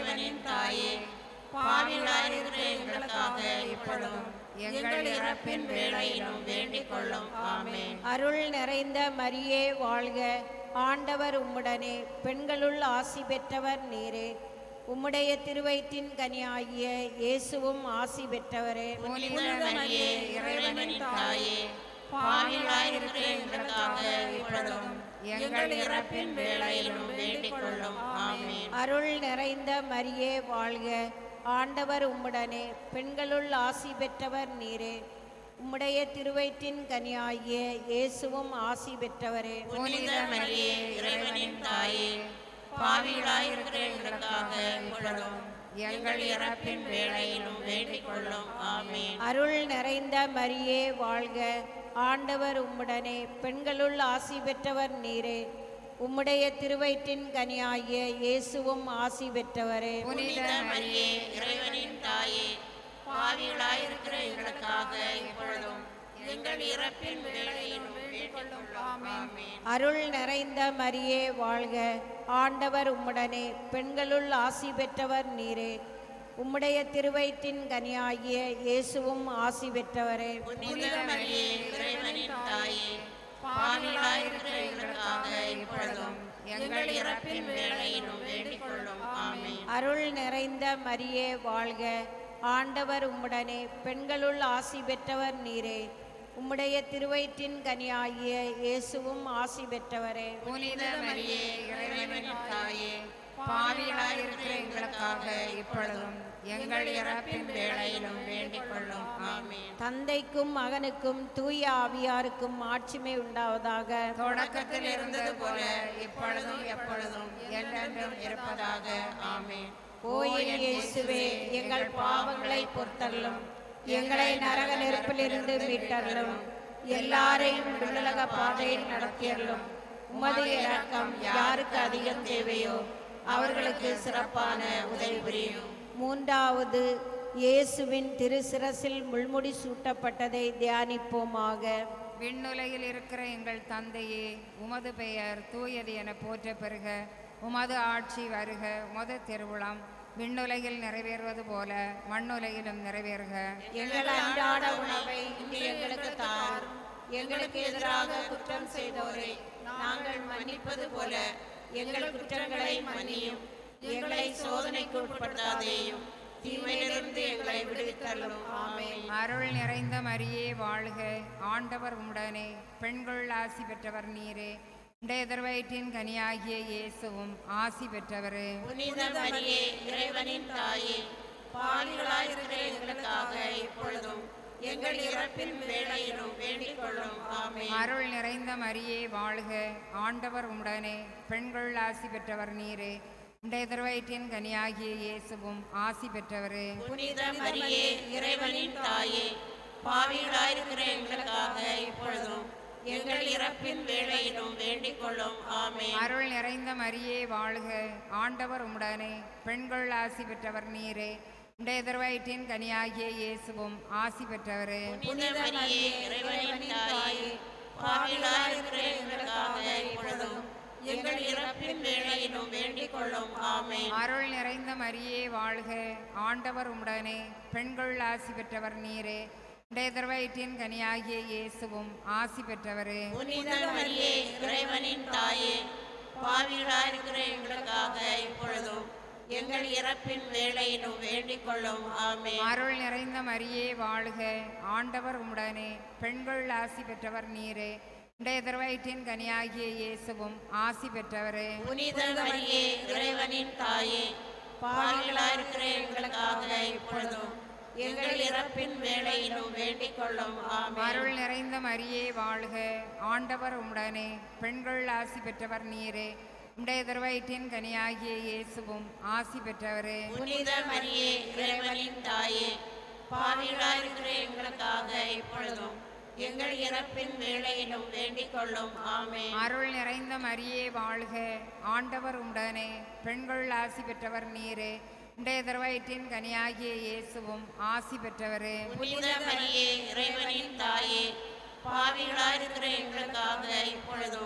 இறைவனின் தாயே பாவிகளாயிருக்கிற எங்களுக்காக இப்பொழுதும் எங்கள் இறப்பின் வேளையிலும் வேண்டிக் கொள்ளும் ஆமென் அருள் நிறைந்த மரியே வாழ்க ஆண்டவர் உம்முடனே பெண்களுள் ஆசி பெற்றவர் நீரே உம்முடைய திருவயிற்றின் கனியாகிய இயேசுவும் ஆசி பெற்றவரே புனித மரியே இறைவனின் தாயே பாவிகளாயிருக்கிற எங்களுக்காக இப்பொழுதும் எங்கள் இறப்பின் வேளையிலும் வேண்டிக் கொள்ளும் ஆமென் அருள் நிறைந்த மரியே வாழ்க ஆண்டவர் உம்முடனே பெண்களுள் ஆசி பெற்றவர் நீரே உம்முடைய திருவயிற்றின் கனியாகிய இயேசுவும் ஆசி பெற்றவரே புனித மரியே இறைவனின் தாயே பாவிகளாயிருக்கிற எங்களுக்காக இப்பொழுதும் எங்கள் இறப்பின் வேளையிலும் வேண்டிக் கொள்ளும் ஆமென் அருள் நிறைந்த மரியே வாழ்க ஆண்டவர் உம்முடனே பெண்களுள் ஆசி பெற்றவர் நீரே உம்முடைய திருவயிற்றின் கனியாகிய இயேசுவும் ஆசி பெற்றவரே புனித மரியே இறைவனின் தாயே பாவிகளாயிருக்கிற எங்களுக்காக இப்பொழுதும் எங்கள் இறப்பின் வேளையிலும் வேண்டிக் கொள்ளும் ஆமென் அருள் நிறைந்த மரியே வாழ்க ஆண்டவர் உம்முடனே பெண்களுள் ஆசி பெற்றவர் நீரே உம்முடைய திருவயிற்றின் கனியாகிய இயேசுவும் ஆசி பெற்றவரே புனித மரியே இறைவனின் தாயே பாவிகளாயிருக்கிற எங்களுக்காக இப்பொழுதும் எங்கள் இறப்பின் வேளையிலும் வேண்டிக் கொள்ளும் ஆமென் அருள் நிறைந்த மரியே வாழ்க ஆண்டவர் உம்முடனே பெண்களுள் ஆசி பெற்றவர் நீரே உம்முடைய திருவயிற்றின் கனியாகிய இயேசுவும் ஆசி பெற்றவரே புனித மரியே இறைவனின் தாயே பாவிகளாயிருக்கிற எங்களுக்காக இப்பொழுதும் எங்கள் இறப்பின் வேளையிலும் வேண்டிக் கொள்ளும் ஆமென் தந்தைக்கும் மகனுக்கும் தூய ஆவியாருக்கும் ஆட்சிமை உண்டாவதாக தொடக்கத்தில் இருந்தது போல இப்பொழுதும் எப்பொழுதும் என்றென்றும் இருப்பதாக ஆமென் ஓ என் இயேசுவே எங்கள் பாவங்களை பொறுத்தள்ளும் எங்களை நரக நெருப்பிலிருந்து மீட்டருளும் எல்லாரையும் விண்ணுலக பாதையில் நடத்தியருளும் உமது இரக்கம் யாருக்கு அதிகம் தேவையோ அவர்களுக்கு சிறப்பான உதவி புரியும் மூன்றாவது இயேசுவின் திருசிரசில் முள்முடி சூட்டப்பட்டதை தியானிப்போமாக விண்ணுலகில் இருக்கிற எங்கள் தந்தையே உமது பெயர் தூயது என போற்ற பெறுக உமது ஆட்சி வருக உமது திருவிழம் விண்ணுலகில் நிறைவேறுவது போல மண்ணுலகிலும் நிறைவேறுக எங்கள் அன்றாட உணவை இன்று எங்களுக்கு தார் எங்களுக்கு எதிராக குற்றம் செய்தோரை நாங்கள் மன்னிப்பது போல எங்கள் குற்றங்களை மன்னியும் எங்களை சோதனைக்கு உட்படுத்தாதேயும் தீமையிலிருந்து எங்களை விடுவித்தள்ளும் ஆமென் அருள் நிறைந்த மரியே வாழ்க ஆண்டவர் உம்முடனே பெண்கள் ஆசி பெற்றவர் நீரே உடைய எதிர்வயிற்றின் கனியாகிய இயேசுவும் ஆசி பெற்றவரே புனித மரியே இறைவனின் தாயே பாவிகளாயிருக்கிற எங்களுக்காக இப்பொழுதும் எங்கள் இறப்பின் வேளையிலும் வேண்டிக் கொள்ளும் ஆமென் அருள் நிறைந்த மரியே வாழ்க ஆண்டவர் உம்முடனே பெண்கள் ஆசி பெற்றவர் நீரே உடைய எதிர்வயிற்றின் கனியாகிய இயேசுவும் ஆசி பெற்றவரே புனித மரியே இறைவனின் தாயே பாவிகளாயிருக்கிற எங்களுக்காக இப்பொழுதும் எங்கள் இறப்பின் வேளையிலும் வேண்டிக் கொள்ளும் ஆமென் அருள் நிறைந்த மரியே வாழ்க ஆண்டவர் உம்முடனே பெண்கள் ஆசி பெற்றவர் நீரே உடைய எதிர்வயிற்றின் கனியாகிய இயேசுவும் ஆசி பெற்றவரே புனித மரியே இறைவனின் தாயே பாவிகளாயிருக்கிற எங்களுக்காக இப்பொழுதும் எங்கள் இறப்பின் வேளையிலும் வேண்டிக் கொள்ளும் ஆமென் அருள் நிறைந்த மரியே வாழ்க ஆண்டவர் உம்முடனே பெண்கள் ஆசி பெற்றவர் நீரே உடைய எதிர்வயிற்றின் கனியாகிய இயேசுவும் ஆசி பெற்றவரே புனித மரியே இறைவனின் தாயே பாவிகளாயிருக்கிற எங்களுக்காக இப்பொழுதும் எங்கள் இறப்பின் வேளையிலும் வேண்டிக் கொள்ளும் ஆமென் அருள் நிறைந்த மரியே வாழ்க ஆண்டவர் உம்முடனே பெண்கள் ஆசி பெற்றவர் நீரே உடைய எதிர்வயிற்றின் கனியாகிய இயேசுவும் ஆசி பெற்றவரே புனித மரியே இறைவனின் தாயே பாவிகளாயிருக்கிற எங்களுக்காக இப்பொழுதும் எங்கள் இறப்பின் வேளையிலும் வேண்டிக் கொள்ளும் ஆமென் அருள் நிறைந்த மரியே வாழ்க ஆண்டவர் உம்முடனே பெண்கள் ஆசி பெற்றவர் நீரே உடைய எதிர்வயிற்றின் கனியாகிய இயேசுவும் ஆசி பெற்றவரே புனித மரியே இறைவனின் தாயே பாவிகளாயிருக்கிற எங்களுக்காக இப்பொழுதும் எங்கள் இறப்பின் வேளையிலும் வேண்டிக் கொள்ளும் ஆமென் அருள் நிறைந்த மரியே வாழ்க ஆண்டவர் உம்முடனே பெண்கள் ஆசி பெற்றவர் நீரே உடைய எதிர்வயிற்றின் கனியாகிய இயேசுவும் ஆசி பெற்றவரே புனித மரியே இறைவனின் தாயே பாவிகளாயிருக்கிற எங்களுக்காக இப்பொழுதும்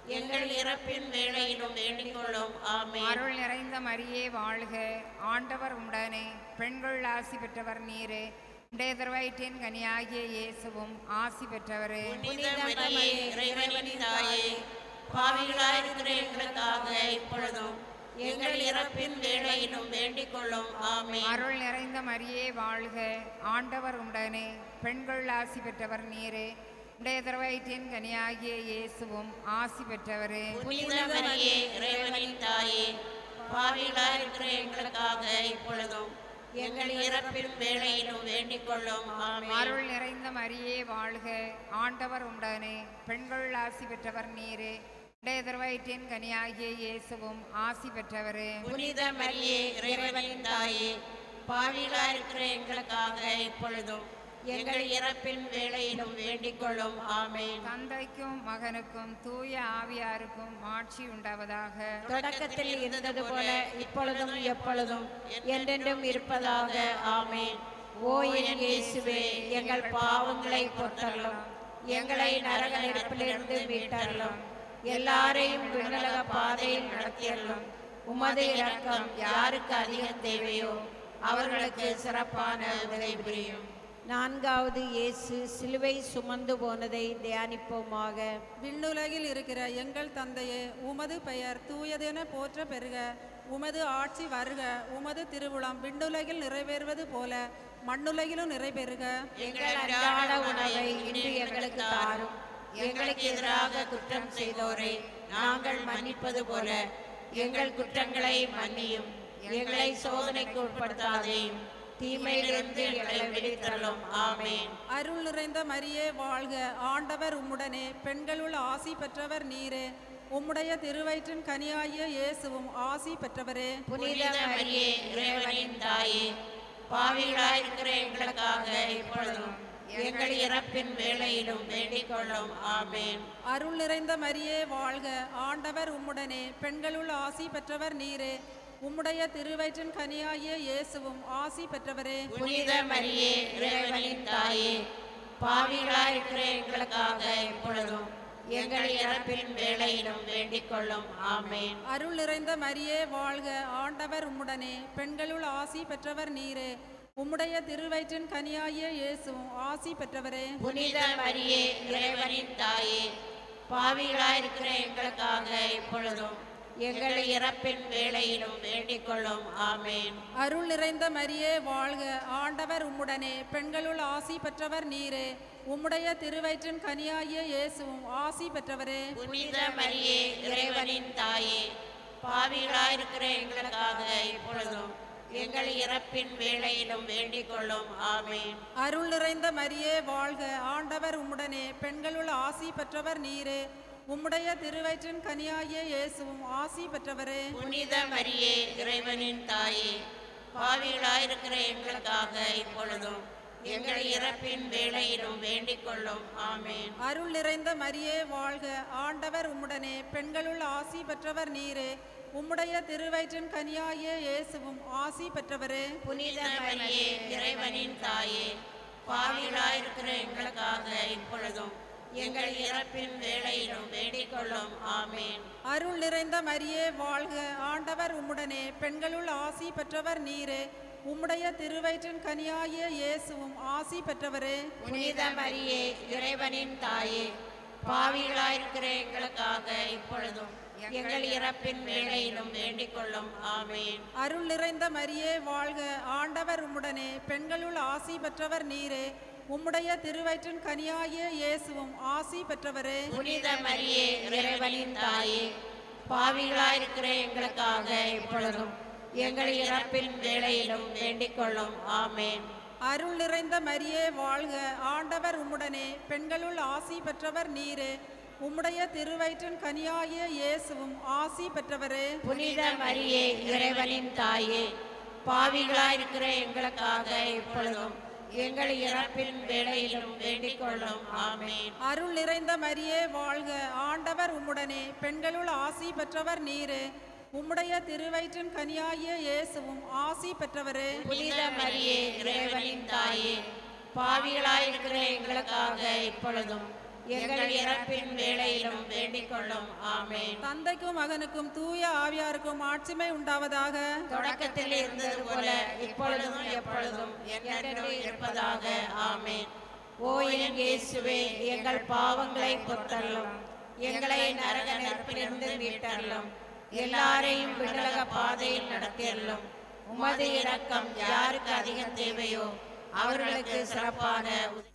எங்கள் இறப்பின் வேளையிலும் வேண்டிக் கொள்ளும் ஆமென் அருள் நிறைந்த மரியே வாழ்க ஆண்டவர் உடனே பெண்கள் ஆசி பெற்றவர் நீரே உடைய திருவயிற்றின் கனியாகிய இயேசுவும் ஆசி பெற்றவரே புனித மரியே இறைவனின் தாயே பாவிகளாயிருக்கிற எங்களுக்காக இப்பொழுதும் எங்கள் இறப்பின் வேளையிலும் வேண்டிக் கொள்ளும் ஆமென் அருள் நிறைந்த மரியே வாழ்க ஆண்டவர் உடனே பெண்கள் ஆசி பெற்றவர் நீரே உடைய திருவயிற்றின் கனியாகிய இயேசுவும் ஆசி பெற்றவரே புனித மரியே இறைவனின் தாயே பாவிகளாயிருக்கிற எங்களுக்காக இப்பொழுதும் எங்கள் இறப்பின் வேளையிலும் வேண்டிக் கொள்ளும் ஆமென் அருள் நிறைந்த மரியே வாழ்க ஆண்டவர் உடனே பெண்கள் ஆசி பெற்றவர் நீரே உடைய திருவயிற்றின் கனியாகிய இயேசுவும் ஆசி பெற்றவரே புனித மரியே இறைவனின் தாயே பாவிகளாயிருக்கிற எங்களுக்காக இப்பொழுதும் எங்கள் இறப்பின் வேளையிலும் வேண்டிக் கொள்ளும் ஆமென் தந்தைக்கும் மகனுக்கும் தூய ஆவியாருக்கும் ஆட்சி உண்டாவதாக தொடக்கத்தில் இருந்தது போல இப்பொழுதும் எப்பொழுதும் என்றென்றும் இருப்பதாக ஆமென் ஓ என் இயேசுவே எங்கள் பாவங்களை பொறுத்தருளும் எங்களை நரக நெருப்பிலிருந்து மீட்டருளும் எல்லாரையும் விண்ணுலக பாதையில் நடத்தியருளும் உமது இரக்கம் யாருக்கு அதிகம் தேவையோ அவர்களுக்கு சிறப்பான உதவி புரியும் நான்காவது இயேசு சிலுவை சுமந்து போனதை தியானிப்போமாக விண்ணுலகில் இருக்கிற எங்கள் தந்தையே உமது பெயர் தூயதென போற்ற பெறுக உமது ஆட்சி வருக உமது திருவுளம் விண்ணுலகில் நிறைவேறுவது போல மண்ணுலகிலும் நிறைவேறுக எங்கள் அன்றாட உணவை இன்று எங்களுக்கு தாரும் எங்களுக்கு எதிராக குற்றம் செய்தோரை நாங்கள் மன்னிப்பது போல எங்கள் குற்றங்களை மன்னியும் எங்களை சோதனைக்கு உட்படுத்தாதேயும் தீமையிலிருந்து எங்களை விடுத்தரலும் ஆமென் அருள் நிறைந்த மரியே வாழ்க ஆண்டவர் உம்முடனே பெண்களுள் ஆசி பெற்றவர் நீரே உம்முடைய திருவயிற்றின் கனியாகிய இயேசுவும் ஆசி பெற்றவரே புனித மரியே இறைவனின் தாயே பாவிகளாயிருக்கிற எங்களுக்காக இப்பொழுதும் எங்கள் இறப்பின் வேளையிலும் வேண்டிக் கொள்ளும் ஆமென் அருள் நிறைந்த மரியே வாழ்க ஆண்டவர் உம்முடனே பெண்களுள் ஆசி பெற்றவர் நீரே உம்முடைய திருவயிற்றின் கனியாகிய இயேசுவும் ஆசி பெற்றவரே புனித மரியே இறைவனின் தாயே பாவிகளாயிருக்கிற எங்களுக்காக இப்பொழுதும் எங்கள் இறப்பின் வேளையிலும் வேண்டிக் கொள்ளும் ஆமென் அருள் நிறைந்த மரியே வாழ்க ஆண்டவர் உம்முடனே பெண்களுள் ஆசி பெற்றவர் நீரே உம்முடைய திருவயிற்றின் கனியாகிய இயேசுவும் ஆசி பெற்றவரே புனித மரியே இறைவனின் தாயே பாவிகளாயிருக்கிற எங்களுக்காக இப்பொழுதும் எங்கள் இறப்பின் வேளையிலும் வேண்டிக் கொள்ளும் ஆமென் அருள் நிறைந்த மரியே வாழ்க ஆண்டவர் உம்முடனே பெண்களுள் ஆசி பெற்றவர் நீரே உம்முடைய திருவயிற்றின் கனியாகிய இயேசுவும் ஆசி பெற்றவரே புனித மரியே இறைவனின் தாயே பாவிகளாயிருக்கிற எங்களுக்காக இப்பொழுதும் எங்கள் இறப்பின் வேளையிலும் வேண்டிக் கொள்ளும் ஆமென் அருள் நிறைந்த மரியே வாழ்க ஆண்டவர் உம்முடனே பெண்களுள் ஆசி பெற்றவர் நீரே உம்முடைய திருவயிற்றின் கனியாகிய இயேசுவும் ஆசி பெற்றவரே புனித மரியே இறைவனின் தாயே பாவிகளாயிருக்கிற எங்களுக்காக இப்பொழுதும் எங்கள் இறப்பின் வேளையிலும் வேண்டிக் கொள்ளும் ஆமென் அருள் நிறைந்த மரியே வாழ்க ஆண்டவர் உம்முடனே பெண்களுள் ஆசி பெற்றவர் நீரே உம்முடைய திருவயிற்றின் கனியாகிய இயேசுவும் ஆசி பெற்றவரே புனித மரியே இறைவனின் தாயே பாவிகளாயிருக்கிற எங்களுக்காக இப்பொழுதும் எங்கள் இறப்பின் வேளையிலும் வேண்டிக் கொள்ளும் ஆமென் அருள் நிறைந்த மரியே வாழ்க ஆண்டவர் உம்முடனே பெண்களுள் ஆசி பெற்றவர் நீரே உம்முடைய திருவயிற்றின் கனியாகிய இயேசுவும் ஆசி பெற்றவரே புனித மரியே இறைவனின் தாயே பாவிகளாயிருக்கிற எங்களுக்காக இப்பொழுதும் எங்கள் இறப்பின் வேளையிலும் வேண்டிக் கொள்ளும் ஆமென் அருள் நிறைந்த மரியே வாழ்க ஆண்டவர் உம்முடனே பெண்களுள் ஆசி பெற்றவர் நீரே உம்முடைய திருவயிற்றின் கனியாகிய இயேசுவும் ஆசி பெற்றவரே புனித மரியே இறைவனின் தாயே பாவிகளாயிருக்கிற எங்களுக்காக இப்பொழுதும் எங்கள் இறப்பின் வேளையிலும் வேண்டிக் கொள்ளும் ஆமென் அருள் நிறைந்த மரியே வாழ்க ஆண்டவர் உம்முடனே பெண்களுள் ஆசி பெற்றவர் நீரே உம்முடைய திருவயிற்றின் கனியாகிய இயேசுவும் ஆசி பெற்றவரே புனித மரியே இறைவனின் தாயே பாவிகளாயிருக்கிற எங்களுக்காக இப்பொழுதும் எங்கள் இறப்பின் வேளையிலும் வேண்டிக் கொள்ளும் ஆமென் அருள் நிறைந்த மரியே வாழ்க ஆண்டவர் உம்முடனே பெண்களுள் ஆசி பெற்றவர் நீரே உம்முடைய திருவயிற்றின் கனியாகிய இயேசுவும் ஆசி பெற்றவரே புனித மரியே இறைவனின் தாயே பாவிகளாயிருக்கிற எங்களுக்காக இப்பொழுதும் எங்கள் இறப்பின் வேளையிலும் வேண்டிக் கொள்ளும் ஆமென் தந்தைக்கும் மகனுக்கும் தூய ஆவியாருக்கும் ஆட்சிமை உண்டாவதாக தொடக்கத்தில் இருந்தது போல இப்பொழுதும் எப்பொழுதும் என்றென்றும் இருப்பதாக ஆமென் ஓ என் இயேசுவே எங்கள் பாவங்களை பொறுத்தள்ளும் எங்களை நரக நெருப்பிலிருந்து மீட்டள்ளும் எல்லாரையும் விடலக பாதையில் நடத்தியள்ளும் உமது இரக்கம் யாருக்கு அதிகம் தேவையோ அவர்களுக்கு சிறப்பான உதவி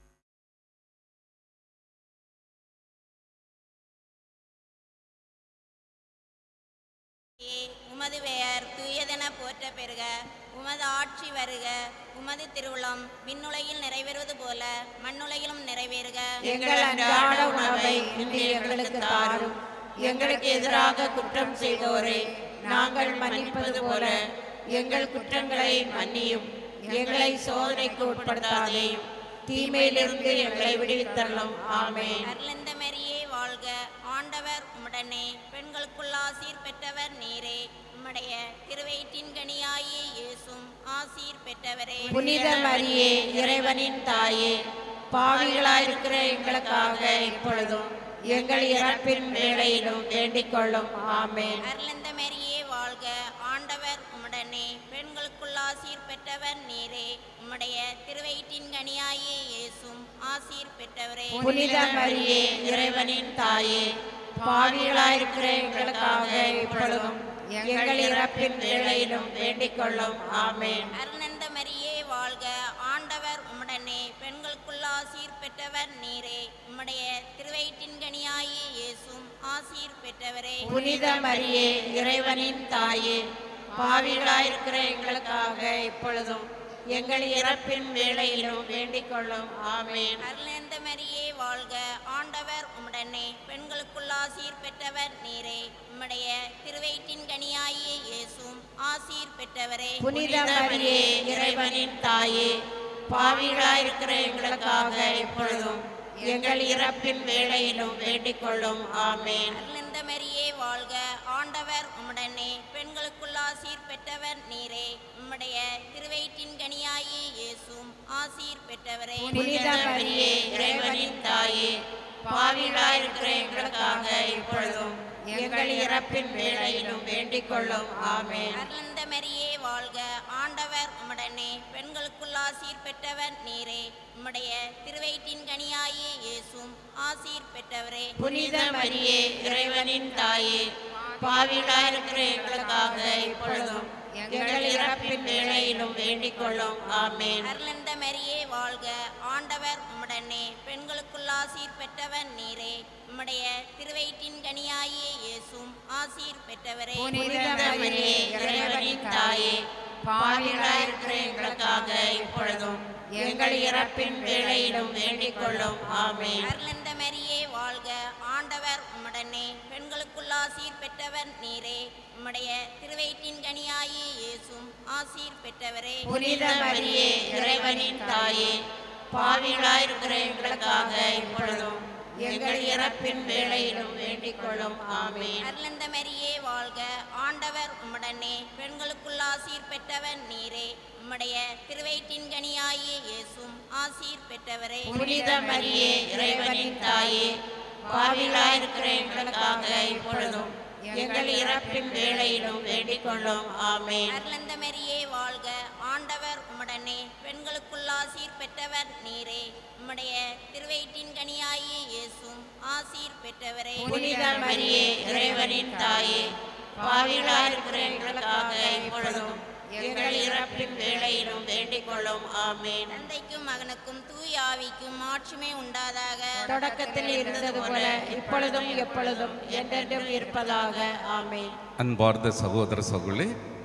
உமது பெயர் தூயதென போற்ற பெறுக உமது ஆட்சி வருக உமது திருவுளம் விண்ணுலகில் நிறைவேறுவது போல மண்ணுலகிலும் நிறைவேறுக எங்கள் அன்றாட உணவை இன்று எங்களுக்கு தாரும் எங்களுக்கு எதிராக குற்றம் செய்தோரை நாங்கள் மன்னிப்பது போல எங்கள் குற்றங்களை மன்னியும் எங்களை சோதனைக்கு உட்படுத்தாதேயும் தீமையிலிருந்து எங்களை விடுவித்தள்ளும் ஆமென் அருளந்த மரியே வாழ்க ஆண்டவர் உம்முடனே பெண்களுக்குள் ஆசீர் பெற்றவர் நீரே உம்முடைய திருவயிற்றின் கனியாயே இயேசும் ஆசீர் பெற்றவரே புனித மரியே இறைவனின் தாயே பாவிகளாயிருக்கிற எங்களுக்காக இப்பொழுதும் எங்கள் இறப்பின் வேளையிலும் வேண்டிக் கொள்ளும் ஆமென் அருளந்த மரியே வாழ்க ஆண்டவர் உம்முடனே பெண்களுக்குள் ஆசீர் பெற்றவர் நீரே உம்முடைய திருவயிற்றின் கனியாயே இயேசும் ஆசீர் பெற்றவரே புனித மரியே இறைவனின் தாயே பாவிகளாயிருக்கிற எங்களுக்காக இப்பொழுதும் எங்கள் இறப்பின் வேளையிலும் வேண்டிக் கொள்ளும் ஆமென் அருளந்த மரியே வாழ்க ஆண்டவர் உம்முடனே பெண்களுக்குள் ஆசீர் பெற்றவர் நீரே உம்முடைய திருவயிற்றின் கனியாயே இயேசும் ஆசீர் பெற்றவரே புனித மரியே இறைவனின் தாயே பாவிகளாயிருக்கிற எங்களுக்காக இப்பொழுதும் எங்கள் இறப்பின் வேளையிலும் வேண்டிக் கொள்ளும் ஆமென் அருளந்த மரியே வாழ்க ஆண்டவர் உம்முடனே பெண்களுக்குள் ஆசீர் பெற்றவர் நீரே உம்முடைய திருவயிற்றின் கனியாயே இயேசும் ஆசீர் பெற்றவரே புனித மரியே இறைவனின் தாயே பாவிகளாயிருக்கிற எங்களுக்காக இப்பொழுதும் எங்கள் இறப்பின் வேளையிலும் வேண்டிக் கொள்ளும் ஆமென் அருளந்த மரியே வாழ்க ஆண்டவர் உம்முடனே பெண்களுக்குள் ஆசீர் பெற்றவர் நீரே உம்முடைய திருவயிற்றின் கனியாயே இயேசும் ஆசீர் பெற்றவரே புனித மரியே இறைவனின் தாயே பாவிகளாயிருக்கிற எங்களுக்காக இப்பொழுதும் எங்கள் இறப்பின் வேளையிலும் வேண்டிக் கொள்ளும் ஆமென் அருளந்த மரியே வாழ்க ஆண்டவர் உம்முடனே பெண்களுக்குள் ஆசீர் பெற்றவர் நீரே உம்முடைய திருவயிற்றின் கனியாயே இயேசும் ஆசீர் பெற்றவரே புனித மரியே இறைவனின் தாயே பாவிகளாயிருக்கிற எங்களுக்காக இப்பொழுதும் எங்கள் இறப்பின் வேளையிலும் வேண்டிக் கொள்ளும் ஆமென் அருளந்த மரியே வாழ்க ஆண்டவர் உம்முடனே பெண்களுக்குள் ஆசீர் பெற்றவர் நீரே உம்முடைய திருவயிற்றின் கனியாயே இயேசும் ஆசீர் பெற்றவரே புனித மரியே இறைவனின் தாயே பாவிகளாயிருக்கிற எங்களுக்காக இப்பொழுதும் எங்கள் இறப்பின் வேளையிலும் வேண்டிக் கொள்ளும் ஆமென் அருளந்த மரியே வாழ்க ஆண்டவர் உம்முடனே பெண்களுக்குள் ஆசீர் பெற்றவர் நீரே உம்முடைய திருவயிற்றின் கனியாயே இயேசும் ஆசீர் பெற்றவரே புனித மரியே இறைவனின் தாயே பாவிகளாயிருக்கிற எங்களுக்காக இப்பொழுதும் எங்கள் இறப்பின் வேளையிலும் வேண்டிக் கொள்ளும் ஆமென் அருளந்த மரியே வாழ்க ஆண்டவர் உம்முடனே பெண்களுக்குள் ஆசீர் பெற்றவர் நீரே உம்முடைய திருவயிற்றின் கனியாயே இயேசும் ஆசீர் பெற்றவரே புனித மரியே இறைவனின் தாயே பாவிகளாயிருக்கிற எங்களுக்காக இப்பொழுதும் எங்கள் இறப்பின் வேளையிலும் வேண்டிக் கொள்ளும் ஆமென் அருளந்த மரியே வாழ்க ஆண்டவர் உம்முடனே பெண்களுக்குள் ஆசீர் பெற்றவர் நீரே உம்முடைய திருவயிற்றின் கனியாயே இயேசும் ஆசீர் பெற்றவரே புனித மரியே இறைவனின் தாயே பாவிகளாயிருக்கிற எங்களுக்காக இப்பொழுதும் எங்கள் இறப்பின் வேளையிலும் வேண்டிக் கொள்ளும் ஆமென் தந்தைக்கும் மகனுக்கும் தூய ஆவிக்கும் ஆட்சிமை உண்டாதாக தொடக்கத்தில் இருந்தது போல இப்பொழுதும் எப்பொழுதும் என்றென்றும் இருப்பதாக ஆமென் அன்பார்ந்த சகோதர சகோதரி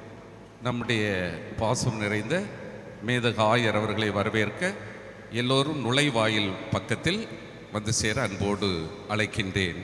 நம்முடைய பாசம் நிறைந்த மேதக ஆயர் அவர்களை வரவேற்க எல்லோரும் நுழைவாயில் பக்கத்தில் வந்து சேர அன்போடு அழைக்கின்றேன்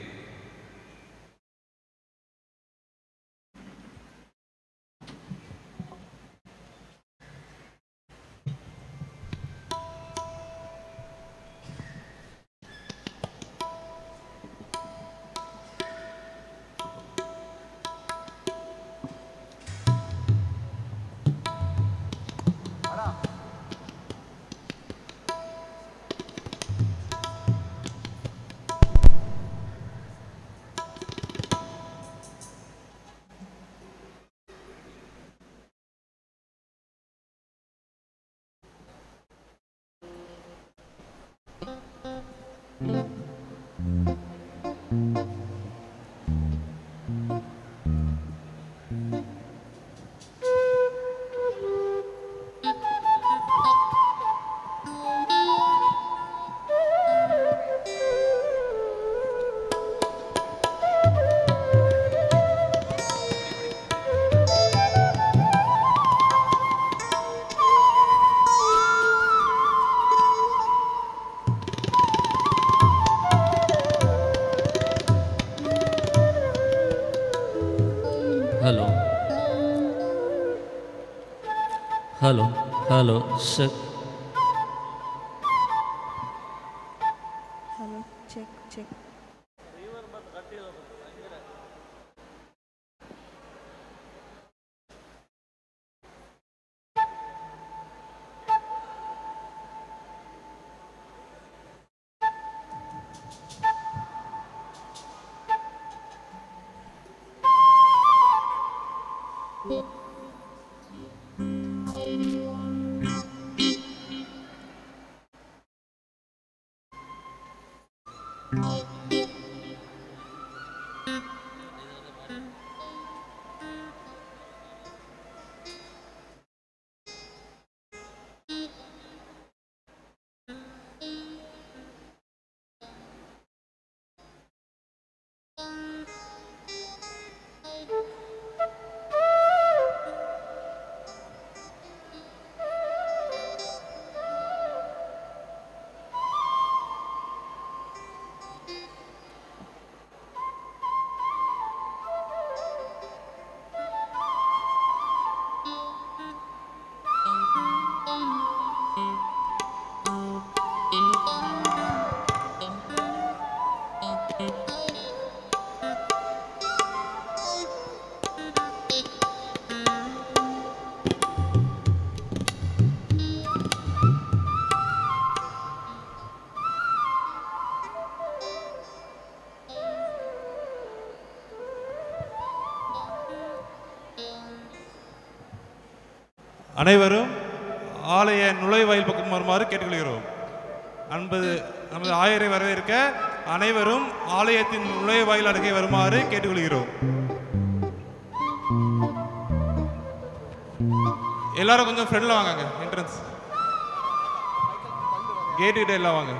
hello hello hello check hello check check அனைவரும் ஆலய நுழைவாயில் பக்கம் வருமாறு கேட்டுக்கொள்கிறோம் அன்பு நமது ஆயரை வரவேற்க அனைவரும் ஆலயத்தின் நுழைவாயில் அருகே வருமாறு கேட்டுக்கொள்கிறோம் எல்லாரும் கொஞ்சம் ஃப்ரெண்ட்ல வாங்க என்ட்ரன்ஸ் கேட்டு கிட்ட எல்லாம் வாங்க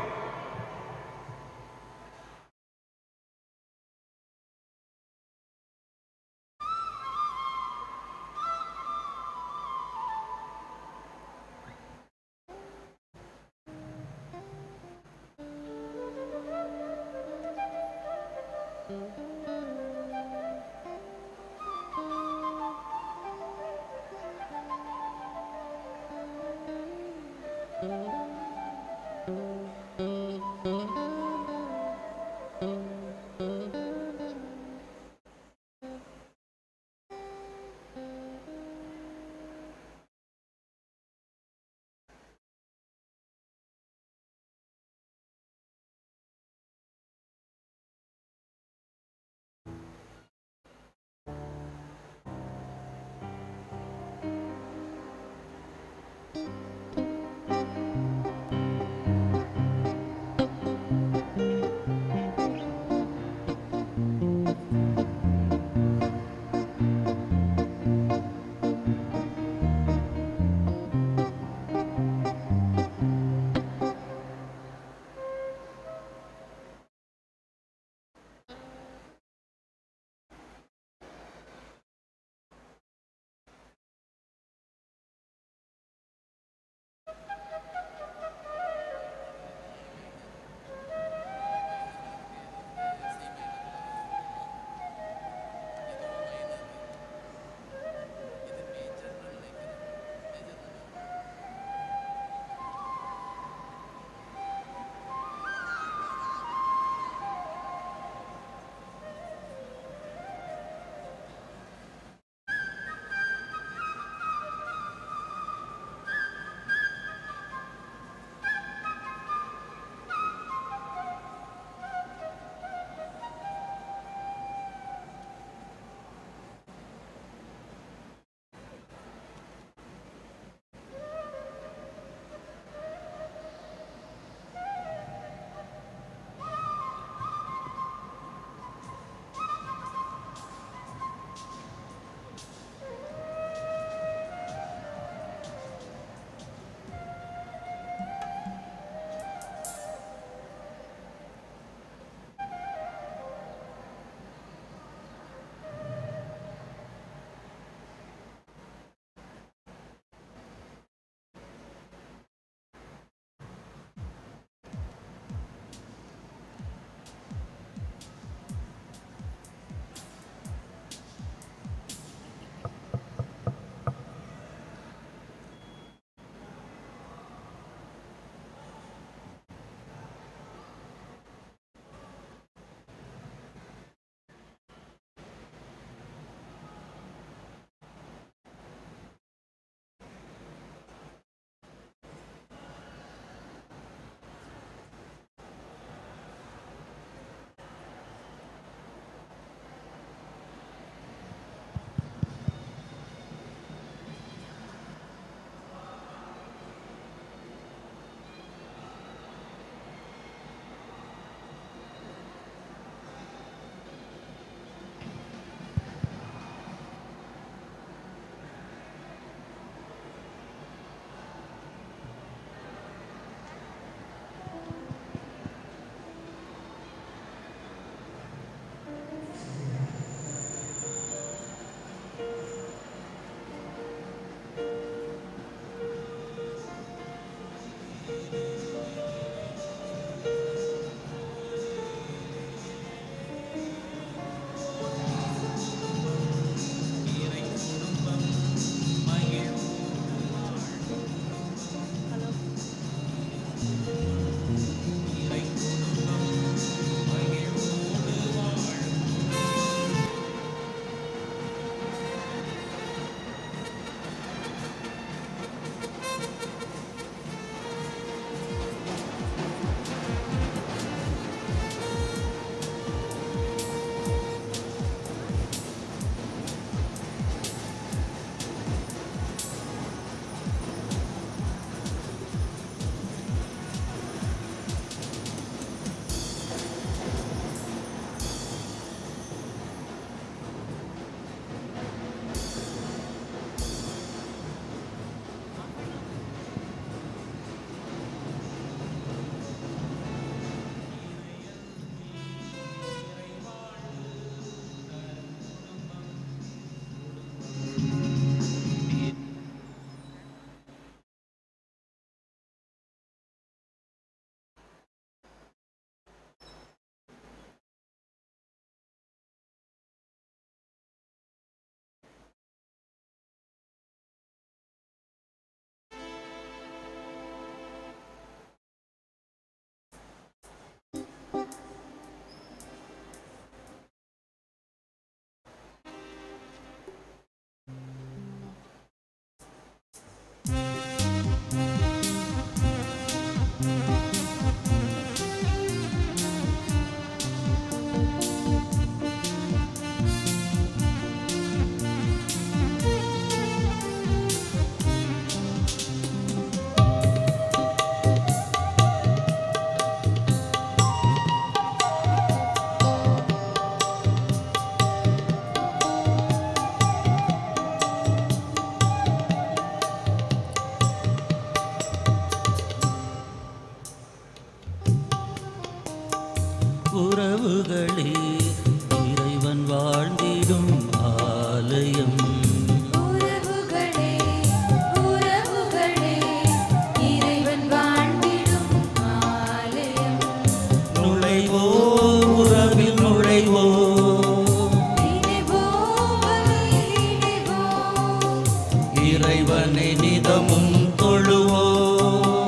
இறைவனை நிதமும் தொழுவோம்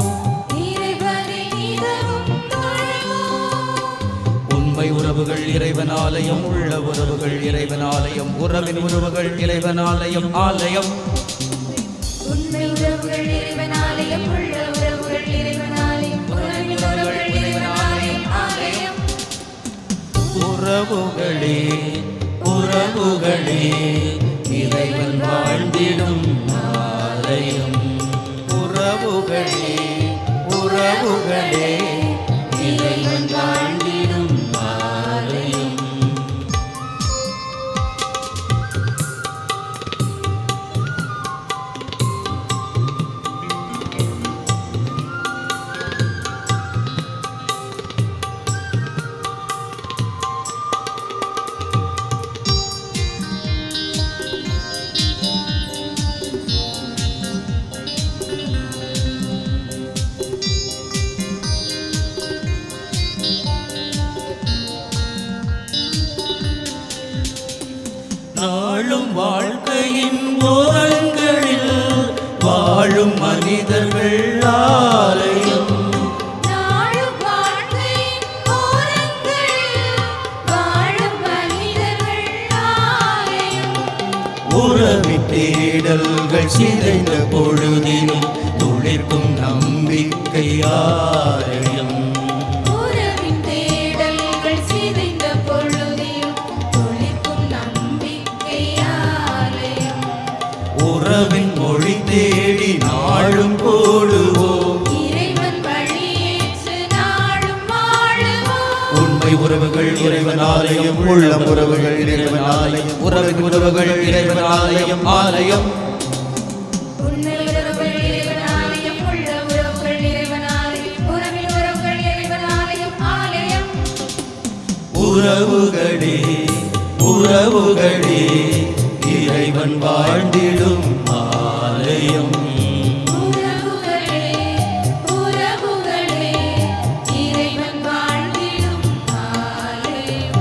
உண்மை உறவுகள் இறைவனாலயம் உள்ள உறவுகள் இறைவனாலயம் உறவின் உறவுகள் இறைவனாலயம் ஆலயம் உண்மை உறவுகள் இறைவனாலயம் உள்ள உறவுகள் இறைவனாலயம் உறவின் உறவுகள் இறைவனாலயம் ஆலயம் உறவுகளே உறவுகளே இறைவன் வாழ்ந்திடும் ஆலயம் உறவுகளே உறவுகளே இறைவன் வாழ்ந்திடும் ஆலயம் நாளும் வாழ்க்கையின் ஓரங்களில் வாழும் மனிதர்கள் ஆலயம் நாளும் வாழ்க்கையின் ஓரங்களில் வாழும் மனிதர்கள் ஆலயம் உறவின் தேடல்கள் சிதைந்த பொழுதிலும் துளிர்க்கும் நம்பிக்கை ஆலயம் உறவின் தேடல்கள் சிதைந்த பொழுதிலும் துளிர்க்கும் நம்பிக்கை ஆலயம் உறவின் மொழி தேடி நாளும் போடுவோம் இறைவன் வழியேற்று நாளும் வாழுவோம் உண்மை உறவுகள் இறைவனாலயம் உள்ள உறவுகள் இறைவனாலயம் உறவின் உறவுகள் இறைவனாலயம் ஆலயம் உண்மை உறவுகள் இறைவனாலயம் உள்ள உறவுகள் இறைவனாலயம் உறவின் உறவுகள் இறைவனாலயம் ஆலயம் உறவுகளே உறவுகளே இறைவன் வாழ்ந்திடும் ஆலயம் உறவுகளே உறவுகளே இறைவன் வாழ்ந்திடும் ஆலயம்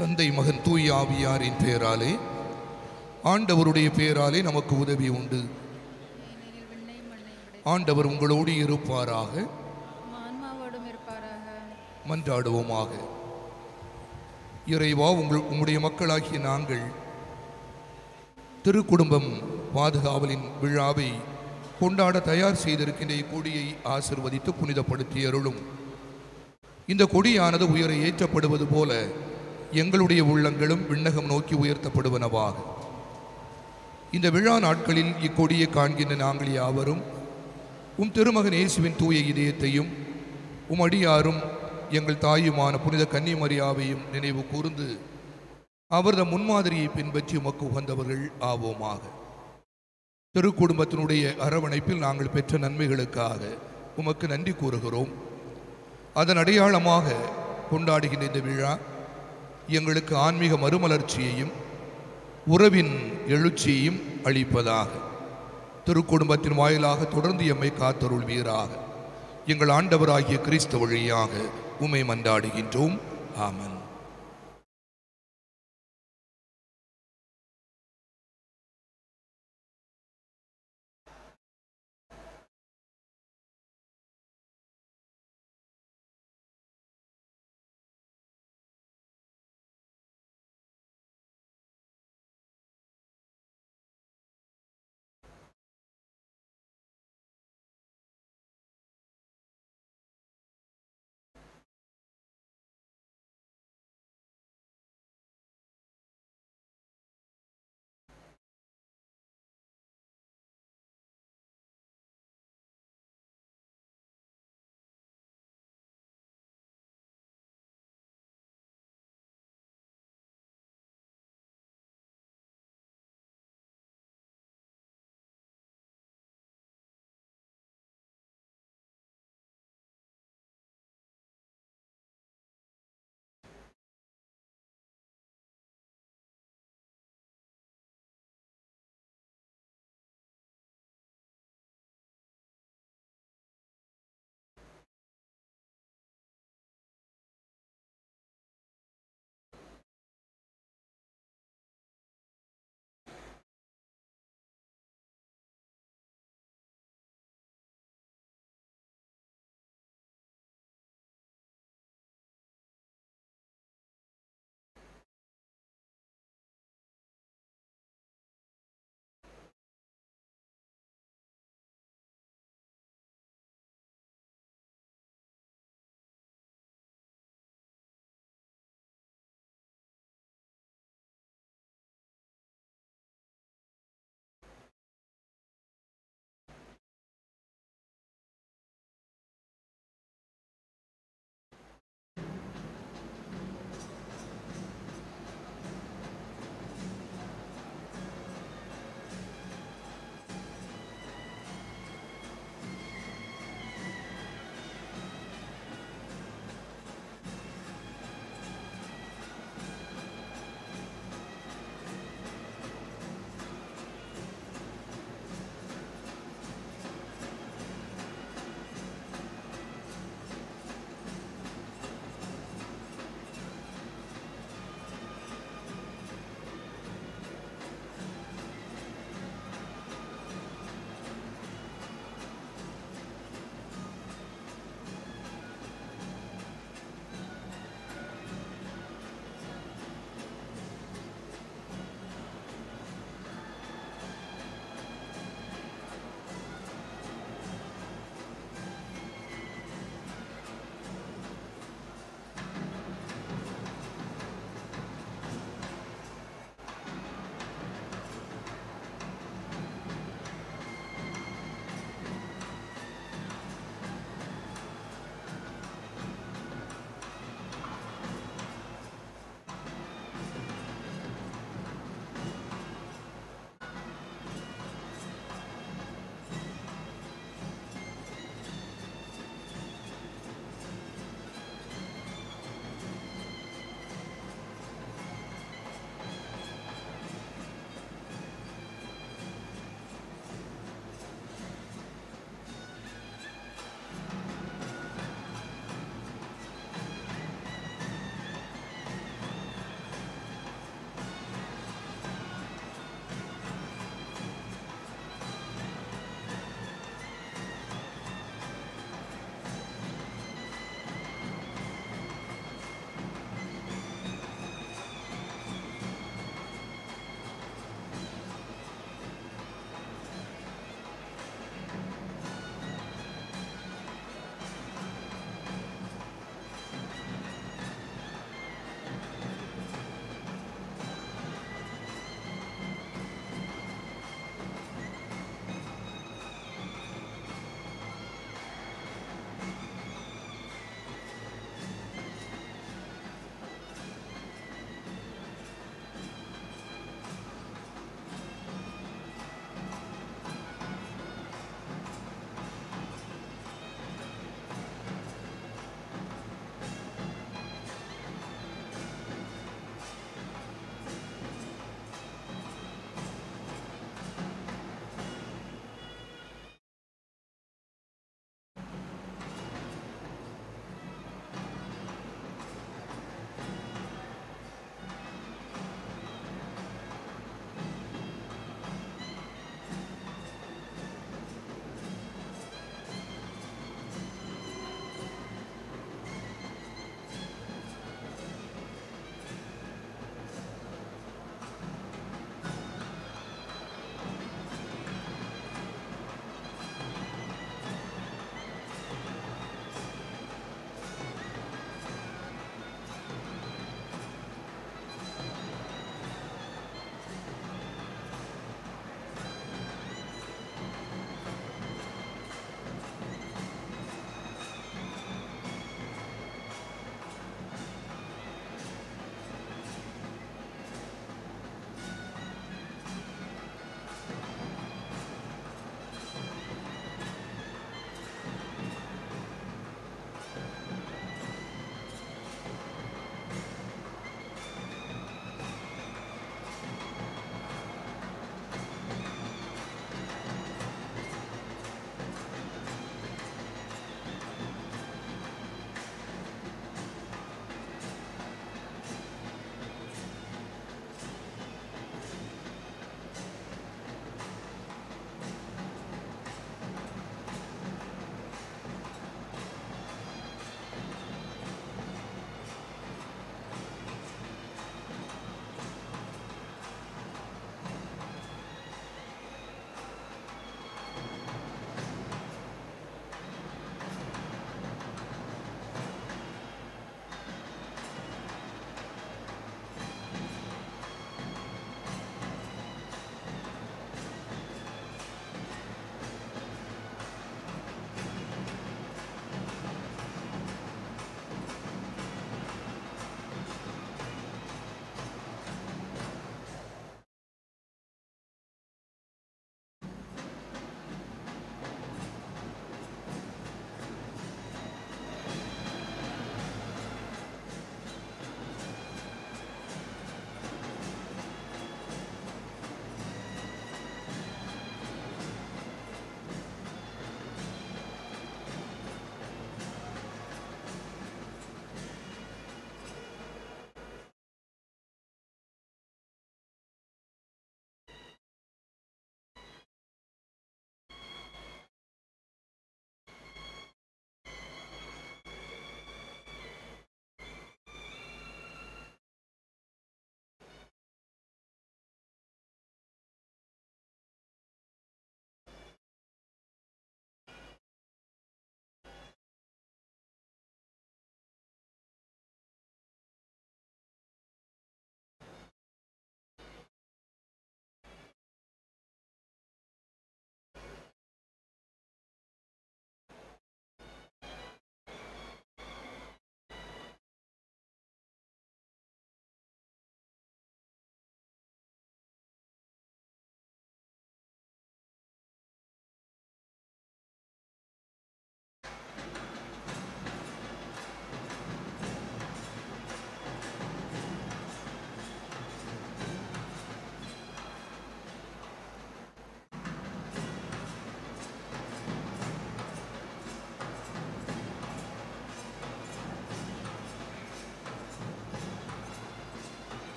தந்தை மகன் தூய் ஆவியாரின் பெயராலே ஆண்டவருடைய பெயராலே நமக்கு உதவி உண்டு ஆண்டவர் உங்களோடு இருப்பாராக ஆன்மாவோடும் இருப்பாராக மன்றாடுவோமாக இறைவா உங்கள் உம்முடைய மக்களாகிய நாங்கள் திருக்குடும்பம் பாதுகாவலின் விழாவை கொண்டாட தயார் செய்திருக்கின்ற இக்கொடியை ஆசிர்வதித்து புனிதப்படுத்தி அருளும் இந்த கொடியானது உயர ஏற்றப்படுவது போல எங்களுடைய உள்ளங்களும் விண்ணகம் நோக்கி உயர்த்தப்படுவனவாக இந்த விழா நாட்களில் இக்கொடியை காண்கின்ற நாங்கள் யாவரும் உம் திருமகன் இயேசுவின் தூய இதயத்தையும் உம் அடியாரும் எங்கள் தாயுமான புனித கன்னிமரியாவையும் நினைவு கூர்ந்து அவரது முன்மாதிரியை பின்பற்றி உமக்கு உகந்தவர்கள் ஆவோமாக திருக்குடும்பத்தினுடைய அரவணைப்பில் நாங்கள் பெற்ற நன்மைகளுக்காக உமக்கு நன்றி கூறுகிறோம் அதன் அடையாளமாக கொண்டாடுகின்ற இந்த விழா எங்களுக்கு ஆன்மீக மறுமலர்ச்சியையும் உறவின் எழுச்சியையும் அளிப்பதாக திருக்குடும்பத்தின் வாயிலாக தொடர்ந்து எம்மை காத்தருள்வீராக எங்கள் ஆண்டவராகிய கிறிஸ்து வழியாக உமை மன்றாடுகின்றோம் ஆமன்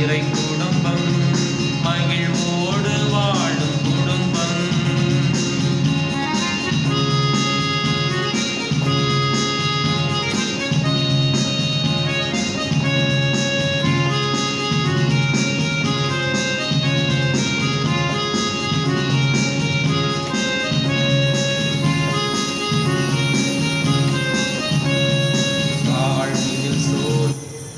இறை குடும்பம் மகிழ்வோடு வாழும் குடும்பம் வாழ்வில் சோர்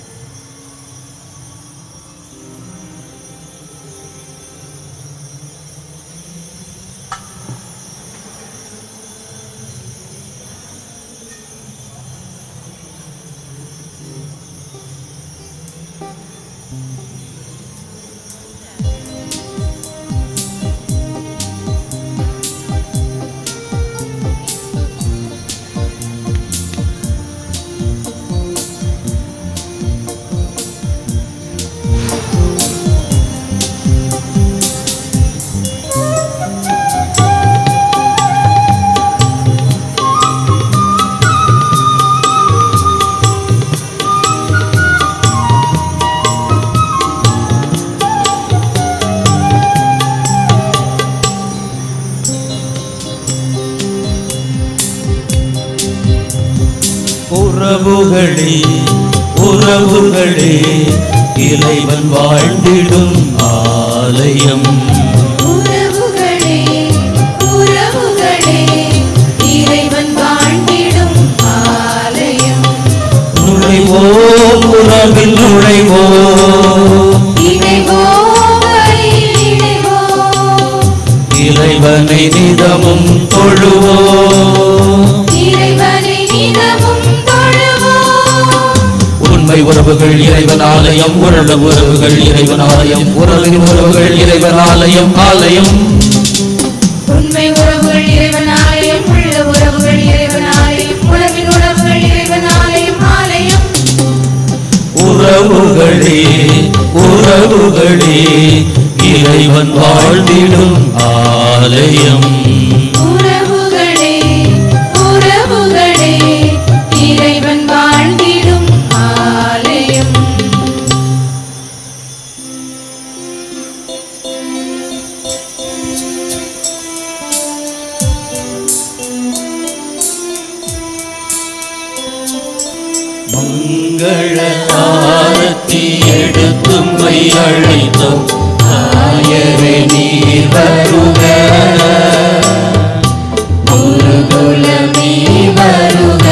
உறவுகளே உறவுகளே இறைவன் வாழ்ந்திடும் ஆலயம் உறவுகளே உறவுகளே இறைவன் வாழ்ந்திடும் ஆலயம் நுழைவோம் உறவில் நுழைவோம் இணைவோம் வழியில் இணைவோம் இறைவனை நிதமும் தொழுவோம் இறைவனை நிதமும் தொழுவோம் உண்மை உறவுகள் இறைவன் ஆலயம் உருள உறவுகள் இறைவன் ஆலயம் உறவின் உறவுகள் இறைவன் ஆலயம் ஆலயம் உண்மை உறவுகள் இறைவன் ஆலயம் உள்ள உறவுகள் இறைவன் ஆலயம் உறவின் உறவுகள் இறைவன் ஆலயம் ஆலயம் உறவுகளே உறவுகளே இறைவன் வாழ்ந்திடும் ஆலயம் உறவுகளே உறவுகளே இறைவன் வாழ்ந்திடும் ஆலயம் மங்கள ஆரத்தி எடுத்தும் மை அழைத்தோம் ஆயரே நீர் வருக குருகுலமே வருக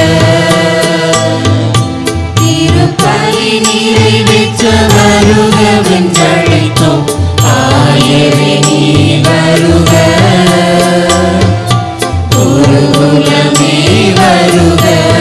திருப்பலி நிறைவேற்ற வருக வென்றழைத்தோம் ஆயரே நீ வருக குருகுலமே வருக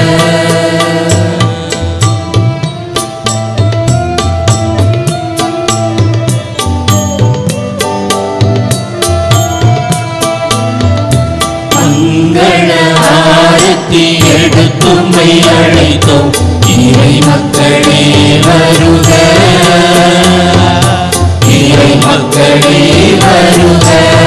மங்கள ஆரத்தி எடுத்தும் மை அழைத்தோம் இறை மக்களே வருக இறை மக்களே வருக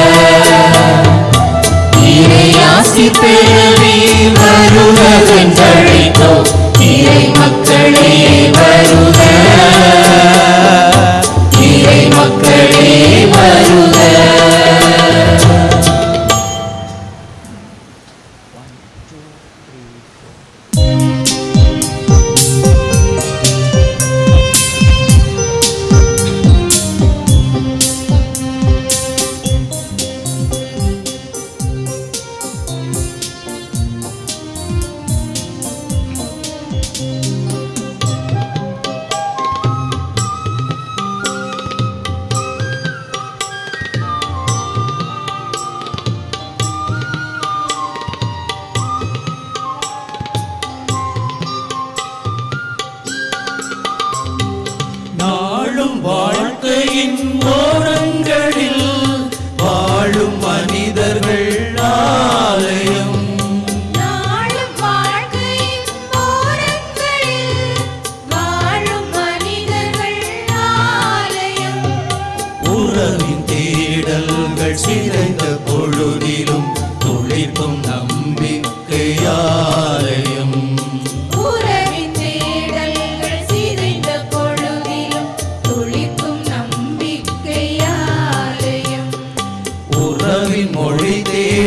இறையாசி பெறவே வருக வென்றழைத்தோம் இறை மக்களே வருக இறை மக்களே வருக நாளும் வாழ்க்கையின் ஓரங்களில் வாழும் மனிதர்கள் ஆலயம் நாளும் வாழ்க்கையின் ஓரங்களில் வாழும் மனிதர்கள் ஆலயம் உறவின் தேடல்கள் சிதைந்த பொழுதிலும் துளிர்க்கும் நம்பிக்கை ஆலயம் உறவின் தேடல்கள் சிதைந்த பொழுதிலும் துளிக்கும்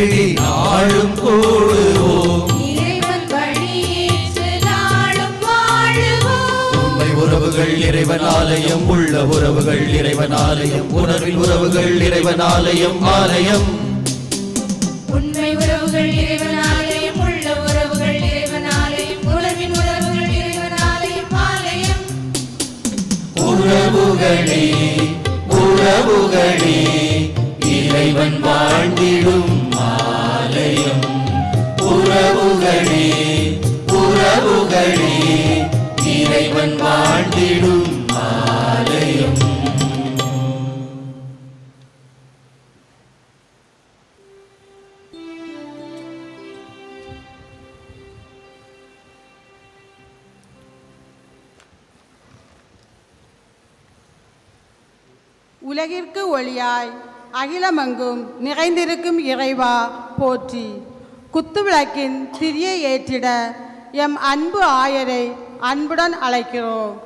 தேடி நாளும் கூடுவோம் இறைவன் வழியேற்று நாளும் வாழுவோம் உண்மை உறவுகள் இறைவன் ஆலயம் உள்ள உறவுகள் இறைவன் ஆலயம் உணர்வின் உறவுகள் இறைவன் ஆலயம் ஆலயம் உண்மை உறவுகள் இறைவனாலயம் உள்ள உறவுகள் இறைவனாலயம் உணர்வின் உறவுகள் இறைவனாலயம் ஆலயம் உறவுகளே உறவுகளே இறைவன் வாழ்ந்திடும் ஆலயம் உறவுகளே உறவுகளே இறைவன் வாழ்ந்திடும் ஆலயம் உலகிற்கு ஒளியாய் அகிலமெங்கும் நிறைந்திருக்கும் இறைவா போற்றி குத்துவிளக்கின் திரியை ஏற்றிட எம் அன்பு ஆயரை அன்புடன் அழைக்கிறோம்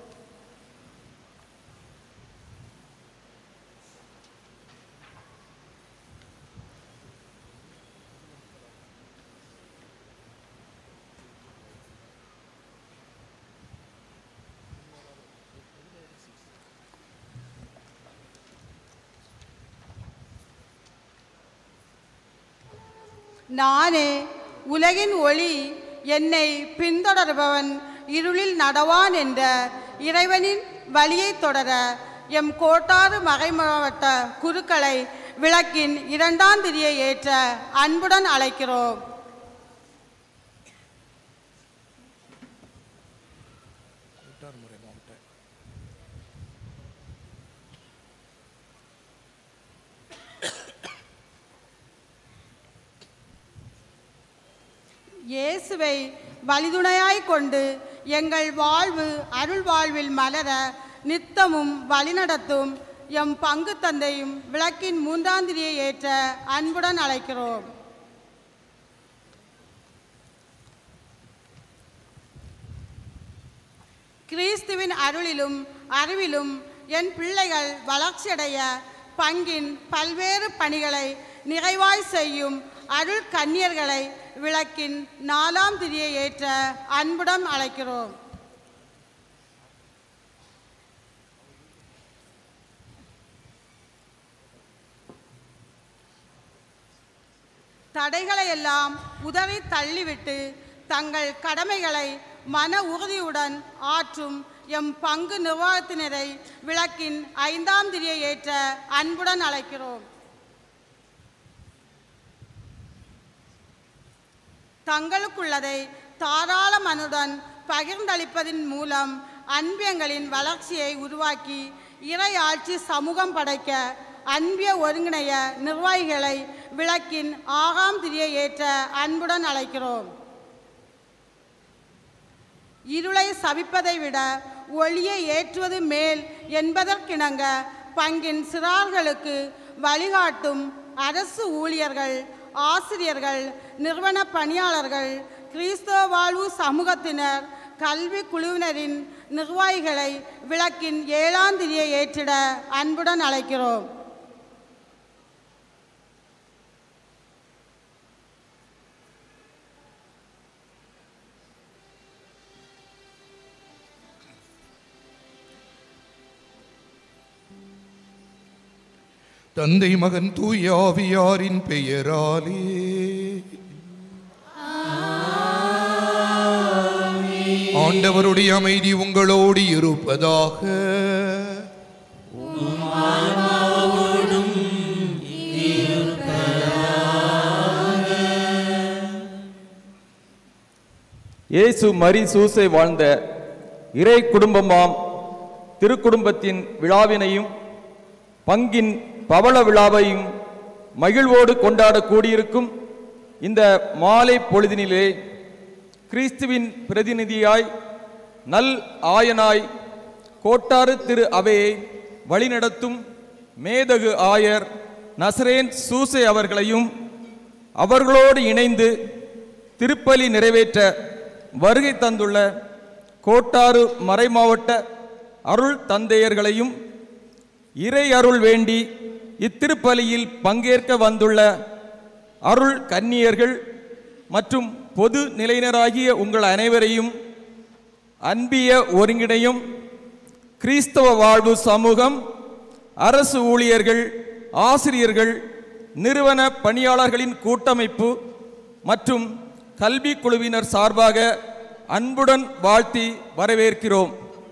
நானே உலகின் ஒளி என்னை பின்தொடர்பவன் இருளில் நடவான் என்ற இறைவனின் வழியைத் தொடர எம் கோட்டாறு மறைமாவட்ட குருக்களை விளக்கின் இரண்டாம் திரியை ஏற்ற அன்புடன் அழைக்கிறோம் இயேசுவை வழிதுணையாய் கொண்டு எங்கள் வாழ்வு அருள் வாழ்வில் மலர நித்தமும் வழிநடத்தும் எம் பங்கு தந்தையும் விளக்கின் மூன்றாந்திரியை ஏற்ற அன்புடன் அழைக்கிறோம் கிறிஸ்துவின் அருளிலும் அறிவிலும் என் பிள்ளைகள் வளர்ச்சியடைய பங்கின் பல்வேறு பணிகளை நிறைவாய் செய்யும் அருள் கன்னியர்களை விளக்கின் நாலாம் திரியை ஏற்ற அன்புடன் அழைக்கிறோம் தடைகளை எல்லாம் உதறி தள்ளிவிட்டு தங்கள் கடமைகளை மன உறுதியுடன் ஆற்றும் எம் பங்கு நிர்வாகத்தினரை விளக்கின் ஐந்தாம் திரியை ஏற்ற அன்புடன் அழைக்கிறோம் தங்களுக்குள்ளதை தாராள மனுடன் பகிர்ந்தளிப்பதின் மூலம் அன்பியங்களின் வளர்ச்சியை உருவாக்கி இறை ஆட்சி சமூகம் படைக்க அன்பிய ஒருங்கிணைய நிர்வாகிகளை விளக்கின் ஆகாம் திரியை ஏற்ற அன்புடன் அழைக்கிறோம் இருளை சபிப்பதை விட ஒளியை ஏற்றுவது மேல் என்பதற்கிணங்க பங்கின் சிறார்களுக்கு வழிகாட்டும் அரசு ஊழியர்கள் ஆசிரியர்கள் நிறுவன பணியாளர்கள் கிறிஸ்தவ வாழ்வு சமூகத்தினர் கல்வி குழுவினரின் நிர்வாகிகளை விளக்கின் ஏழாம் திரியை ஏற்றிட அன்புடன் அழைக்கிறோம் தந்தை மகன் தூய ஆவியாரின் பெயராலே ஆண்டவருடைய அமைதி உங்களோடு இருப்பதாக இயேசு மரி சூசை வாழ்ந்த இறை குடும்பமாம் திருக்குடும்பத்தின் விழாவினையும் பங்கின் பவள விழாவையும் மகிழ்வோடு கொண்டாட கூடியிருக்கும் இந்த மாலை பொழுதினிலே கிறிஸ்துவின் பிரதிநிதியாய் நல் ஆயனாய் கோட்டாறு திரு அவையை வழிநடத்தும் மேதகு ஆயர் நசரேன் சூசை அவர்களையும் அவர்களோடு இணைந்து திருப்பலி நிறைவேற்ற வருகை தந்துள்ள கோட்டாறு மறைமாவட்ட அருள் தந்தையர்களையும் இறை அருள் வேண்டி இத்திருப்பலியில் பங்கேற்க வந்துள்ள அருள் கன்னியர்கள் மற்றும் பொது நிலையினராகிய உங்கள் அனைவரையும் அன்பிய ஒருங்கிணையும் கிறிஸ்தவ வாழ்வு சமூகம் அரசு ஊழியர்கள் ஆசிரியர்கள் நிறுவன பணியாளர்களின் கூட்டமைப்பு மற்றும் கல்வி குழுவினர் சார்பாக அன்புடன் வாழ்த்தி வரவேற்கிறோம்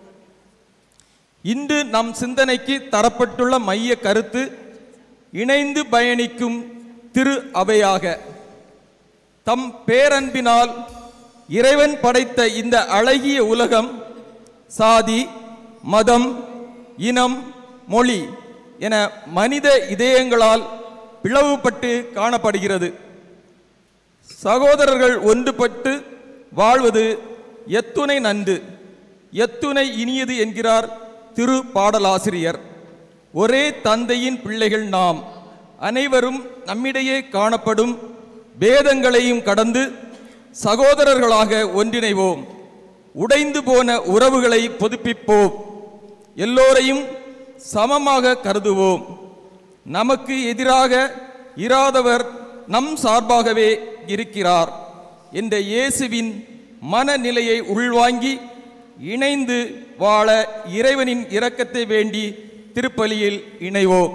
இன்று நம் சிந்தனைக்கு தரப்பட்டுள்ள மைய கருத்து இணைந்து பயணிக்கும் திரு அவையாக தம் பேரன்பினால் இறைவன் படைத்த இந்த அழகிய உலகம் சாதி மதம் இனம் மொழி என மனித இதயங்களால் பிளவுபட்டு காணப்படுகிறது சகோதரர்கள் ஒன்றுபட்டு வாழ்வது எத்துணை நன்று எத்துணை இனியது என்கிறார் திரு பாடலாசிரியர் ஒரே தந்தையின் பிள்ளைகள் நாம் அனைவரும் நம்மிடையே காணப்படும் பேதங்களையும் கடந்து சகோதரர்களாக ஒன்றிணைவோம் உடைந்து போன உறவுகளை புதுப்பிப்போம் எல்லோரையும் சமமாக கருதுவோம் நமக்கு எதிராக இராதவர் நம் சார்பாகவே இருக்கிறார் என்ற இயேசுவின் மனநிலையை உள்வாங்கி இணைந்து வாழ இறைவனின் இரக்கத்தை வேண்டி திருப்பலியில் இணைவோம்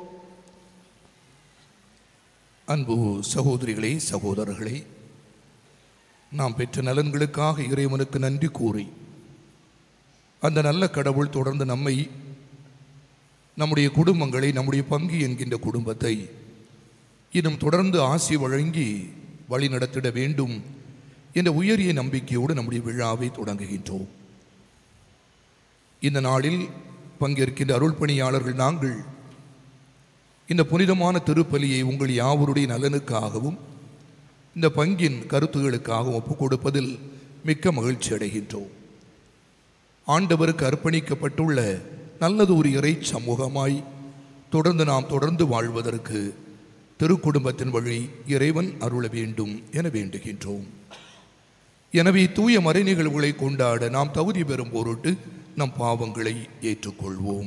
அன்பு சகோதரிகளே சகோதரர்களே நாம் பெற்ற நலன்களுக்காக இறைவனுக்கு நன்றி கூறி அந்த நல்ல கடவுள் தொடர்ந்து நம்மை நம்முடைய குடும்பங்களை நம்முடைய பங்கு என்கின்ற குடும்பத்தை இன்னும் தொடர்ந்து ஆசி வழங்கி வழி நடத்திட வேண்டும் என்ற உயரிய நம்பிக்கையோடு நம்முடைய விழாவை தொடங்குகின்றோம் இந்த நாளில் பங்கேற்கின்ற அருள் பணியாளர்கள் நாங்கள் இந்த புனிதமான திருப்பலியை உங்கள் யாவருடைய நலனுக்காகவும் இந்த பங்கின் கருத்துகளுக்காகவும் ஒப்புக் கொடுப்பதில் மிக்க மகிழ்ச்சி அடைகின்றோம் ஆண்டவருக்கு அர்ப்பணிக்கப்பட்டுள்ள நல்லது ஒரு இறை சமூகமாய் தொடர்ந்து நாம் தொடர்ந்து வாழ்வதற்கு திருக்குடும்பத்தின் வழி இறைவன் அருள வேண்டும் என வேண்டுகின்றோம் எனவே தூய மறை நிகழ்வுகளை கொண்டாட நாம் தகுதி பெறும் பொருட்டு நம் பாவங்களை ஏற்றுக்கொள்வோம்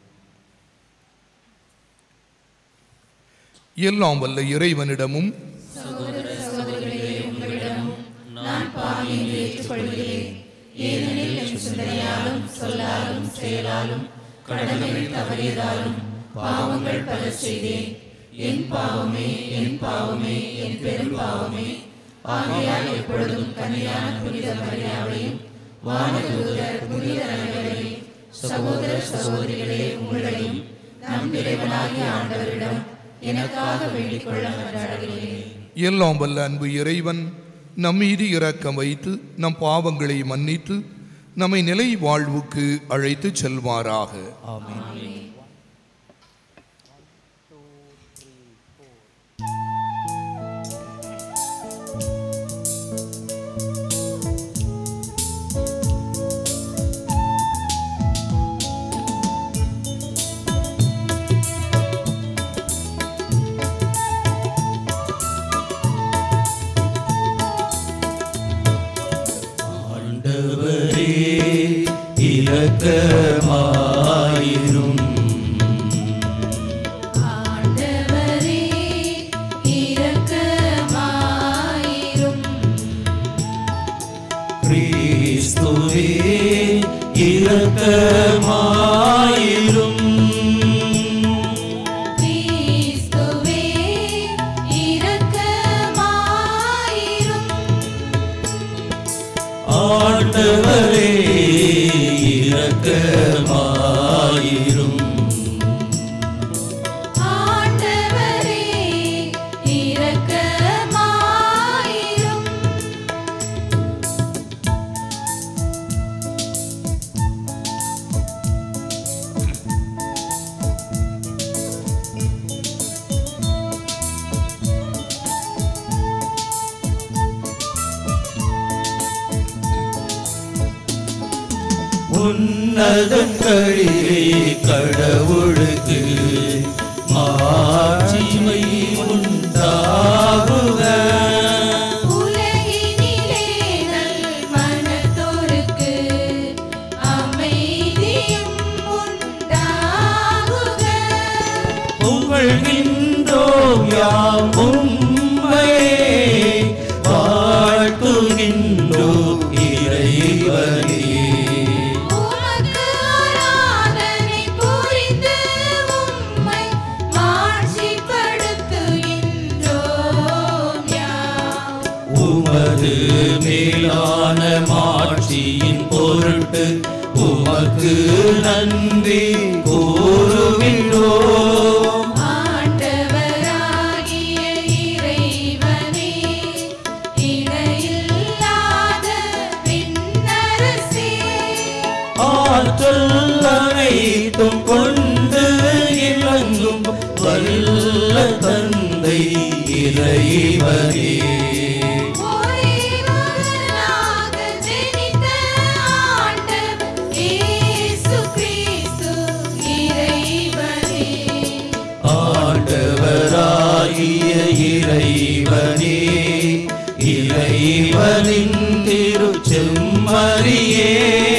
எல்லாம் வல்ல இறைவனிடமும் சகோதர சகோதரிகளே உங்களிடம் நான் பாவி என்று ஏற்றுக்கொள்கிறேன் ஏனெனில் என் சிந்தனையாலும் சொல்லாலும் செயலாலும் கடமையில் தவறியதாலும் பாவங்கள் பல செய்தேன் என் பாவமே என் பாவமே என் பெரும் பாவமே ஆகையால் எப்பொழுதும் கன்னியான புனித மரியாதையும் வானதூதர் புனித அனைவரையும் சகோதர சகோதரிகளே உங்களையும் நம் இறைவனாகிய ஆண்டவரிடம் எனக்காக வேண்டிக் கொள்ள மன்றாடுகிறேன் எல்லாம் வல்ல அன்பு இறைவன் நம் மீது இரக்கம் வைத்து நம் பாவங்களை மன்னித்து நம்மை நிலை வாழ்வுக்கு அழைத்து செல்வாராக ஆண்டவரே இரக்கமாயிரும் ஆண்டவரே இரக்கமாயிரும் கிறிஸ்துவே இரக்கமாயிரும் கிறிஸ்துவே இரக்கமாயிரும் ஆண்டவரே இரக்கமாயிரும் ஆண்டவரே இரக்கமாயிரும் உன்னதங்களிலே கடவுளுக்கு மாட்சிமை உண்டாகுக உலகினிலே நல் மனத்தோருக்கு அமைதியும் உண்டாகுக புகழ்கின்றோம் யாம் உம்மை உமது மேலான மாட்சியின் பொருட்டு உமக்கு நன்றி கூறுகின்றோம் ஆண்டவராகிய இறைவனே இணையில்லாத விண்ணரசே ஆற்றல் அனைத்தும் கொண்டு இறங்கும் வல்ல தந்தை இறைவனே ஒரே மகனாக ஜெனித்த ஆண்டவர் இயேசு கிறிஸ்து இறைவனே ஆண்டவராகிய இறைவனே இறைவனின் திருச்செம்மறியே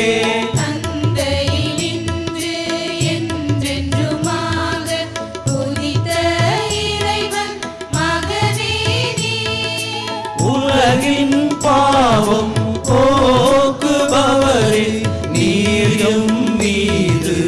தந்தையினின்று என்றென்றுமாக உதித்த இறைவன் மகனே நீ உலகின் பாவம் போக்குபவரே நீரும் மீது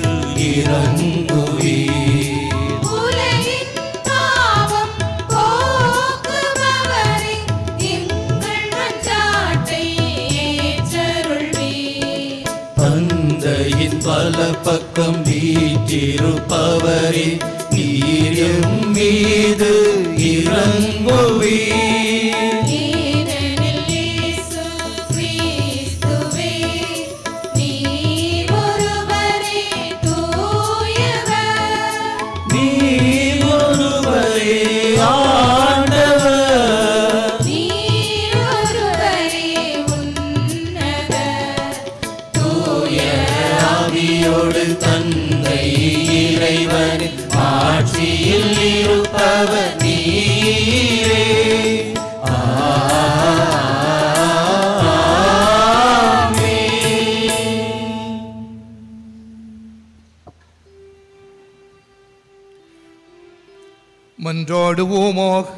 இறங்குவீர் உலகின் பாவம் போக்குபவரே எங்கள் மன்றாட்டை ஏற்றருள்வீர் தந்தையின் பல பக்கம் வீற்றிருப்பவரே நீரும் மீது இறங்குவீர் ஏனெனில் இயேசு கிறிஸ்துவே நீர் ஒருவரே தூயவர் நீர் ஒருவரே ஆண்டவர் நீர் ஒருவரே உன்னதர் தூய ஆவியோடு தந்தை இறைவனின் ஆட்சியில் இருப்பவர் நீரே ஆமென். மன்றாடுவோமாக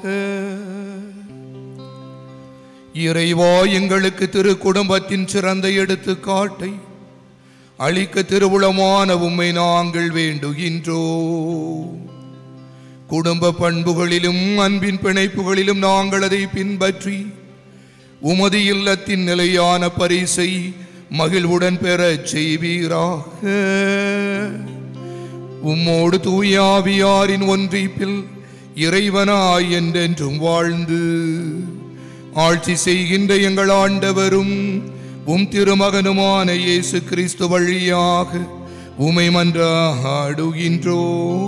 இறைவா எங்களுக்கு திரு குடும்பத்தின் சிறந்த எடுத்துக்காட்டை அளிக்க திருவுளமான உம்மை நாங்கள் வேண்டுகின்றோ குடும்ப பண்புகளிலும் அன்பின் பிணைப்புகளிலும் நாங்கள் அதை பின்பற்றி உமது இல்லத்தின் நிலையான பரிசை மகிழ்வுடன் பெறச் செய்வீராக உம்மோடு தூயாவியாரின் ஒன்றிப்பில் இறைவனாய் என்றென்றும் வாழ்ந்து ஆட்சி செய்கின்ற எங்கள் ஆண்டவரும் உம் திருமகனுமான இயேசு கிறிஸ்து வழியாக உமை மன்றாடுகின்றோ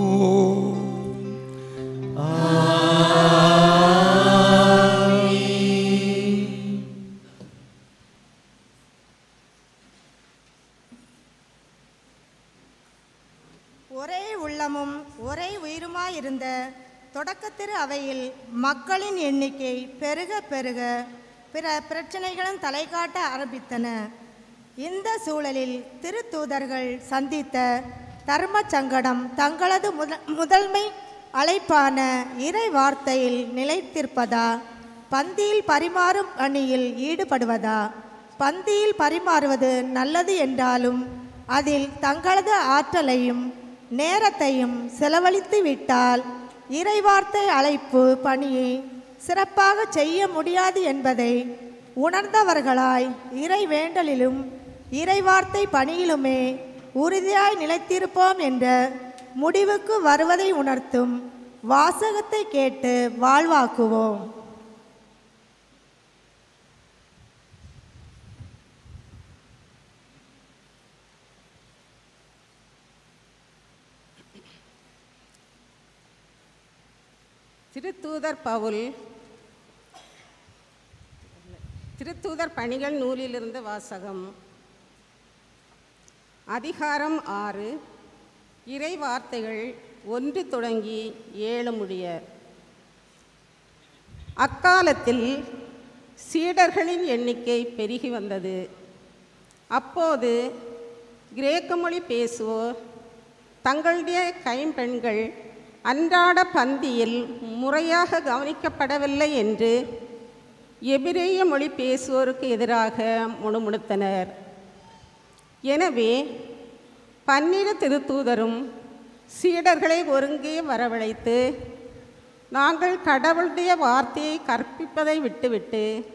ஒரே உள்ளமும் ஒரே உயிருமாயிருந்த தொடக்கத்திரு அவையில் மக்களின் எண்ணிக்கை பெருக பெருக பிற பிரச்சனைகளும் தலை காட்ட ஆரம்பித்தன இந்த சூழலில் திருத்தூதர்கள் சந்தித்த தர்ம சங்கடம் தங்களது முத முதன்மை அழைப்பான இறை வார்த்தையில் நிலைத்திருப்பதா பந்தியில் பரிமாறும் பணியில் ஈடுபடுவதா பந்தியில் பரிமாறுவது நல்லது என்றாலும் அதில் தங்களது ஆற்றலையும் நேரத்தையும் செலவழித்து விட்டால் இறைவார்த்தை அழைப்பு பணியை சிறப்பாக செய்ய முடியாது என்பதை உணர்ந்தவர்களாய் இறை வேண்டலிலும் இறைவார்த்தை பணியிலுமே உறுதியாய் நிலைத்திருப்போம் என்ற முடிவுக்கு வருவதை உணர்த்தும் வாசகத்தை கேட்டு வாழ்வாக்குவோம் திருத்தூதர் பவுல் திருத்தூதர் பணிகள் நூலிலிருந்து வாசகம் அதிகாரம் ஆறு இறை வார்த்தைகள் ஒன்று தொடங்கி ஏழு முடிய அக்காலத்தில் சீடர்களின் எண்ணிக்கை பெருகி வந்தது அப்போது கிரேக்க மொழி பேசுவோர் தங்களுடைய கைம்பெண்கள் அன்றாட பந்தியில் முறையாக கவனிக்கப்படவில்லை என்று எபிரேய மொழி பேசுவோருக்கு எதிராக முணுமுணுத்தனர் எனவே பன்னிரு திருத்தூதரும் சீடர்களை ஒருங்கே வரவழைத்து நாங்கள் கடவுளுடைய வார்த்தையை கற்பிப்பதை விட்டுவிட்டு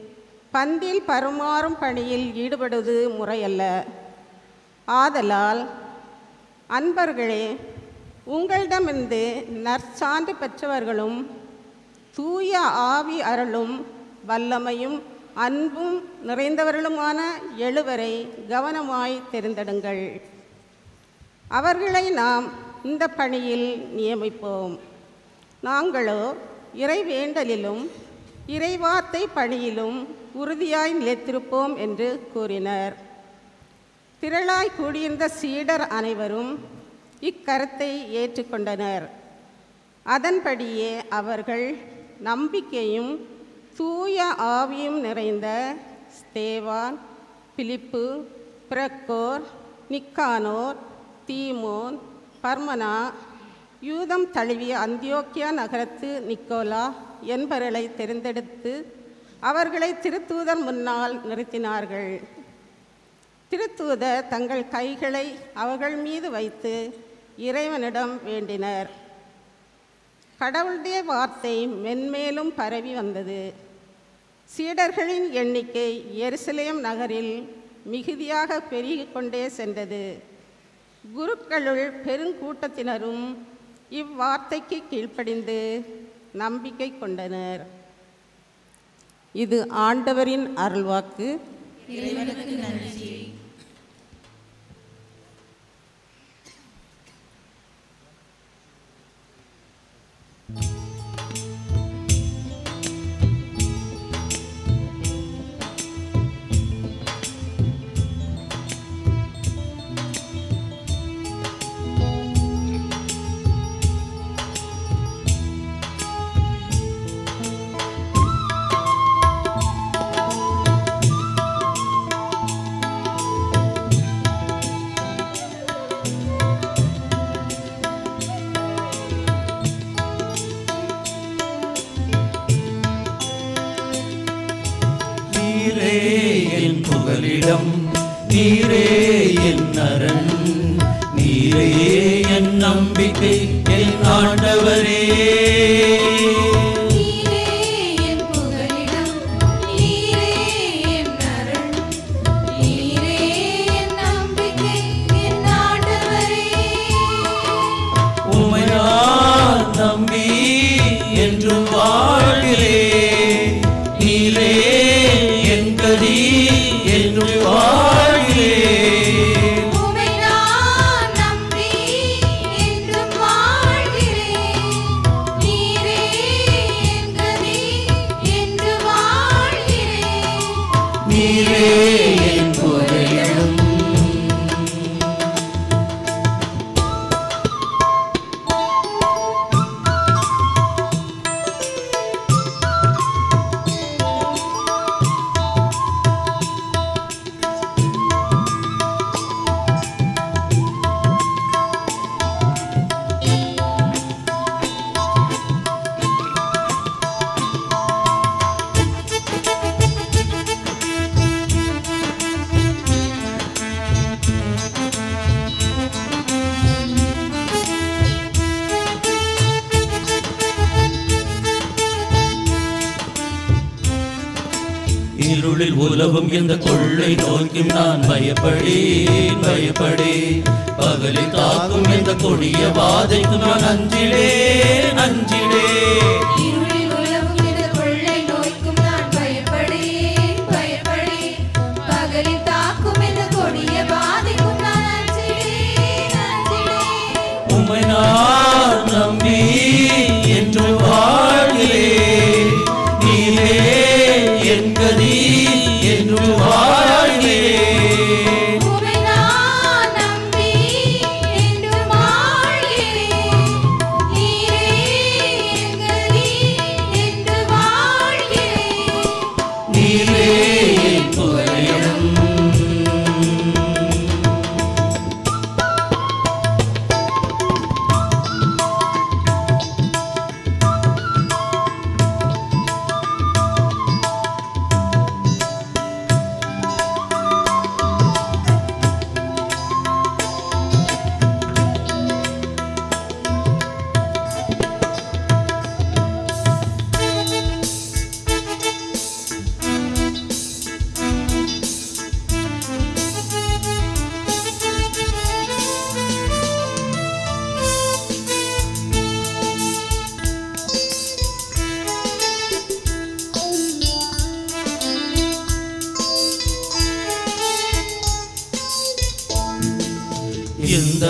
பந்தில் பருமாறும் பணியில் ஈடுபடுவது முறையல்ல ஆதலால் அன்பர்களே உங்களிடமிருந்து நற்சான்று பெற்றவர்களும் தூய ஆவி அருளும் வல்லமையும் அன்பும் நிறைந்தவர்களுமான எழுவரை கவனமாய் தெரிந்தெடுங்கள் அவர்களை நாம் இந்த பணியில் நியமிப்போம் நாங்களோ இறைவேண்டலிலும் இறைவார்த்தை பணியிலும் உறுதியாய் நிலைத்திருப்போம் என்று கூறினர் திரளாய் கூடியிருந்த சீடர் அனைவரும் இக்கருத்தை ஏற்றுக்கொண்டனர் அதன்படியே அவர்கள் நம்பிக்கையும் தூய ஆவியும் நிறைந்த ஸ்தேவான் பிலிப்பு பிரக்கோர் நிக்கானோர் தீமோன் பர்மனா யூதம் தழுவிய அந்தியோக்கியா நகரத்து நிக்கோலா என்பவர்களை தெரிந்தெடுத்து அவர்களை திருத்தூதர் முன்னால் நிறுத்தினார்கள் திருத்தூதர் தங்கள் கைகளை அவர்கள் மீது வைத்து இறைவனிடம் வேண்டினர் கடவுளுடைய வார்த்தை மென்மேலும் பரவி வந்தது சீடர்களின் எண்ணிக்கை எருசலேம் நகரில் மிகுதியாக பெருகிக் கொண்டே சென்றது குருக்களுள் பெருங்கூட்டத்தினரும் இவ்வார்த்தைக்கு கீழ்ப்படிந்து நம்பிக்கை கொண்டனர் இது ஆண்டவரின் அருள்வாக்கு இறைவனுக்கு நன்றி நீரே என் புகலிடம் நீரே என் அரண் நீரே என் நம்பிக்கை என் ஆண்டவரே நீரே என் புகலிடம் நீரே என் அரண் நீரே என் நம்பிக்கை என் ஆண்டவரே உம்மை நான் நம்பி என்றும் வாழ்கிறேன் நீரே என் கதி என்றும் வாழ்கிறேன் உம்மை நான் நம்பி என்றும் வாழ்கிறேன் நீரே என் கதி என்று வாழ்கிறேன் நீரே என் புகலிடம் இருளில் உலவும் இந்த கொள்ளை நோய்க்கும் நான் பயப்படேன் பயப்படேன் பகலில் தாக்கும் இந்த கொடிய வாதைக்கும் நான் அஞ்சிடேன் அஞ்சிடேன் இருளில் உலவும் இந்த கொள்ளை நோய்க்கும் நான் பயப்படேன் பயப்படேன் பகலில் தாக்கும் இந்த கொடிய பாதைக்கும் நான் அஞ்சிடேன் அஞ்சிடேன் உம்மை நான் நம்பி என்று வாழ்கிறேன் நீரே என் கதி என்று வாழ்கிறேன் உம்மை நான் நம்பி என்று வாழ்கிறேன் நீரே என் கதி என்று வாழ்கிறேன் நீரே என் புகலிடம்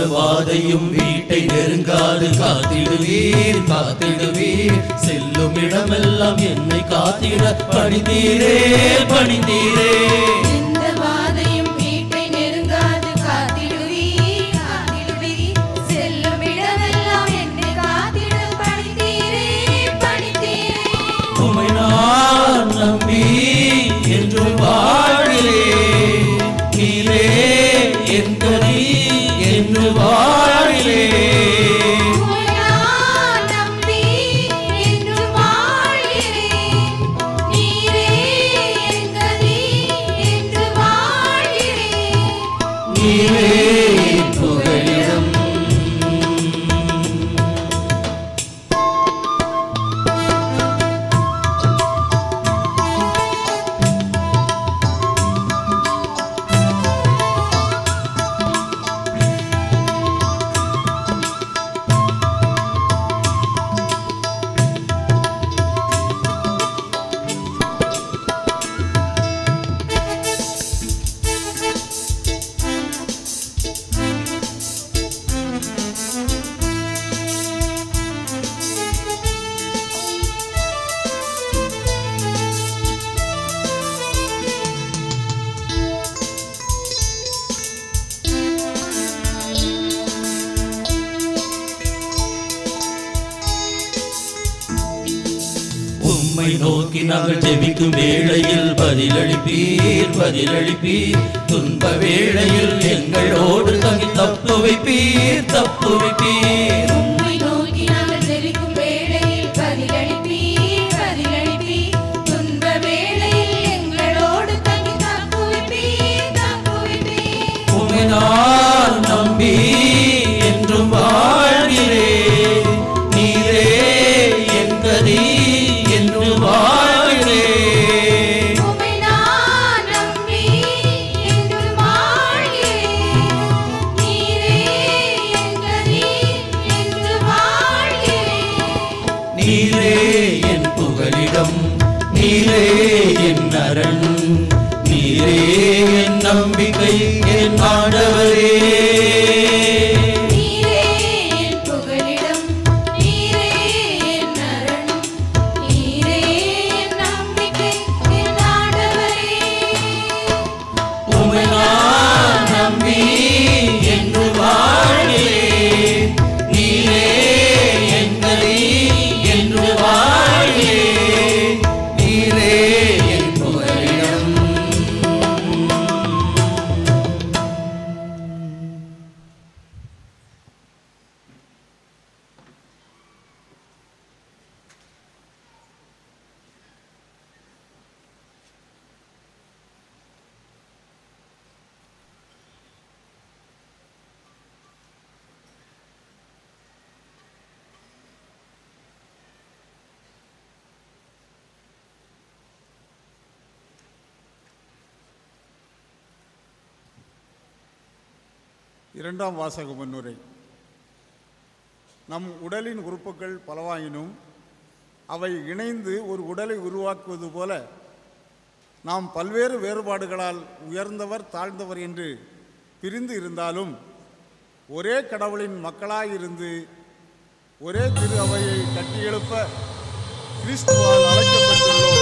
வாதையும் வீட்டை நெருங்காது காத்திடுவீர் காத்திடுவீர் செல்லும் இடமெல்லாம் என்னை காத்திட பணிந்தீரே பணிந்தீரே எந்த வாதையும் வீட்டை நெருங்காது காத்திடுவீர் காத்திடுவீர் செல்லும் இடமெல்லாம் என்னை காத்திட பணித்தீரே பணித்தீரே உமை நான் நம்பி என்றும் வாழ்கிறே நீரே என் கதி என்று வாழ்கிறே உம்மை நான் நம்பி என்று வாழ்கிறேன் நீரே என் கதி என்று வாழ்கிறேன் நீரே என் புகழிடம் உம்மை நோக்கி நாங்கள் ஜெபிக்கும் வேளையில் பதிலளிப்பீர் பதிலளிப்பீர் துன்ப வேளையில் எங்களோடு தங்கி தப்பு வைப்பீர் தப்பு வைப்பீர் உம்மை நோக்கி நாங்கள் ஜெபிக்கும் வேளையில் பதிலளிப்பீர் பதிலளிப்பீர் துன்ப வேளையில் எங்களோடு தங்கி தப்புவிப்பீர் தப்புவிப்பீர் உம்மை நான் நம்பி என்றும் வாழ்கிறேன் நீரே என் கதி என்று வாழ்கிறேன் உம்மை நான் நம்பி என்று வாழ்கிறேன் நீரே என் கதி என்று வாழ்கிறேன் நீரே என் புகலிடம் நீரே என் அரண் நீரே என் நம்பிக்கை என் ஆண்டவரே நீரே என் புகலிடம் நீரே என் அரண் நீரே என் நம்பிக்கை என் ஆண்டவரே உம்மை நான் நம்பி என்று வாழ்கிறேன் நீரே என் கதி என்று வாழ்கிறேன் நீரே என் புகலிடம் இரண்டாம் வாசக முன்னுரை நம் உடலின் உறுப்புகள் பலவாயினும் அவை இணைந்து ஒரு உடலை உருவாக்குவது போல நாம் பல்வேறு வேறுபாடுகளால் உயர்ந்தவர் தாழ்ந்தவர் என்று பிரிந்து இருந்தாலும் ஒரே கடவுளின் மக்களாயிருந்து ஒரே திரு அவையை கட்டியெழுப்ப கிறிஸ்துவால் அழைக்கப்பட்டுள்ளோம்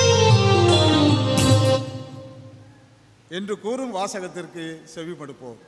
என்று கூறும் வாசகத்திற்கு செவிமடுப்போம்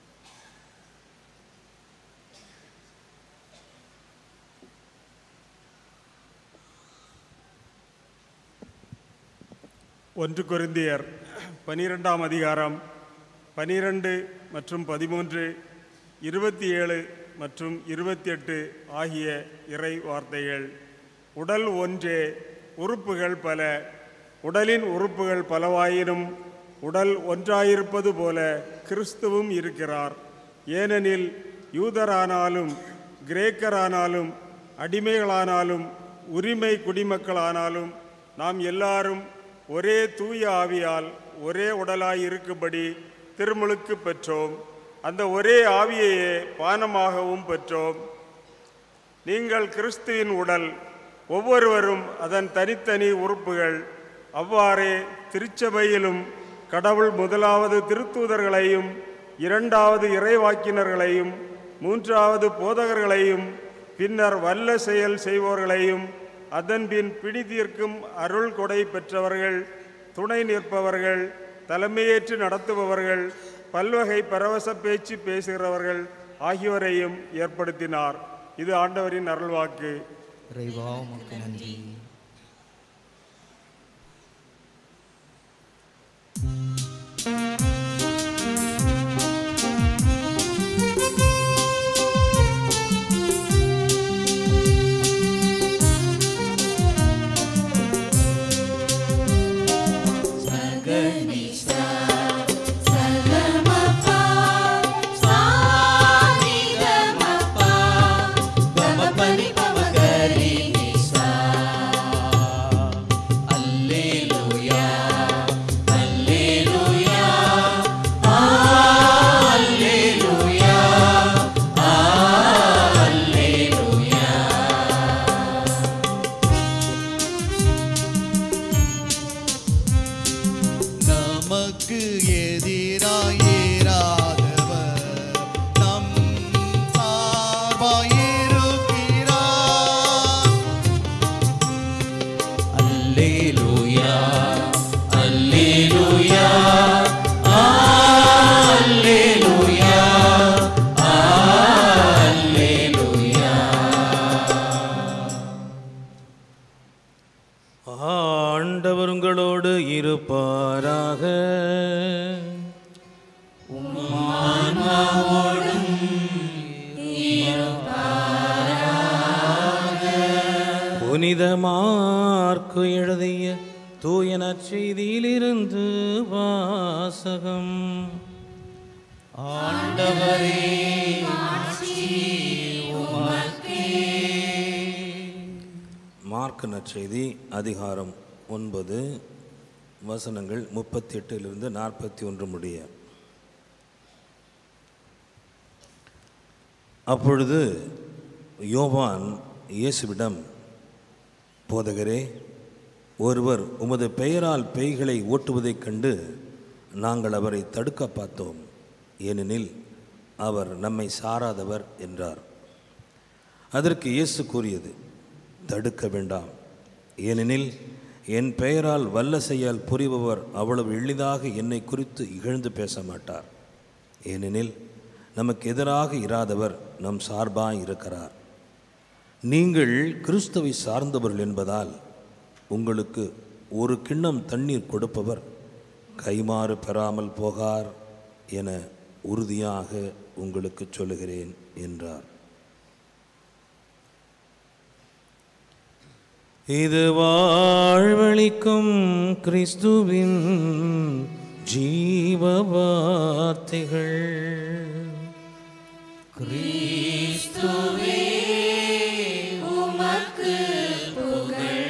ஒன்று கொரிந்தியர் பனிரெண்டாம் அதிகாரம் பனிரெண்டு மற்றும் பதிமூன்று இருபத்தி ஏழு மற்றும் இருபத்தி எட்டு ஆகிய இறை வார்த்தைகள் உடல் ஒன்றே உறுப்புகள் பல உடலின் உறுப்புகள் பலவாயினும் உடல் ஒன்றாயிருப்பது போல கிறிஸ்துவும் இருக்கிறார் ஏனெனில் யூதரானாலும் கிரேக்கரானாலும் அடிமைகளானாலும் உரிமை குடிமக்களானாலும் நாம் எல்லாரும் ஒரே தூய ஆவியால் ஒரே உடலாய் இருக்கும்படி திருமுழுக்கு பெற்றோம் அந்த ஒரே ஆவியையே பானமாகவும் பெற்றோம் நீங்கள் கிறிஸ்துவின் உடல் ஒவ்வொருவரும் அதன் தனித்தனி உறுப்புகள் அவ்வாறே திருச்சபையிலும் கடவுள் முதலாவது திருத்தூதர்களையும் இரண்டாவது இறைவாக்கினர்களையும் மூன்றாவது போதகர்களையும் பின்னர் வல்ல செயல் செய்வோர்களையும் அதன்பின் பிடி தீர்க்கும் அருள் கொடை பெற்றவர்கள் துணை நிற்பவர்கள் தலைமையேற்று நடத்துபவர்கள் பல்வகை பரவச பேச்சு பேசுகிறவர்கள் ஆகியோரையும் ஏற்படுத்தினார் இது ஆண்டவரின் அருள்வாக்கு இறைவா உமக்கு நன்றி நமக்கு எதிராயிராதவர் நம் சார்பாயிருக்கிறார் அல்லேலூயா அல்லேலூயா அல்லேலூயா அல்லேலூயா ஆண்டவர் உங்களோடு இருப்பாராக புனித மார்க்கு எழுதிய தூய நற்செய்தியிலிருந்து வாசகம் ஆண்டவரே மார்க் நற்செய்தி அதிகாரம் ஒன்பது வசனங்கள் முப்பத்தி எட்டிலிருந்து நாற்பத்தி ஒன்று முடிய அப்பொழுது யோவான் இயேசுவிடம் போதகரே ஒருவர் உமது பெயரால் பேய்களை ஓட்டுவதைக் கண்டு நாங்கள் அவரை தடுக்க பார்த்தோம் ஏனெனில் அவர் நம்மை சாராதவர் என்றார் அதற்கு இயேசு கூறியது தடுக்க வேண்டாம் ஏனெனில் என் பெயரால் வல்ல செயல் புரிபவர் அவ்வளவு எளிதாக என்னை குறித்து இகழ்ந்து பேச மாட்டார் ஏனெனில் நமக்கு எதிராக இராதவர் நம் சார்பாக இருக்கிறார் நீங்கள் கிறிஸ்துவை சார்ந்தவர்கள் என்பதால் உங்களுக்கு ஒரு கிண்ணம் தண்ணீர் கொடுப்பவர் கைமாறு பெறாமல் போகார் என உறுதியாக உங்களுக்கு சொல்லுகிறேன் என்றார் இது வாழ்வழிக்கும் கிறிஸ்துவின் ஜீவ வார்த்தைகள் கிறிஸ்துவே உமக்கு புகழ்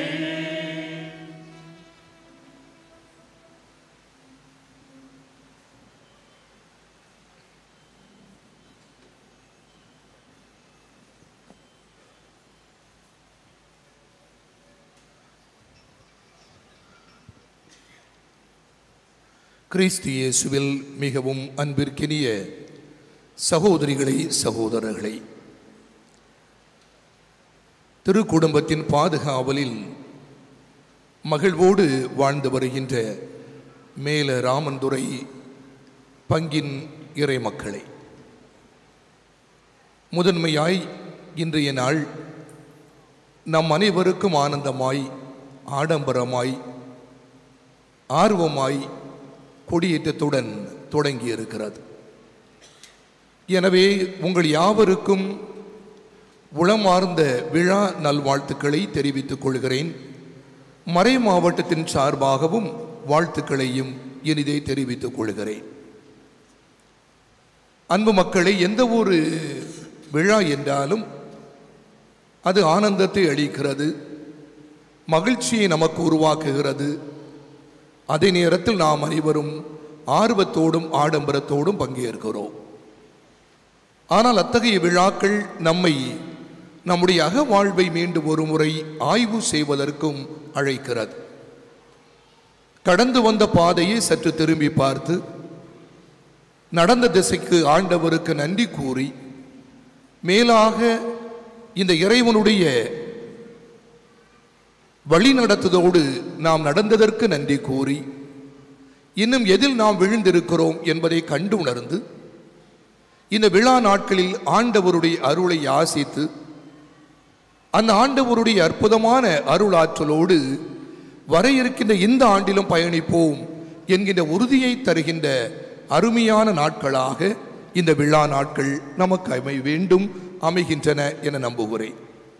கிறிஸ்து இயேசுவில் மிகவும் அன்பிற்கினிய சகோதரிகளே சகோதரர்களே திருக்குடும்பத்தின் பாதுகாவலில் மகிழ்வோடு வாழ்ந்து வருகின்ற மேல ராமந்துரை பங்கின் இறை மக்களை முதன்மையாய் இன்றைய நாள் நம் அனைவருக்கும் ஆனந்தமாய் ஆடம்பரமாய் ஆர்வமாய் கொடியேற்றத்துடன் தொடங்கி இருக்கிறது எனவே உங்கள் யாவருக்கும் உளமார்ந்த விழா நல்வாழ்த்துக்களை தெரிவித்துக் கொள்கிறேன் மறை மாவட்டத்தின் சார்பாகவும் வாழ்த்துக்களையும் இனிதே தெரிவித்துக் கொள்கிறேன் அன்பு மக்களை எந்த ஒரு விழா என்றாலும் அது ஆனந்தத்தை அளிக்கிறது மகிழ்ச்சியை நமக்கு உருவாக்குகிறது அதே நேரத்தில் நாம் அனைவரும் ஆர்வத்தோடும் ஆடம்பரத்தோடும் பங்கேற்கிறோம் ஆனால் அத்தகைய விழாக்கள் நம்மை நம்முடைய அக வாழ்வை மீண்டும் ஒரு முறை ஆய்வு செய்வதற்கும் அழைக்கிறது கடந்து வந்த பாதையை சற்று திரும்பி பார்த்து நடந்த திசைக்கு ஆண்டவருக்கு நன்றி கூறி மேலாக இந்த இறைவனுடைய வழி நடத்துதோடு நாம் நடந்ததற்கு நன்றி கூறி இன்னும் எதில் நாம் விழுந்திருக்கிறோம் என்பதை கண்டு உணர்ந்து இந்த விழா நாட்களில் ஆண்டவருடைய அருளை யாசித்து அந்த ஆண்டவருடைய அற்புதமான அருளாற்றலோடு வர இருக்கின்ற இந்த ஆண்டிலும் பயணிப்போம் என்கின்ற உறுதியை தருகின்ற அருமையான நாட்களாக இந்த விழா நாட்கள் நமக்கு அமை வேண்டும் அமைகின்றன என நம்புகிறேன்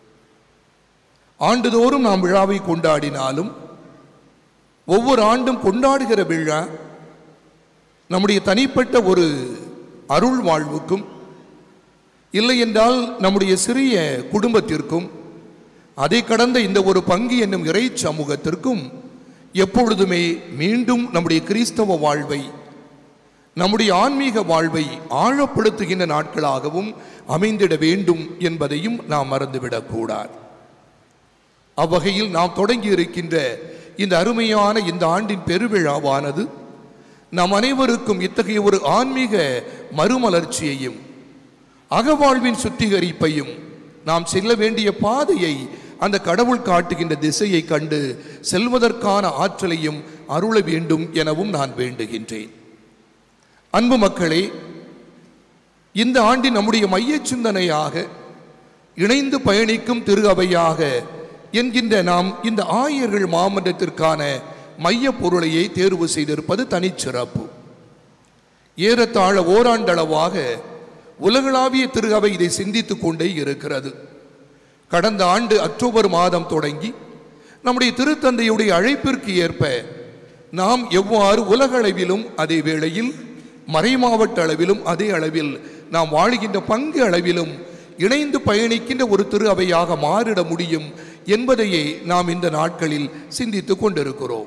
ஆண்டுதோறும் நாம் விழாவை கொண்டாடினாலும் ஒவ்வொரு ஆண்டும் கொண்டாடுகிற விழா நம்முடைய தனிப்பட்ட ஒரு அருள் வாழ்வுக்கும் இல்லை என்றால் நம்முடைய சிறிய குடும்பத்திற்கும் அதை கடந்த இந்த ஒரு பங்கு என்னும் இறை சமூகத்திற்கும் எப்பொழுதுமே மீண்டும் நம்முடைய கிறிஸ்தவ வாழ்வை நம்முடைய ஆன்மீக வாழ்வை ஆழப்படுத்துகின்ற நாட்களாகவும் அமைந்திட வேண்டும் என்பதையும் நாம் மறந்துவிடக்கூடாது அவ்வகையில் நாம் தொடங்கி இருக்கின்ற இந்த அருமையான இந்த ஆண்டின் பெருவிழாவானது நம் அனைவருக்கும் இத்தகைய ஒரு ஆன்மீக மறுமலர்ச்சியையும் அகவாழ்வின் சுத்திகரிப்பையும் நாம் செல்ல வேண்டிய பாதையை அந்த கடவுள் காட்டுகின்ற திசையை கண்டு செல்வதற்கான ஆற்றலையும் அருள வேண்டும் எனவும் நான் வேண்டுகின்றேன் அன்பு மக்களே இந்த ஆண்டின் நம்முடைய மைய சிந்தனையாக இணைந்து பயணிக்கும் திரு அவையாக என்கின்ற நாம் இந்த ஆயர்கள் மாமன்றத்திற்கான மைய பொருளையை தேர்வு செய்திருப்பது தனிச்சிறப்பு ஏறத்தாழ ஓராண்டளவாக உலகளாவிய திரு அவை இதை சிந்தித்துக் கொண்டே இருக்கிறது கடந்த ஆண்டு அக்டோபர் மாதம் தொடங்கி நம்முடைய திருத்தந்தையுடைய அழைப்பிற்கு ஏற்ப நாம் எவ்வாறு உலக அளவிலும் அதே வேளையில் மறைமாவட்ட அளவிலும் அதே அளவில் நாம் வாழுகின்ற பங்கு அளவிலும் இணைந்து பயணிக்கின்ற ஒரு திரு அவையாக மாறிட முடியும் என்பதையே நாம் இந்த நாட்களில் சிந்தித்துக் கொண்டிருக்கிறோம்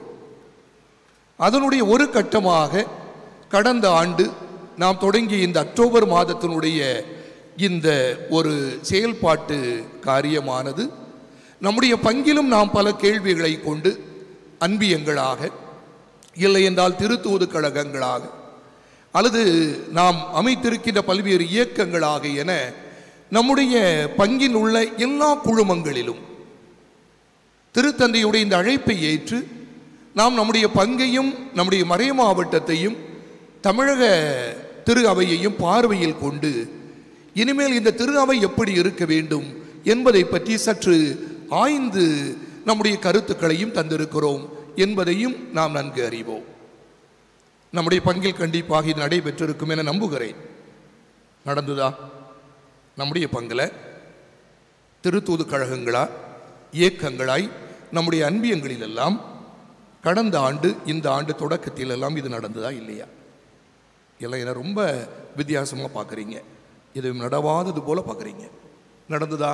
அதனுடைய ஒரு கட்டமாக கடந்த ஆண்டு நாம் தொடங்கிய இந்த அக்டோபர் மாதத்தினுடைய இந்த ஒரு செயல்பாட்டு காரியமானது நம்முடைய பங்கிலும் நாம் பல கேள்விகளை கொண்டு அன்பியங்களாக இல்லை என்றால் திருத்தூது கழகங்களாக அல்லது நாம் அமைத்திருக்கின்ற பல்வேறு இயக்கங்களாக என நம்முடைய பங்கில் உள்ள எல்லா குழுமங்களிலும் திருத்தந்தையுடைய இந்த அழைப்பை ஏற்று நாம் நம்முடைய பங்கையும் நம்முடைய மறை மாவட்டத்தையும் தமிழக திரு அவையையும் பார்வையில் கொண்டு இனிமேல் இந்த திரு அவை எப்படி இருக்க வேண்டும் என்பதை பற்றி சற்று ஆய்ந்து நம்முடைய கருத்துக்களையும் தந்திருக்கிறோம் என்பதையும் நாம் நன்கு அறிவோம் நம்முடைய பங்கில் கண்டிப்பாக இது நடைபெற்றிருக்கும் என நம்புகிறேன் நடந்துதா நம்முடைய பங்கில் திருத்தூது கழகங்களா இயக்கங்களாய் நம்முடைய அன்பியங்களிலெல்லாம் கடந்த ஆண்டு இந்த ஆண்டு தொடக்கத்தில் எல்லாம் இது நடந்ததா இல்லையா எல்லாம் என்ன ரொம்ப வித்தியாசமாக பார்க்குறீங்க இது நடவாதது போல பார்க்குறீங்க நடந்ததா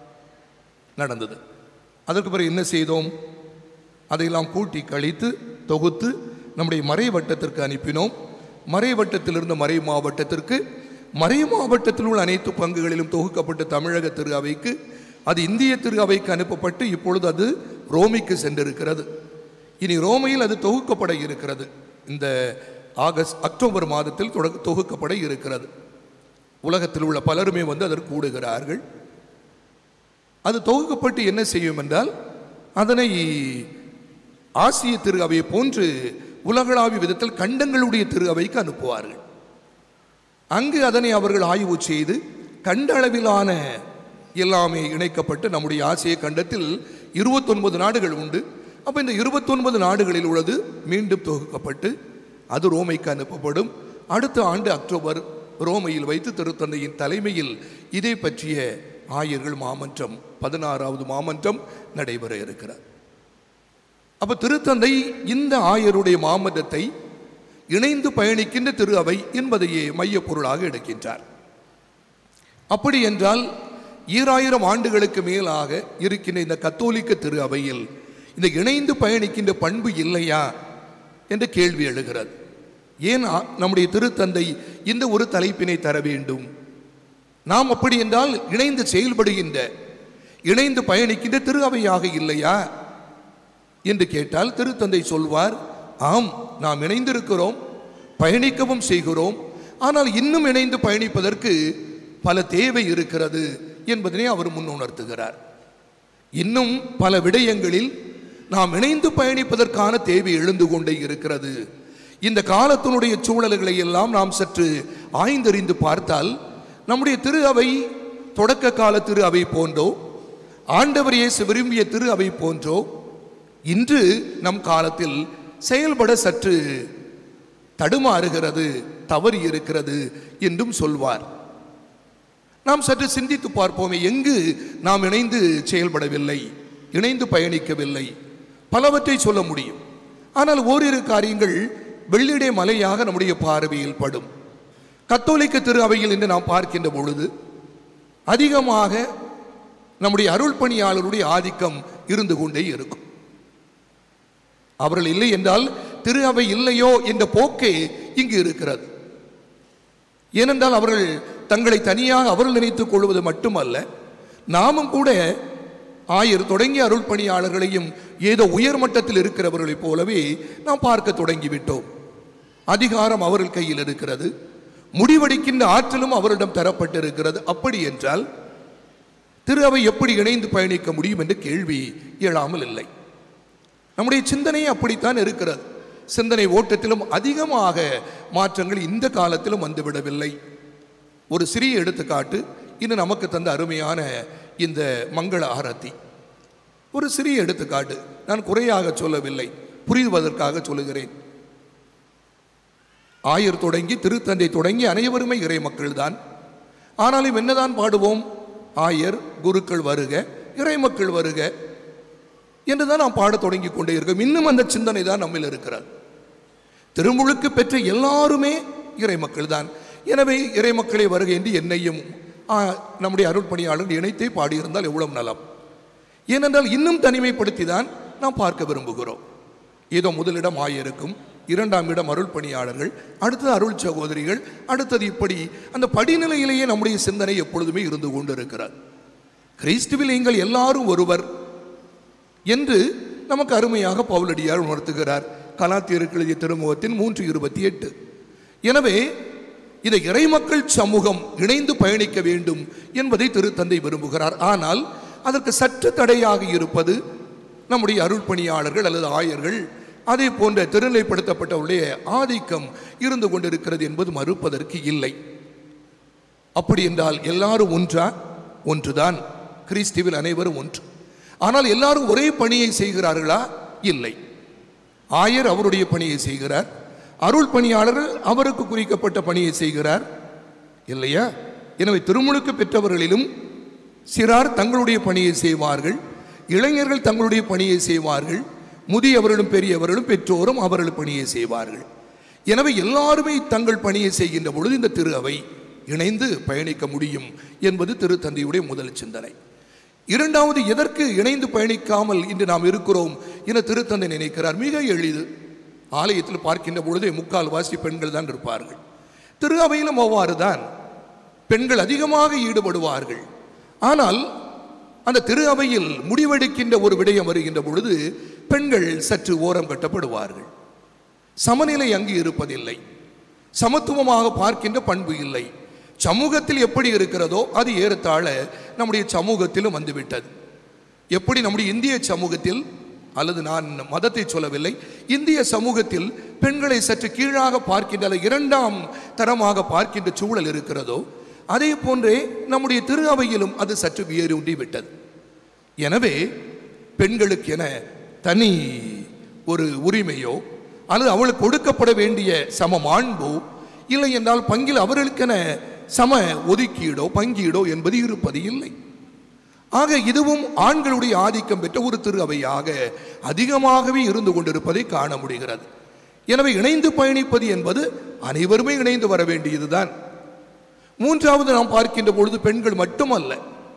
நடந்தது அதற்கு பிறகு என்ன செய்தோம் அதையெல்லாம் கூட்டி கழித்து தொகுத்து நம்முடைய மறை வட்டத்திற்கு அனுப்பினோம் மறை வட்டத்திலிருந்து மறை மாவட்டத்திற்கு மறை மாவட்டத்தில் உள்ள அனைத்து பங்குகளிலும் தொகுக்கப்பட்ட தமிழக திரு அவைக்கு அது இந்திய திரு அவைக்கு அனுப்பப்பட்டு இப்பொழுது அது ரோமிக்கு சென்றிருக்கிறது இனி ரோமையில் அது தொகுக்கப்பட இருக்கிறது இந்த ஆகஸ்ட் அக்டோபர் மாதத்தில் தொட- தொகுக்கப்பட இருக்கிறது உலகத்தில் உள்ள பலருமே வந்து அதற்கு கூடுகிறார்கள் அது தொகுக்கப்பட்டு என்ன செய்யும் என்றால் அதனை ஆசிய திரு அவையை போன்று உலகளாவிய விதத்தில் கண்டங்களுடைய திரு அவைக்கு அனுப்புவார்கள் அங்கு அதனை அவர்கள் ஆய்வு செய்து கண்ட அளவிலான எல்லாமே இணைக்கப்பட்டு நம்முடைய ஆசிய கண்டத்தில் இருபத்தொன்பது நாடுகள் உண்டு அப்போ இந்த இருபத்தொன்பது நாடுகளில் உள்ளது மீண்டும் தொகுக்கப்பட்டு அது ரோமைக்கு அனுப்பப்படும் அடுத்த ஆண்டு அக்டோபர் ரோமையில் வைத்து திருத்தந்தையின் தலைமையில் இதை பற்றிய ஆயர்கள் மாமன்றம் பதினாறாவது மாமன்றம் நடைபெற இருக்கிறார் அப்ப திருத்தந்தை இந்த ஆயருடைய மாமன்றத்தை இணைந்து பயணிக்கின்ற திரு அவை என்பதையே மைய பொருளாக எடுக்கின்றார் அப்படி என்றால் ஈராயிரம் ஆண்டுகளுக்கு மேலாக இருக்கின்ற இந்த கத்தோலிக்க திரு அவையில் இந்த இணைந்து பயணிக்கின்ற பண்பு இல்லையா என்ற கேள்வி எழுகிறது ஏன் ஆ- நம்முடைய திருத்தந்தை இந்த ஒரு தலைப்பினை தர வேண்டும் நாம் அப்படி என்றால் இணைந்து செயல்படுகின்ற இணைந்து பயணிக்கின்ற திரு அவையாக இல்லையா என்று கேட்டால் திருத்தந்தை சொல்வார் ஆம் நாம் இணைந்திருக்கிறோம் பயணிக்கவும் செய்கிறோம் ஆனால் இன்னும் இணைந்து பயணிப்பதற்கு பல தேவை இருக்கிறது என்பதனை அவர் முன்னுணர்த்துகிறார் இன்னும் பல விடயங்களில் நாம் இணைந்து பயணிப்பதற்கான தேவை எழுந்து கொண்டே இருக்கிறது இந்த காலத்தினுடைய சூழல்களை எல்லாம் நாம் சற்று ஆய்ந்தறிந்து பார்த்தால் நம்முடைய திரு அவை தொடக்க கால திரு அவை போன்றோ ஆண்டவர் இயேசு விரும்பிய திரு அவை போன்றோ இன்று நம் காலத்தில் செயல்பட சற்று தடுமாறுகிறது தவறி இருக்கிறது என்றும் சொல்வார் நாம் சற்று சிந்தித்து பார்ப்போமே எங்கு நாம் இணைந்து செயல்படவில்லை இணைந்து பயணிக்கவில்லை பலவற்றை சொல்ல முடியும் ஆனால் ஓரிரு காரியங்கள் வெள்ளிடை மலையாக நம்முடைய பார்வையில் படும் கத்தோலிக்க திரு அவையில் என்று நாம் பார்க்கின்ற பொழுது அதிகமாக நம்முடைய அருள் பணியாளருடைய ஆதிக்கம் இருந்து கொண்டே இருக்கும் அவர்கள் இல்லை என்றால் திரு அவை இல்லையோ என்ற போக்கே இங்கு இருக்கிறது ஏனென்றால் அவர்கள் தங்களை தனியாக அவர்கள் நினைத்துக் கொள்வது மட்டுமல்ல நாமும் கூட ஆயர் தொடங்கிய அருள் பணியாளர்களையும் ஏதோ உயர்மட்டத்தில் இருக்கிறவர்களைப் போலவே நாம் பார்க்க தொடங்கிவிட்டோம் அதிகாரம் அவர்கள் கையில் இருக்கிறது முடிவெடுக்கின்ற ஆற்றலும் அவரிடம் தரப்பட்டிருக்கிறது அப்படி என்றால் திரு அவை எப்படி இணைந்து பயணிக்க முடியும் என்ற கேள்வி எழாமல் இல்லை நம்முடைய சிந்தனை அப்படித்தான் இருக்கிறது சிந்தனை ஓட்டத்திலும் அதிகமாக மாற்றங்கள் இந்த காலத்திலும் வந்துவிடவில்லை ஒரு சிறிய எடுத்துக்காட்டு இன்னும் நமக்கு தந்த அருமையான இந்த மங்கள ஆரத்தி ஒரு சிறிய எடுத்துக்காட்டு நான் குறையாக சொல்லவில்லை புரிவதற்காக சொல்லுகிறேன் ஆயர் தொடங்கி திருத்தந்தை தொடங்கி அனைவருமே இறை மக்கள்தான் ஆனாலும் என்னதான் பாடுவோம் ஆயர் குருக்கள் வருக இறை மக்கள் வருக என்றுதான் நாம் பாடத் தொடங்கி கொண்டே இருக்கோம் இன்னும் அந்த சிந்தனை தான் நம்மில் இருக்கிறது திருமுழுக்கு பெற்ற எல்லாருமே இறை மக்கள் தான் எனவே இறை மக்களை வருக என்று என்னையும் ஆ, நம்முடைய அருட்பணியாளர் இணைத்தே பாடியிருந்தால் எவ்வளவு நலம் ஏனென்றால் இன்னும் தனிமைப்படுத்தி தான் நாம் பார்க்க விரும்புகிறோம் ஏதோ முதலிடம் ஆயருக்கும் இரண்டாம் இடம் அருள் பணியாளர்கள் அடுத்தது அருள் சகோதரிகள் அடுத்தது இப்படி அந்த படிநிலையிலேயே நம்முடைய சிந்தனை எப்பொழுதுமே இருந்து கொண்டிருக்கிறார் கிறிஸ்துவில் நீங்கள் எல்லாரும் ஒருவர் என்று நமக்கு அருமையாக பவுலடியார் உணர்த்துகிறார் கலாத்தியருக்கு எழுதிய திருமுகத்தின் மூன்று இருபத்தி எட்டு எனவே இந்த இறைமக்கள் சமூகம் இணைந்து பயணிக்க வேண்டும் என்பதை திருத்தந்தை விரும்புகிறார் ஆனால் அதற்கு சற்று தடையாக இருப்பது நம்முடைய அருள் பணியாளர்கள் அல்லது ஆயர்கள் அதே போன்ற திருநிலைப்படுத்தப்பட்டவருடைய ஆதிக்கம் இருந்து கொண்டிருக்கிறது என்பது மறுப்பதற்கு இல்லை அப்படி என்றால் எல்லாரும் ஒன்றா ஒன்றுதான் கிறிஸ்துவில் அனைவரும் ஒன்று ஆனால் எல்லாரும் ஒரே பணியை செய்கிறார்களா இல்லை ஆயர் அவருடைய பணியை செய்கிறார் அருள் பணியாளர்கள் அவருக்கு குறிக்கப்பட்ட பணியை செய்கிறார் இல்லையா எனவே திருமுழுக்கு பெற்றவர்களிலும் சிறார் தங்களுடைய பணியை செய்வார்கள் இளைஞர்கள் தங்களுடைய பணியை செய்வார்கள் முதியவர்களும் பெரியவர்களும் பெற்றோரும் அவர்கள் பணியை செய்வார்கள் எனவே எல்லாருமே தங்கள் பணியை செய்கின்ற பொழுது இந்த திரு அவை இணைந்து பயணிக்க முடியும் என்பது திருத்தந்தையுடைய முதல் சிந்தனை இரண்டாவது எதற்கு இணைந்து பயணிக்காமல் இன்று நாம் இருக்கிறோம் என திருத்தந்தை நினைக்கிறார் மிக எளிது ஆலயத்தில் பார்க்கின்ற பொழுதே முக்கால் வாசி பெண்கள் தான் இருப்பார்கள் திரு அவையிலும் அவ்வாறு தான் பெண்கள் அதிகமாக ஈடுபடுவார்கள் ஆனால் அந்த திரு அவையில் முடிவெடுக்கின்ற ஒரு விடயம் வருகின்ற பொழுது பெண்கள் சற்று ஓரம் கட்டப்படுவார்கள் சமநிலை அங்கு இருப்பதில்லை சமத்துவமாக பார்க்கின்ற பண்பு இல்லை சமூகத்தில் எப்படி இருக்கிறதோ அது ஏறத்தாழ நம்முடைய சமூகத்திலும் வந்துவிட்டது எப்படி நம்முடைய இந்திய சமூகத்தில் அல்லது நான் மதத்தை சொல்லவில்லை இந்திய சமூகத்தில் பெண்களை சற்று கீழாக பார்க்கின்ற அல்லது இரண்டாம் தரமாக பார்க்கின்ற சூழல் இருக்கிறதோ அதே போன்றே நம்முடைய திரு அவையிலும் அது சற்று வேரூன்றி விட்டது எனவே பெண்களுக்கென தனி ஒரு உரிமையோ அல்லது அவளுக்கு கொடுக்கப்பட வேண்டிய சம மாண்போ இல்லை என்றால் பங்கில் அவர்களுக்கென சம ஒதுக்கீடோ பங்கீடோ என்பது இருப்பது இல்லை ஆக இதுவும் ஆண்களுடைய ஆதிக்கம் பெற்ற ஒரு திரு அவையாக அதிகமாகவே இருந்து கொண்டிருப்பதை காண முடிகிறது எனவே இணைந்து பயணிப்பது என்பது அனைவருமே இணைந்து வர வேண்டியதுதான் மூன்றாவது நாம் பார்க்கின்ற பொழுது பெண்கள் மட்டுமல்ல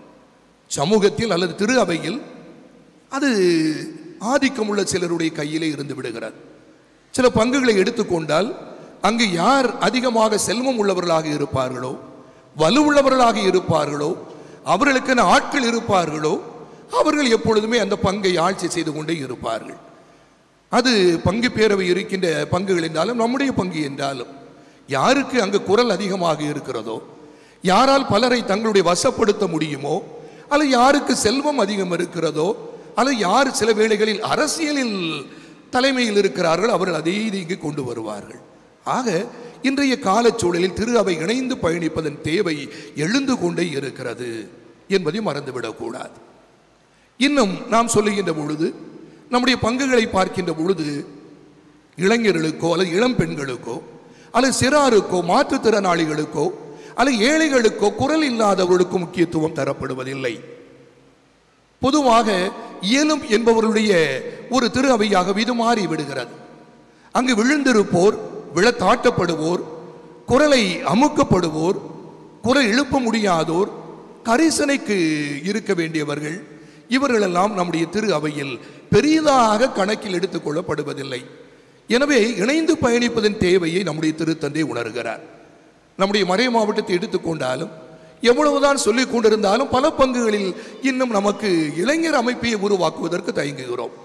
சமூகத்தில் அல்லது திரு அவையில் அது ஆதிக்கமுள்ள சிலருடைய கையிலே இருந்து விடுகிறது சில பங்குகளை எடுத்துக்கொண்டால் அங்கு யார் அதிகமாக செல்வம் உள்ளவர்களாக இருப்பார்களோ வலுவுள்ளவர்களாக இருப்பார்களோ அவர்களுக்கென ஆட்கள் இருப்பார்களோ அவர்கள் எப்பொழுதுமே அந்த பங்கை ஆட்சி செய்து கொண்டே இருப்பார்கள் அது பங்கு பேரவை இருக்கின்ற பங்குகள் என்றாலும் நம்முடைய பங்கு என்றாலும் யாருக்கு அங்கு குரல் அதிகமாக இருக்கிறதோ யாரால் பலரை தங்களுடைய வசப்படுத்த முடியுமோ அல்லது யாருக்கு செல்வம் அதிகம் இருக்கிறதோ அல்லது யார் சில வேளைகளில் அரசியலில் தலைமையில் இருக்கிறார்கள் அவர்கள் அதை இங்கு கொண்டு வருவார்கள் ஆக இன்றைய காலச்சூழலில் திரு அவை இணைந்து பயணிப்பதன் தேவை எழுந்து கொண்டே இருக்கிறது என்பதை மறந்துவிடக்கூடாது இன்னும் நாம் சொல்லுகின்ற பொழுது நம்முடைய பங்குகளை பார்க்கின்ற பொழுது இளைஞர்களுக்கோ அல்லது இளம் பெண்களுக்கோ அல்லது சிறாருக்கோ மாற்றுத்திறனாளிகளுக்கோ அல்லது ஏழைகளுக்கோ குரல் இல்லாதவர்களுக்கு முக்கியத்துவம் தரப்படுவதில்லை பொதுவாக இயலும் என்பவர்களுடைய ஒரு திரு அவையாக இது மாறி விடுகிறது அங்கு விழுந்திருப்போர் விழத்தாட்டப்படுவோர் குரலை அமுக்கப்படுவோர் குரல் எழுப்ப முடியாதோர் கரிசனைக்கு இருக்க வேண்டியவர்கள் இவர்களெல்லாம் நம்முடைய திரு அவையில் பெரிதாக கணக்கில் எடுத்துக் கொள்ளப்படுவதில்லை எனவே இணைந்து பயணிப்பதன் தேவையை நம்முடைய திருத்தந்தை உணர்கிறார் நம்முடைய மறை மாவட்டத்தை எடுத்துக்கொண்டாலும் எவ்வளவுதான் சொல்லிக் கொண்டிருந்தாலும் பல பங்குகளில் இன்னும் நமக்கு இளைஞர் அமைப்பை உருவாக்குவதற்கு தயங்குகிறோம்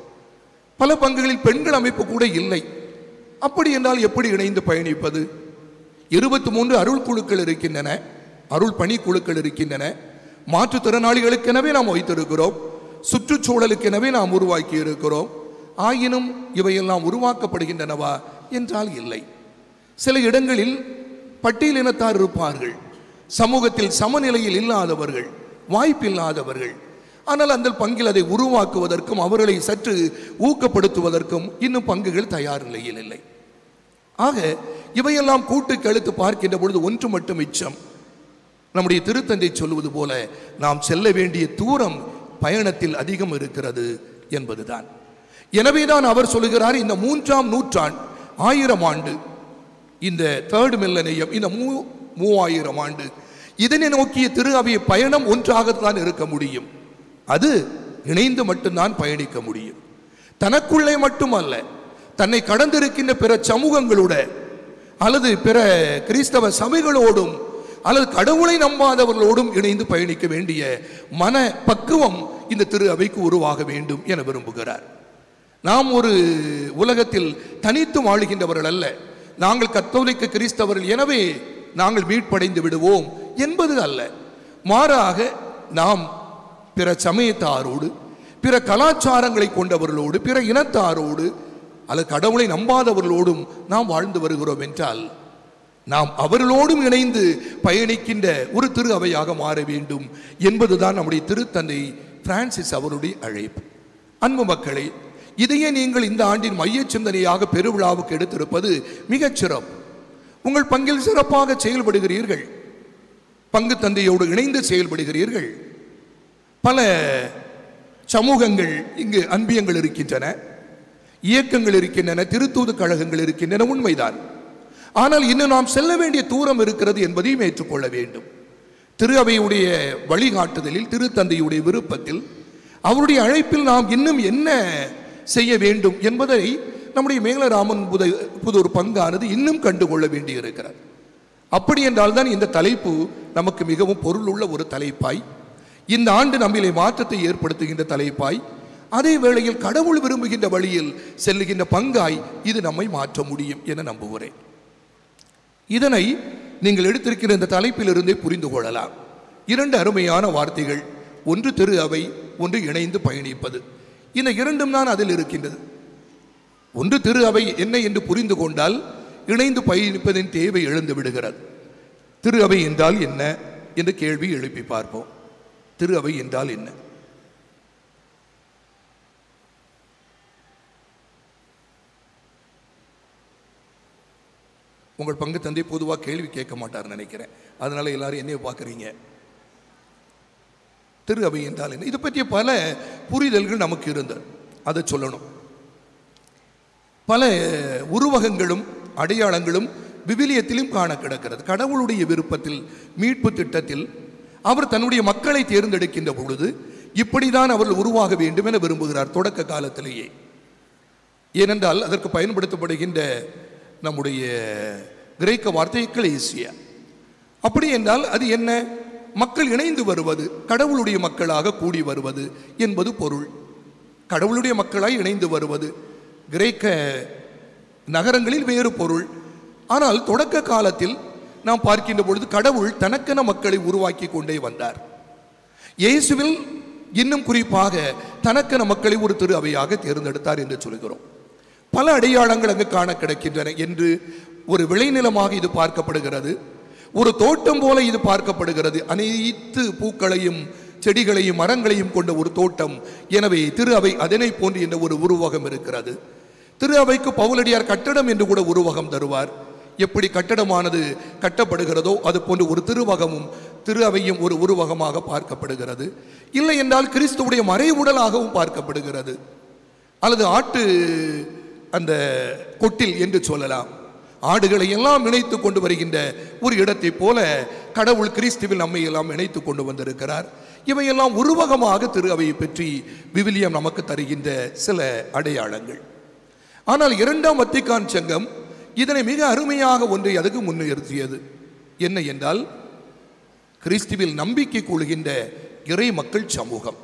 பல பங்குகளில் பெண்கள் அமைப்பு கூட இல்லை அப்படி என்றால் எப்படி இணைந்து பயணிப்பது இருபத்தி மூன்று அருள் குழுக்கள் இருக்கின்றன அருள் பணிக்குழுக்கள் இருக்கின்றன மாற்றுத்திறனாளிகளுக்கெனவே நாம் வைத்திருக்கிறோம் சுற்றுச்சூழலுக்கெனவே நாம் உருவாக்கி இருக்கிறோம் ஆயினும் இவையெல்லாம் உருவாக்கப்படுகின்றனவா என்றால் இல்லை சில இடங்களில் பட்டியலினத்தார் இருப்பார்கள் சமூகத்தில் சமநிலையில் இல்லாதவர்கள் வாய்ப்பில்லாதவர்கள் ஆனால் அந்த பங்கில் அதை உருவாக்குவதற்கும் அவர்களை சற்று ஊக்கப்படுத்துவதற்கும் இன்னும் பங்குகள் தயார் நிலையில் இல்லை ஆக இவையெல்லாம் கூட்டு கழுத்து பார்க்கின்ற பொழுது ஒன்று மட்டும் மிச்சம் நம்முடைய திருத்தந்தை சொல்லுவது போல நாம் செல்ல வேண்டிய தூரம் பயணத்தில் அதிகம் இருக்கிறது என்பதுதான் எனவேதான் அவர் சொல்லுகிறார் இந்த மூன்றாம் நூற்றாண்டு ஆயிரம் ஆண்டு இந்த தேர்ட் மில்லனியம் இந்த மூ மூவாயிரம் ஆண்டு இதனை நோக்கிய திரு அவைய பயணம் ஒன்றாகத்தான் இருக்க முடியும் அது இணைந்து மட்டும்தான் பயணிக்க முடியும் தனக்குள்ளே மட்டுமல்ல தன்னை கடந்திருக்கின்ற பிற சமூகங்களோட அல்லது பிற கிறிஸ்தவ சபைகளோடும் அல்லது கடவுளை நம்பாதவர்களோடும் இணைந்து பயணிக்க வேண்டிய மன பக்குவம் இந்த திரு அவைக்கு உருவாக வேண்டும் என விரும்புகிறார் நாம் ஒரு உலகத்தில் தனித்து வாழுகின்றவர்கள் அல்ல நாங்கள் கத்தோலிக்க கிறிஸ்தவர்கள் எனவே நாங்கள் மீட்படைந்து விடுவோம் என்பது அல்ல மாறாக நாம் பிற சமயத்தாரோடு பிற கலாச்சாரங்களை கொண்டவர்களோடு பிற இனத்தாரோடு அல்லது கடவுளை நம்பாதவர்களோடும் நாம் வாழ்ந்து வருகிறோம் என்றால் நாம் அவர்களோடும் இணைந்து பயணிக்கின்ற ஒரு திரு அவையாக மாற வேண்டும் என்பதுதான் நம்முடைய திருத்தந்தை பிரான்சிஸ் அவருடைய அழைப்பு அன்பு மக்களே இதையே நீங்கள் இந்த ஆண்டின் மைய சிந்தனையாக பெருவிழாவுக்கு எடுத்திருப்பது மிகச் சிறப்பு உங்கள் பங்கில் சிறப்பாக செயல்படுகிறீர்கள் பங்கு தந்தையோடு இணைந்து செயல்படுகிறீர்கள் பல சமூகங்கள் இங்கு அன்பியங்கள் இருக்கின்றன இயக்கங்கள் இருக்கின்றன திருத்தூது கழகங்கள் இருக்கின்றன உண்மைதான் ஆனால் இன்னும் நாம் செல்ல வேண்டிய தூரம் இருக்கிறது என்பதையும் ஏற்றுக்கொள்ள வேண்டும் திரு அவையுடைய வழிகாட்டுதலில் திருத்தந்தையுடைய விருப்பத்தில் அவருடைய அழைப்பில் நாம் இன்னும் என்ன செய்ய வேண்டும் என்பதை நம்முடைய மேலராமன் புத புதூர் பங்கானது இன்னும் கண்டுகொள்ள வேண்டியிருக்கிறது அப்படி என்றால் தான் இந்த தலைப்பு நமக்கு மிகவும் பொருளுள்ள ஒரு தலைப்பாய் இந்த ஆண்டு நம்மிலே மாற்றத்தை ஏற்படுத்துகின்ற தலைப்பாய் அதே வேளையில் கடவுள் விரும்புகின்ற வழியில் செல்லுகின்ற பங்காய் இது நம்மை மாற்ற முடியும் என நம்புகிறேன் இதனை நீங்கள் எடுத்திருக்கிற இந்த தலைப்பிலிருந்தே புரிந்து கொள்ளலாம் இரண்டு அருமையான வார்த்தைகள் ஒன்று திரு அவை ஒன்று இணைந்து பயணிப்பது இந்த இரண்டும் தான் அதில் இருக்கின்றது ஒன்று திரு அவை என்ன என்று புரிந்து கொண்டால் இணைந்து பயணிப்பதின் தேவை எழுந்து விடுகிறது திரு அவை என்றால் என்ன என்ற கேள்வி எழுப்பி பார்ப்போம் திரு அவை என்றால் என்ன உங்கள் பங்கு தந்தை பொதுவாக கேள்வி கேட்க மாட்டார் நினைக்கிறேன் அதனால எல்லாரும் என்னைய பார்க்குறீங்க திரு அவை என்றால் என்ன இது பற்றிய பல புரிதல்கள் நமக்கு இருந்தது அதை சொல்லணும் பல உருவகங்களும் அடையாளங்களும் விவிலியத்திலும் காண கிடக்கிறது கடவுளுடைய விருப்பத்தில் மீட்பு திட்டத்தில் அவர் தன்னுடைய மக்களை தேர்ந்தெடுக்கின்ற பொழுது இப்படிதான் அவர்கள் உருவாக வேண்டும் என விரும்புகிறார் தொடக்க காலத்திலேயே ஏனென்றால் அதற்கு பயன்படுத்தப்படுகின்ற நம்முடைய கிரேக்க வார்த்தை எக்களேசியா அப்படி என்றால் அது என்ன மக்கள் இணைந்து வருவது கடவுளுடைய மக்களாக கூடி வருவது என்பது பொருள் கடவுளுடைய மக்களாய் இணைந்து வருவது கிரேக்க நகரங்களில் வேறு பொருள் ஆனால் தொடக்க காலத்தில் நாம் பார்க்கின்ற பொழுது கடவுள் தனக்கென மக்களை உருவாக்கி கொண்டே வந்தார் இயேசுவில் இன்னும் குறிப்பாக தனக்கென மக்களை ஒரு திரு அவையாக தேர்ந்தெடுத்தார் என்று சொல்கிறோம் பல அடையாளங்கள் அங்கு காண கிடைக்கின்றன என்று ஒரு விளைநிலமாக இது பார்க்கப்படுகிறது ஒரு தோட்டம் போல இது பார்க்கப்படுகிறது அனைத்து பூக்களையும் செடிகளையும் மரங்களையும் கொண்ட ஒரு தோட்டம் எனவே திரு அவை அதனை போன்று என்ற ஒரு உருவகம் இருக்கிறது திரு அவைக்கு பவுலடியார் கட்டடம் என்று கூட உருவகம் தருவார் எப்படி கட்டடமானது கட்டப்படுகிறதோ அது போன்று ஒரு திருவகமும் திரு அவையும் ஒரு உருவகமாக பார்க்கப்படுகிறது இல்லை என்றால் கிறிஸ்துவுடைய மறைவுடலாகவும் பார்க்கப்படுகிறது அல்லது ஆட்டு அந்த கொட்டில் என்று சொல்லலாம் ஆடுகளை எல்லாம் இணைத்து கொண்டு வருகின்ற ஒரு இடத்தை போல கடவுள் கிறிஸ்துவில் நம்மை எல்லாம் இணைத்து கொண்டு வந்திருக்கிறார் இவையெல்லாம் உருவகமாக திரு அவையை பற்றி விவிலியம் நமக்கு தருகின்ற சில அடையாளங்கள் ஆனால் இரண்டாம் வத்திக்கான் சங்கம் இதனை மிக அருமையாக ஒன்றை அதுக்கு முன்னிறுத்தியது என்ன என்றால் கிறிஸ்துவில் நம்பிக்கை கொள்கின்ற இறை மக்கள் சமூகம்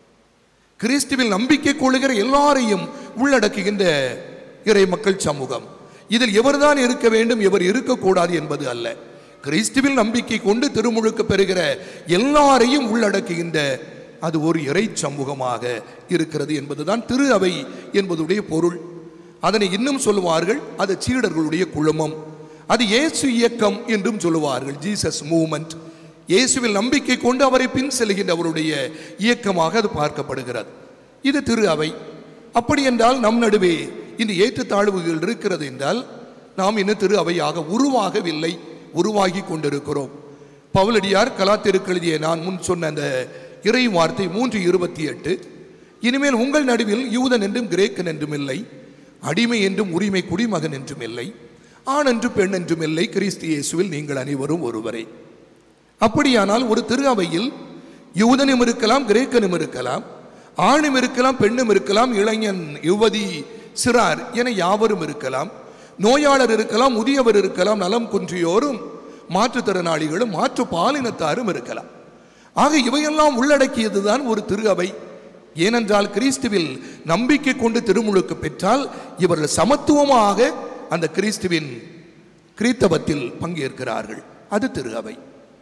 கிறிஸ்துவில் நம்பிக்கை கொள்ளுகிற எல்லாரையும் உள்ளடக்குகின்ற இறை மக்கள் சமூகம் இதில் எவர்தான் இருக்க வேண்டும் எவர் இருக்கக்கூடாது என்பது அல்ல கிறிஸ்துவில் நம்பிக்கை கொண்டு திருமுழுக்கு பெறுகிற எல்லாரையும் உள்ளடக்குகின்ற அது ஒரு இறை சமூகமாக இருக்கிறது என்பதுதான் திரு அவை என்பதுடைய பொருள் அதனை இன்னும் சொல்லுவார்கள் அது சீடர்களுடைய குழுமம் அது இயேசு இயக்கம் என்றும் சொல்லுவார்கள் ஜீசஸ் மூமெண்ட் இயேசுவில் நம்பிக்கை கொண்டு அவரை பின் செல்கின்றவருடைய இயக்கமாக அது பார்க்கப்படுகிறது இது திரு அவை அப்படி என்றால் நம் நடுவே இந்த ஏற்றத்தாழ்வுகள் இருக்கிறது என்றால் நாம் இன்னும் திரு அவையாக உருவாகவில்லை உருவாகி கொண்டிருக்கிறோம் பவுலடியார் கலாத்திற்கு எழுதிய நான் முன் சொன்ன அந்த இறை வார்த்தை மூன்று இருபத்தி எட்டு இனிமேல் உங்கள் நடுவில் யூதன் என்றும் கிரேக்கன் என்றும் இல்லை அடிமை என்றும் உரிமை குடிமகன் என்றும் இல்லை ஆண் என்று பெண் என்றும் இல்லை கிறிஸ்து இயேசுவில் நீங்கள் அனைவரும் ஒருவரே அப்படியானால் ஒரு திரு அவையில் யூதனும் இருக்கலாம் கிரேக்கனும் இருக்கலாம் ஆணும் இருக்கலாம் பெண்ணும் இருக்கலாம் இளைஞன் யுவதி சிறார் என யாவரும் இருக்கலாம் நோயாளர் இருக்கலாம் முதியவர் இருக்கலாம் நலம் குன்றியோரும் மாற்றுத்திறனாளிகளும் மாற்று பாலினத்தாரும் இருக்கலாம் ஆக இவையெல்லாம் உள்ளடக்கியதுதான் ஒரு திரு அவை ஏனென்றால் கிறிஸ்துவில் நம்பிக்கை கொண்டு திருமுழுக்கு பெற்றால் இவர்கள் சமத்துவமாக அந்த கிறிஸ்துவின் கிறித்தவத்தில் பங்கேற்கிறார்கள் அது திரு அவை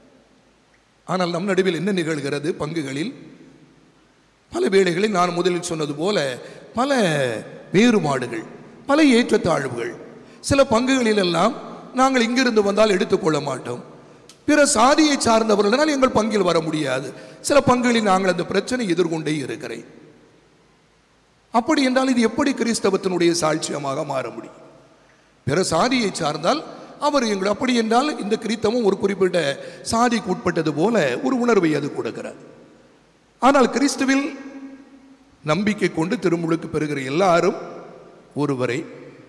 ஆனால் நம் நடுவில் என்ன நிகழ்கிறது பங்குகளில் பல வேளைகளில் நான் முதலில் சொன்னது போல பல வேறுபாடுகள் பல ஏற்றத்தாழ்வுகள் சில பங்குகளில் எல்லாம் நாங்கள் இங்கிருந்து வந்தால் எடுத்துக்கொள்ள மாட்டோம் பிற சாதியை சார்ந்தவர்களால் எங்கள் பங்கில் வர முடியாது சில பங்குகளில் நாங்கள் அந்த பிரச்சனை எதிர்கொண்டே இருக்கிறேன் அப்படி என்றால் இது எப்படி கிறிஸ்தவத்தினுடைய சாட்சியமாக மாற முடியும் பிற சாதியை சார்ந்தால் அவர் எங்கள் அப்படி என்றால் இந்த கிறித்தவம் ஒரு குறிப்பிட்ட சாதிக்கு உட்பட்டது போல ஒரு உணர்வை அது கொடுக்கிறார் ஆனால் கிறிஸ்துவில் நம்பிக்கை கொண்டு திருமுழுக்கு பெறுகிற எல்லாரும் ஒருவரை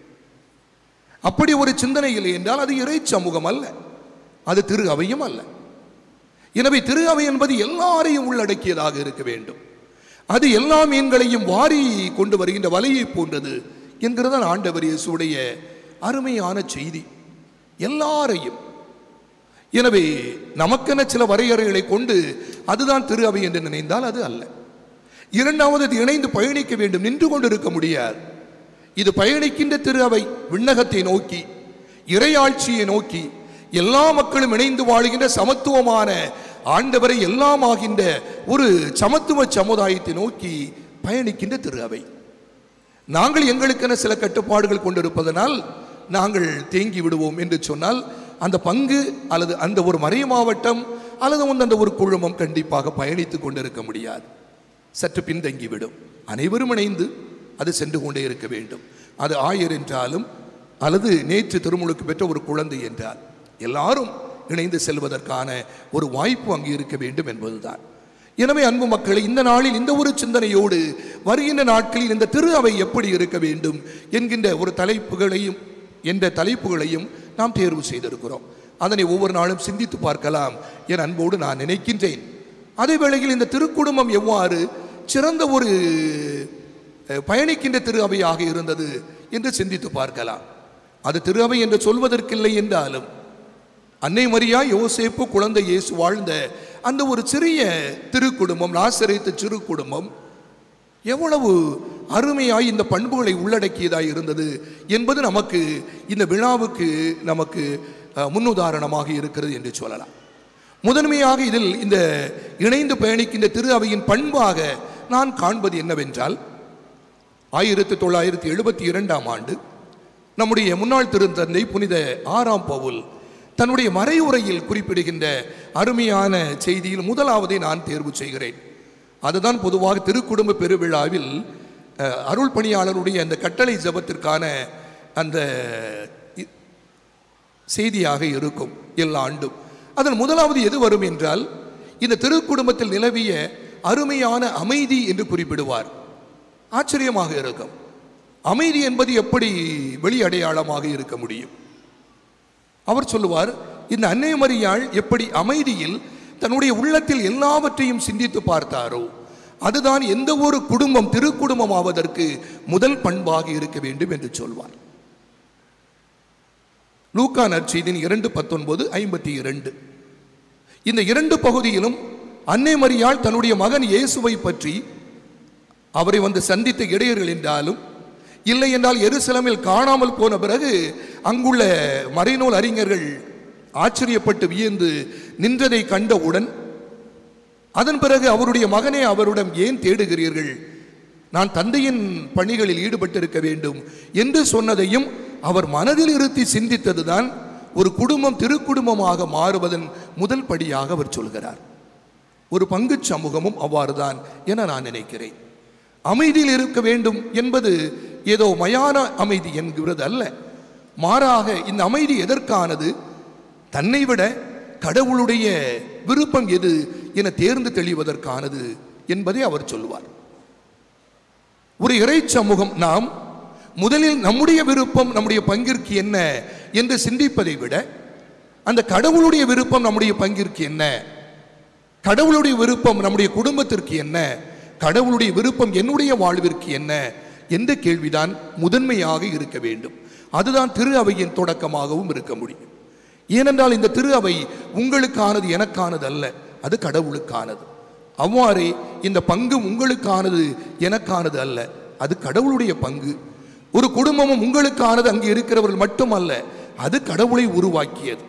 அப்படி ஒரு சிந்தனை இல்லை என்றால் அது இறை சமூகம் அல்ல அது திரு அவையும் அல்ல எனவே திரு அவை என்பது எல்லாரையும் உள்ளடக்கியதாக இருக்க வேண்டும் அது எல்லா மீன்களையும் வாரி கொண்டு வருகின்ற வலையை போன்றது என்கிறதான் ஆண்டவர் இயேசுடைய அருமையான செய்தி எல்லாரையும் எனவே நமக்கென சில வரையறைகளை கொண்டு அதுதான் திரு அவை என்று நினைந்தால் அது அல்ல இரண்டாவது அது இணைந்து பயணிக்க வேண்டும் நின்று கொண்டிருக்க முடியாது இது பயணிக்கின்ற திரு அவை விண்ணகத்தை நோக்கி இறையாட்சியை நோக்கி எல்லா மக்களும் இணைந்து வாழுகின்ற சமத்துவமான ஆண்டவரை எல்லாம் ஆகின்ற ஒரு சமத்துவ சமுதாயத்தை நோக்கி பயணிக்கின்ற திரு அவை நாங்கள் எங்களுக்கென சில கட்டுப்பாடுகள் கொண்டிருப்பதனால் நாங்கள் தேங்கி விடுவோம் என்று சொன்னால் அந்த பங்கு அல்லது அந்த ஒரு மறை மாவட்டம் அல்லது வந்து அந்த ஒரு குழுமம் கண்டிப்பாக பயணித்துக் கொண்டிருக்க முடியாது சற்று பின்தங்கிவிடும் அனைவரும் இணைந்து அது சென்று கொண்டே இருக்க வேண்டும் அது ஆயர் என்றாலும் அல்லது நேற்று திருமுழுக்கு பெற்ற ஒரு குழந்தை என்றால் எல்லாரும் இணைந்து செல்வதற்கான ஒரு வாய்ப்பு அங்கு இருக்க வேண்டும் என்பதுதான் எனவே அன்பு மக்களை இந்த நாளில் இந்த ஒரு சிந்தனையோடு வருகின்ற நாட்களில் இந்த திரு அவை எப்படி இருக்க வேண்டும் என்கின்ற ஒரு தலைப்புகளையும் என்ற தலைப்புகளையும் நாம் தேர்வு செய்திருக்கிறோம் அதனை ஒவ்வொரு நாளும் சிந்தித்து பார்க்கலாம் என் அன்போடு நான் நினைக்கின்றேன் அதே வேளையில் இந்த திருக்குடும்பம் எவ்வாறு சிறந்த ஒரு அஹ், பயணிக்கின்ற திரு அவையாக இருந்தது என்று சிந்தித்து பார்க்கலாம் அது திரு அவை என்று சொல்வதற்கில்லை என்றாலும் அன்னை மரியா யோசேப்பு குழந்தை இயேசு வாழ்ந்த அந்த ஒரு சிறிய திருக்குடும்பம் நாசரித்து சிறு குடும்பம் எவ்வளவு அருமையாய் இந்த பண்புகளை உள்ளடக்கியதாய் இருந்தது என்பது நமக்கு இந்த விழாவுக்கு நமக்கு அஹ், முன்னுதாரணமாக இருக்கிறது என்று சொல்லலாம் முதன்மையாக இதில் இந்த இணைந்து பயணிக்கின்ற திரு அவையின் பண்பாக நான் காண்பது என்னவென்றால் ஆயிரத்தி தொள்ளாயிரத்தி எழுபத்தி இரண்டாம் ஆண்டு நம்முடைய முன்னாள் திருத்தந்தை புனித ஆறாம் பவுல் தன்னுடைய மறைவுரையில் குறிப்பிடுகின்ற அருமையான செய்தியில் முதலாவதை நான் தேர்வு செய்கிறேன் அதுதான் பொதுவாக திருக்குடும்ப பெருவிழாவில் அஹ், அருள் பணியாளருடைய அந்த கட்டளை ஜெபத்திற்கான அந்த இ- செய்தியாக இருக்கும் எல்லா ஆண்டும் அதன் முதலாவது எது வரும் என்றால் இந்த திருக்குடும்பத்தில் நிலவிய அருமையான அமைதி என்று குறிப்பிடுவார் ஆச்சரியமாக இருக்கும் அமைதி என்பது எப்படி வெளி அடையாளமாக இருக்க முடியும் அவர் சொல்லுவார் இந்த அன்னை மரியாள் எப்படி அமைதியில் தன்னுடைய உள்ளத்தில் எல்லாவற்றையும் சிந்தித்து பார்த்தாரோ அதுதான் எந்த ஒரு குடும்பம் திருக்குடும்பம் ஆவதற்கு முதல் பண்பாக இருக்க வேண்டும் என்று சொல்வார் லூக்கா நற்செய்தியின் இரண்டு பத்தொன்பது ஐம்பத்தி இரண்டு இந்த இரண்டு பகுதியிலும் அன்னை மரியாள் தன்னுடைய மகன் இயேசுவை பற்றி அவரை வந்து சந்தித்த இடையர்கள் என்றாலும் இல்லை என்றால் எருசலமில் காணாமல் போன பிறகு அங்குள்ள மறைநூல் அறிஞர்கள் ஆச்சரியப்பட்டு வியந்து நின்றதை கண்டவுடன் அதன் பிறகு அவருடைய மகனை அவரிடம் ஏன் தேடுகிறீர்கள் நான் தந்தையின் பணிகளில் ஈடுபட்டிருக்க வேண்டும் என்று சொன்னதையும் அவர் மனதில் இருத்தி சிந்தித்ததுதான் ஒரு குடும்பம் திருக்குடும்பமாக மாறுவதன் முதல் படியாக அவர் சொல்கிறார் ஒரு பங்குச் சமூகமும் அவ்வாறுதான் என நான் நினைக்கிறேன் அமைதியில் இருக்க வேண்டும் என்பது ஏதோ மயான அமைதி என்கிறது அல்ல மாறாக இந்த அமைதி எதற்கானது தன்னை விட கடவுளுடைய விருப்பம் எது என தேர்ந்து தெளிவதற்கானது என்பதை அவர் சொல்லுவார் ஒரு இறை சமூகம் நாம் முதலில் நம்முடைய விருப்பம் நம்முடைய பங்கிற்கு என்ன என்று சிந்திப்பதை விட அந்த கடவுளுடைய விருப்பம் நம்முடைய பங்கிற்கு என்ன கடவுளுடைய விருப்பம் நம்முடைய குடும்பத்திற்கு என்ன கடவுளுடைய விருப்பம் என்னுடைய வாழ்விற்கு என்ன என்ற கேள்விதான் முதன்மையாக இருக்க வேண்டும் அதுதான் திரு அவையின் தொடக்கமாகவும் இருக்க முடியும் ஏனென்றால் இந்த திரு அவை உங்களுக்கானது எனக்கானது அல்ல அது கடவுளுக்கானது அவ்வாறே இந்த பங்கு உங்களுக்கானது எனக்கானது அல்ல அது கடவுளுடைய பங்கு ஒரு குடும்பமும் உங்களுக்கானது அங்கே இருக்கிறவர்கள் மட்டுமல்ல அது கடவுளை உருவாக்கியது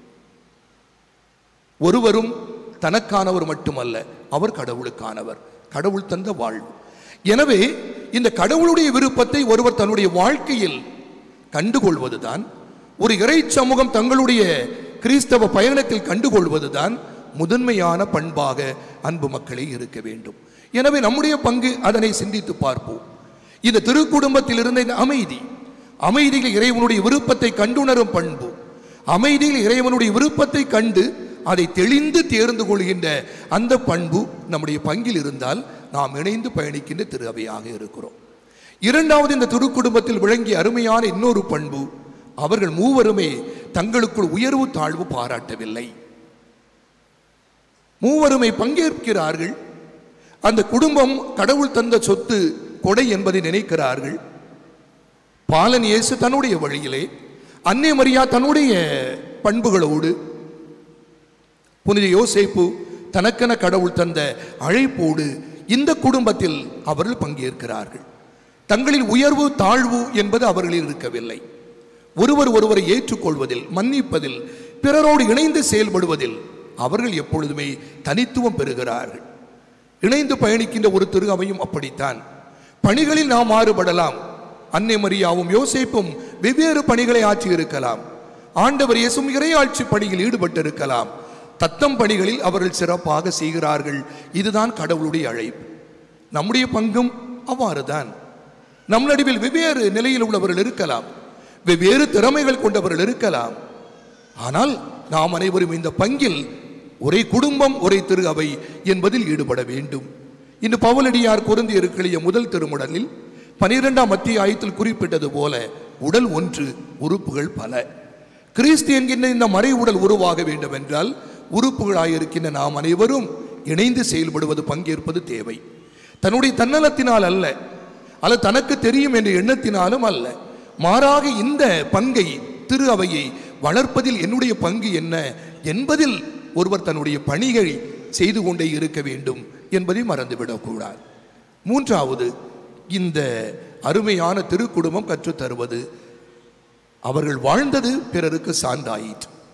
ஒருவரும் தனக்கானவர் மட்டுமல்ல அவர் கடவுளுக்கானவர் கடவுள் தந்த வாழ்வு எனவே இந்த கடவுளுடைய விருப்பத்தை ஒருவர் தன்னுடைய வாழ்க்கையில் கண்டுகொள்வதுதான் ஒரு இறை சமூகம் தங்களுடைய கிறிஸ்தவ பயணத்தில் கண்டுகொள்வதுதான் முதன்மையான பண்பாக அன்பு மக்களே இருக்க வேண்டும் எனவே நம்முடைய பங்கு அதனை சிந்தித்து பார்ப்போம் இந்த திருக்குடும்பத்தில் இருந்த இந்த அமைதி அமைதியில் இறைவனுடைய விருப்பத்தை கண்டுணரும் பண்பு அமைதியில் இறைவனுடைய விருப்பத்தை கண்டு அதை தெளிந்து தேர்ந்து கொள்கின்ற அந்த பண்பு நம்முடைய பங்கில் இருந்தால் நாம் இணைந்து பயணிக்கின்ற திரு அவையாக இருக்கிறோம் இரண்டாவது இந்த திருக்குடும்பத்தில் விளங்கிய அருமையான இன்னொரு பண்பு அவர்கள் மூவருமே தங்களுக்குள் உயர்வு தாழ்வு பாராட்டவில்லை மூவருமே பங்கேற்கிறார்கள் அந்த குடும்பம் கடவுள் தந்த சொத்து கொடை என்பதை நினைக்கிறார்கள் பாலன் இயேசு தன்னுடைய வழியிலே அன்னை மரியா தன்னுடைய பண்புகளோடு புனித யோசேப்பு தனக்கென கடவுள் தந்த அழைப்போடு இந்த குடும்பத்தில் அவர்கள் பங்கேற்கிறார்கள் தங்களில் உயர்வு தாழ்வு என்பது அவர்களில் இருக்கவில்லை ஒருவர் ஒருவரை ஏற்றுக்கொள்வதில் மன்னிப்பதில் பிறரோடு இணைந்து செயல்படுவதில் அவர்கள் எப்பொழுதுமே தனித்துவம் பெறுகிறார்கள் இணைந்து பயணிக்கின்ற ஒரு திரு அவையும் அப்படித்தான் பணிகளில் நாம் மாறுபடலாம் அன்னை மரியாவும் யோசேப்பும் வெவ்வேறு பணிகளை ஆற்றி இருக்கலாம் ஆண்டவர் இயேசும் இறையாட்சி பணியில் ஈடுபட்டிருக்கலாம் தத்தம் பணிகளில் அவர்கள் சிறப்பாக செய்கிறார்கள் இதுதான் கடவுளுடைய அழைப்பு நம்முடைய பங்கும் அவ்வாறுதான் நம் நடுவில் வெவ்வேறு நிலையில் உள்ளவர்கள் இருக்கலாம் வெவ்வேறு திறமைகள் கொண்டவர்கள் இருக்கலாம் ஆனால் நாம் அனைவரும் இந்த பங்கில் ஒரே குடும்பம் ஒரே திரு அவை என்பதில் ஈடுபட வேண்டும் இன்று பவுலடியார் குருந்தி இருக்கிற முதல் திருமுடலில் பனிரெண்டாம் மத்திய ஆயத்தில் குறிப்பிட்டது போல உடல் ஒன்று உறுப்புகள் பல கிறிஸ்து என்கின்ற இந்த மறை உடல் உருவாக வேண்டும் என்றால் உறுப்புகளாயிருக்கின்ற நாம் அனைவரும் இணைந்து செயல்படுவது பங்கேற்பது தேவை தன்னுடைய தன்னலத்தினால் அல்ல அல்லது தனக்கு தெரியும் என்ற எண்ணத்தினாலும் அல்ல மாறாக இந்த பங்கை திரு அவையை வளர்ப்பதில் என்னுடைய பங்கு என்ன என்பதில் ஒருவர் தன்னுடைய பணிகளை செய்து கொண்டே இருக்க வேண்டும் என்பதை மறந்துவிடக்கூடாது மூன்றாவது இந்த அருமையான திருக்குடும்பம் கற்றுத் தருவது அவர்கள் வாழ்ந்தது பிறருக்கு சான்றாயிற்று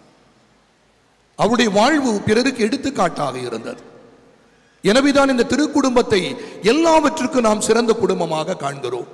அவருடைய வாழ்வு பிறருக்கு எடுத்துக்காட்டாக இருந்தது எனவேதான் இந்த திருக்குடும்பத்தை எல்லாவற்றுக்கும் நாம் சிறந்த குடும்பமாக காண்கிறோம்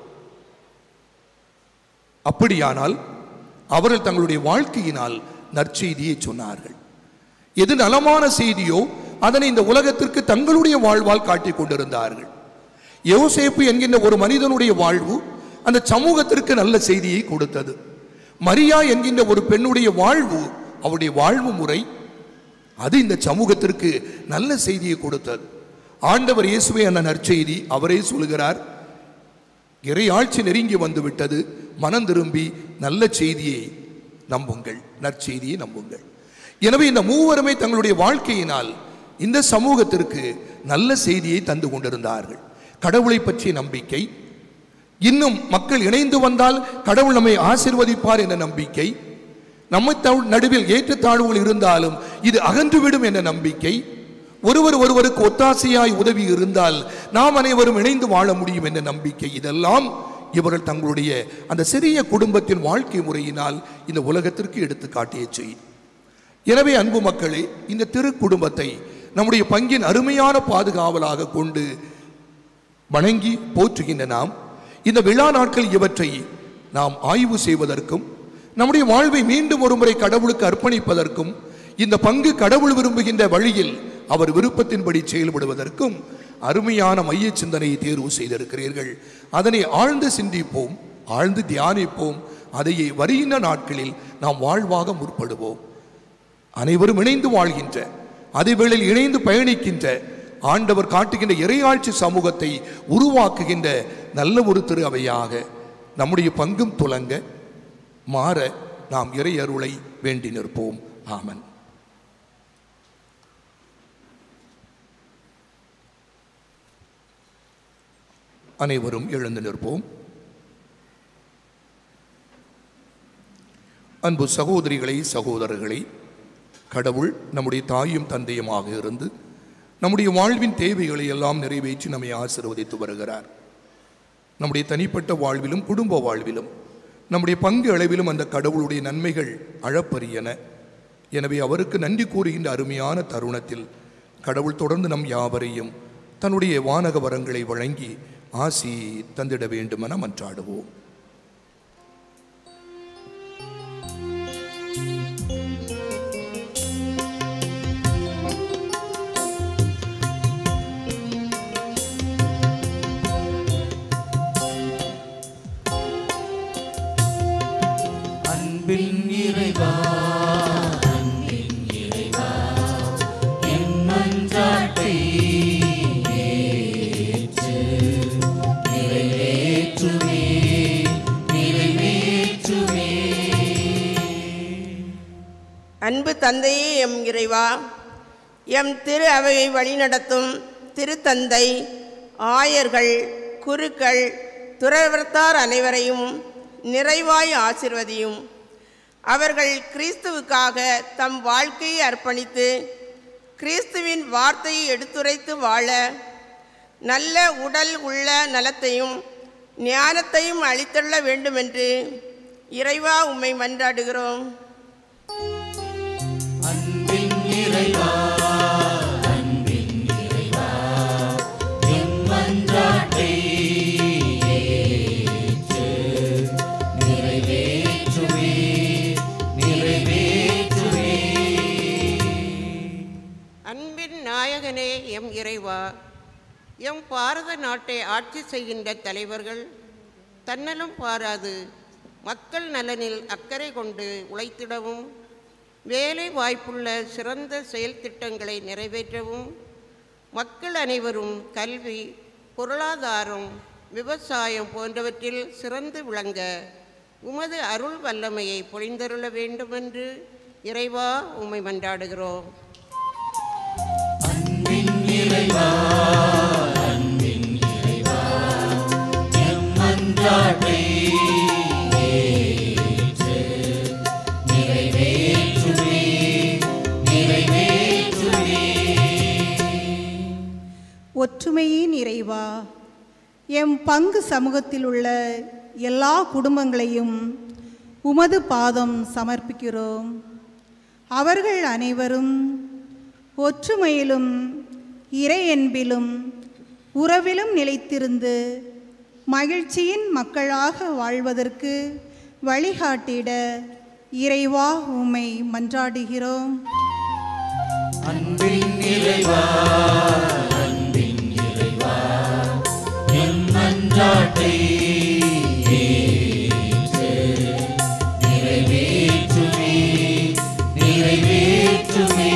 அப்படியானால் அவர்கள் தங்களுடைய வாழ்க்கையினால் நற்செய்தியை சொன்னார்கள் எது நலமான செய்தியோ அதனை இந்த உலகத்திற்கு தங்களுடைய வாழ்வால் காட்டிக் கொண்டிருந்தார்கள் யோசேப்பு என்கின்ற ஒரு மனிதனுடைய வாழ்வு அந்த சமூகத்திற்கு நல்ல செய்தியை கொடுத்தது மரியா என்கின்ற ஒரு பெண்ணுடைய வாழ்வு அவருடைய வாழ்வு முறை அது இந்த சமூகத்திற்கு நல்ல செய்தியை கொடுத்தது ஆண்டவர் இயேசுவே என்ற நற்செய்தி அவரே சொல்கிறார் இறை ஆட்சி நெருங்கி வந்து விட்டது மனம் திரும்பி நல்ல செய்தியை நம்புங்கள் நற்செய்தியை நம்புங்கள் எனவே இந்த மூவருமே தங்களுடைய வாழ்க்கையினால் இந்த சமூகத்திற்கு நல்ல செய்தியை தந்து கொண்டிருந்தார்கள் கடவுளை பற்றிய நம்பிக்கை இன்னும் மக்கள் இணைந்து வந்தால் கடவுள் நம்மை ஆசிர்வதிப்பார் என்ற நம்பிக்கை நம்மை தவு- நடுவில் ஏற்றத்தாழ்வுகள் இருந்தாலும் இது அகன்றுவிடும் என்ற நம்பிக்கை ஒருவர் ஒருவருக்கு ஒத்தாசையாய் உதவி இருந்தால் நாம் அனைவரும் இணைந்து வாழ முடியும் என்ற நம்பிக்கை இதெல்லாம் இவர்கள் தங்களுடைய அந்த சிறிய குடும்பத்தின் வாழ்க்கை முறையினால் இந்த உலகத்திற்கு எடுத்து காட்டிய செய்தி எனவே அன்பு மக்களே இந்த திரு குடும்பத்தை நம்முடைய பங்கின் அருமையான பாதுகாவலாக கொண்டு வணங்கி போற்றுகின்ற நாம் இந்த விழா நாட்கள் இவற்றை நாம் ஆய்வு செய்வதற்கும் நம்முடைய வாழ்வை மீண்டும் ஒருமுறை கடவுளுக்கு அர்ப்பணிப்பதற்கும் இந்த பங்கு கடவுள் விரும்புகின்ற வழியில் அவர் விருப்பத்தின்படி செயல்படுவதற்கும் அருமையான மைய சிந்தனையை தேர்வு செய்திருக்கிறீர்கள் அதனை ஆழ்ந்து சிந்திப்போம் ஆழ்ந்து தியானிப்போம் அதையே வருகின்ற நாட்களில் நாம் வாழ்வாக முற்படுவோம் அனைவரும் இணைந்து வாழ்கின்ற அதே வேளையில் இணைந்து பயணிக்கின்ற ஆண்டவர் காட்டுகின்ற இறையாட்சி சமூகத்தை உருவாக்குகின்ற நல்ல ஒரு திரு அவையாக நம்முடைய பங்கும் துலங்க மாற நாம் இறை அருளை வேண்டி நிற்போம் ஆமன் அனைவரும் எழுந்து நிற்போம் அன்பு சகோதரிகளை சகோதரர்களை கடவுள் நம்முடைய தாயும் தந்தையுமாக இருந்து நம்முடைய வாழ்வின் தேவைகளை எல்லாம் நிறைவேற்றி நம்மை ஆசீர்வதித்து வருகிறார் நம்முடைய தனிப்பட்ட வாழ்விலும் குடும்ப வாழ்விலும் நம்முடைய பங்கு அளவிலும் அந்த கடவுளுடைய நன்மைகள் அளப்பரியன எனவே அவருக்கு நன்றி கூறுகின்ற அருமையான தருணத்தில் கடவுள் தொடர்ந்து நம் யாவரையும் தன்னுடைய வானக வரங்களை வழங்கி ஆசி தந்திட வேண்டுமென மன்றாடுவோம் அன்பின் இறைவா அன்பின் இறைவா என் மன்றாட்டை ஏற்று நிறைவேற்றுமே நிறைவேற்றுமே அன்பு தந்தையே எம் இறைவா எம் திரு அவையை வழிநடத்தும் திருத்தந்தை ஆயர்கள் குருக்கள் துறவரத்தார் அனைவரையும் நிறைவாய் ஆசிர்வதியும் அவர்கள் கிறிஸ்துவுக்காக தம் வாழ்க்கையை அர்ப்பணித்து கிறிஸ்துவின் வார்த்தையை எடுத்துரைத்து வாழ நல்ல உடல் உள்ள நலத்தையும் ஞானத்தையும் அளித்தள்ள வேண்டுமென்று இறைவா உம்மை மன்றாடுகிறோம் அன்பின் இறைவா அன்பின் இறைவா என் மன்றாட்டை ஏற்று நிறைவேற்றுமே நிறைவேற்றுமே அன்பின் நாயகனே எம் இறைவா எம் பாரத நாட்டை ஆட்சி செய்கின்ற தலைவர்கள் தன்னலம் பாராது மக்கள் நலனில் அக்கறை கொண்டு உழைத்திடவும் வேலை வாய்ப்புள்ள சிறந்த செயல் திட்டங்களை நிறைவேற்றவும் மக்கள் அனைவரும் கல்வி பொருளாதாரம் விவசாயம் போன்றவற்றில் சிறந்து விளங்க உமது அருள் வல்லமையை பொழிந்தருள வேண்டுமென்று இறைவா உம்மை மன்றாடுகிறோம் அன்பின் இறைவா அன்பின் இறைவா எம் மன்றாட்டை ஏற்று நிறைவேற்றுமே நிறைவேற்றுமே ஒற்றுமையின் இறைவா எம் பங்கு சமூகத்தில் உள்ள எல்லா குடும்பங்களையும் உமது பாதம் சமர்ப்பிக்கிறோம் அவர்கள் அனைவரும் ஒற்றுமையிலும் இறையன்பிலும் உறவிலும் நிலைத்திருந்து மகிழ்ச்சியின் மக்களாக வாழ்வதற்கு வழிகாட்டிட இறைவா உம்மை மன்றாடுகிறோம் அன்பின் இறைவா அன்பின் இறைவா என் மன்றாட்டை ஏற்று நிறைவேற்றுமே நிறைவேற்றுமே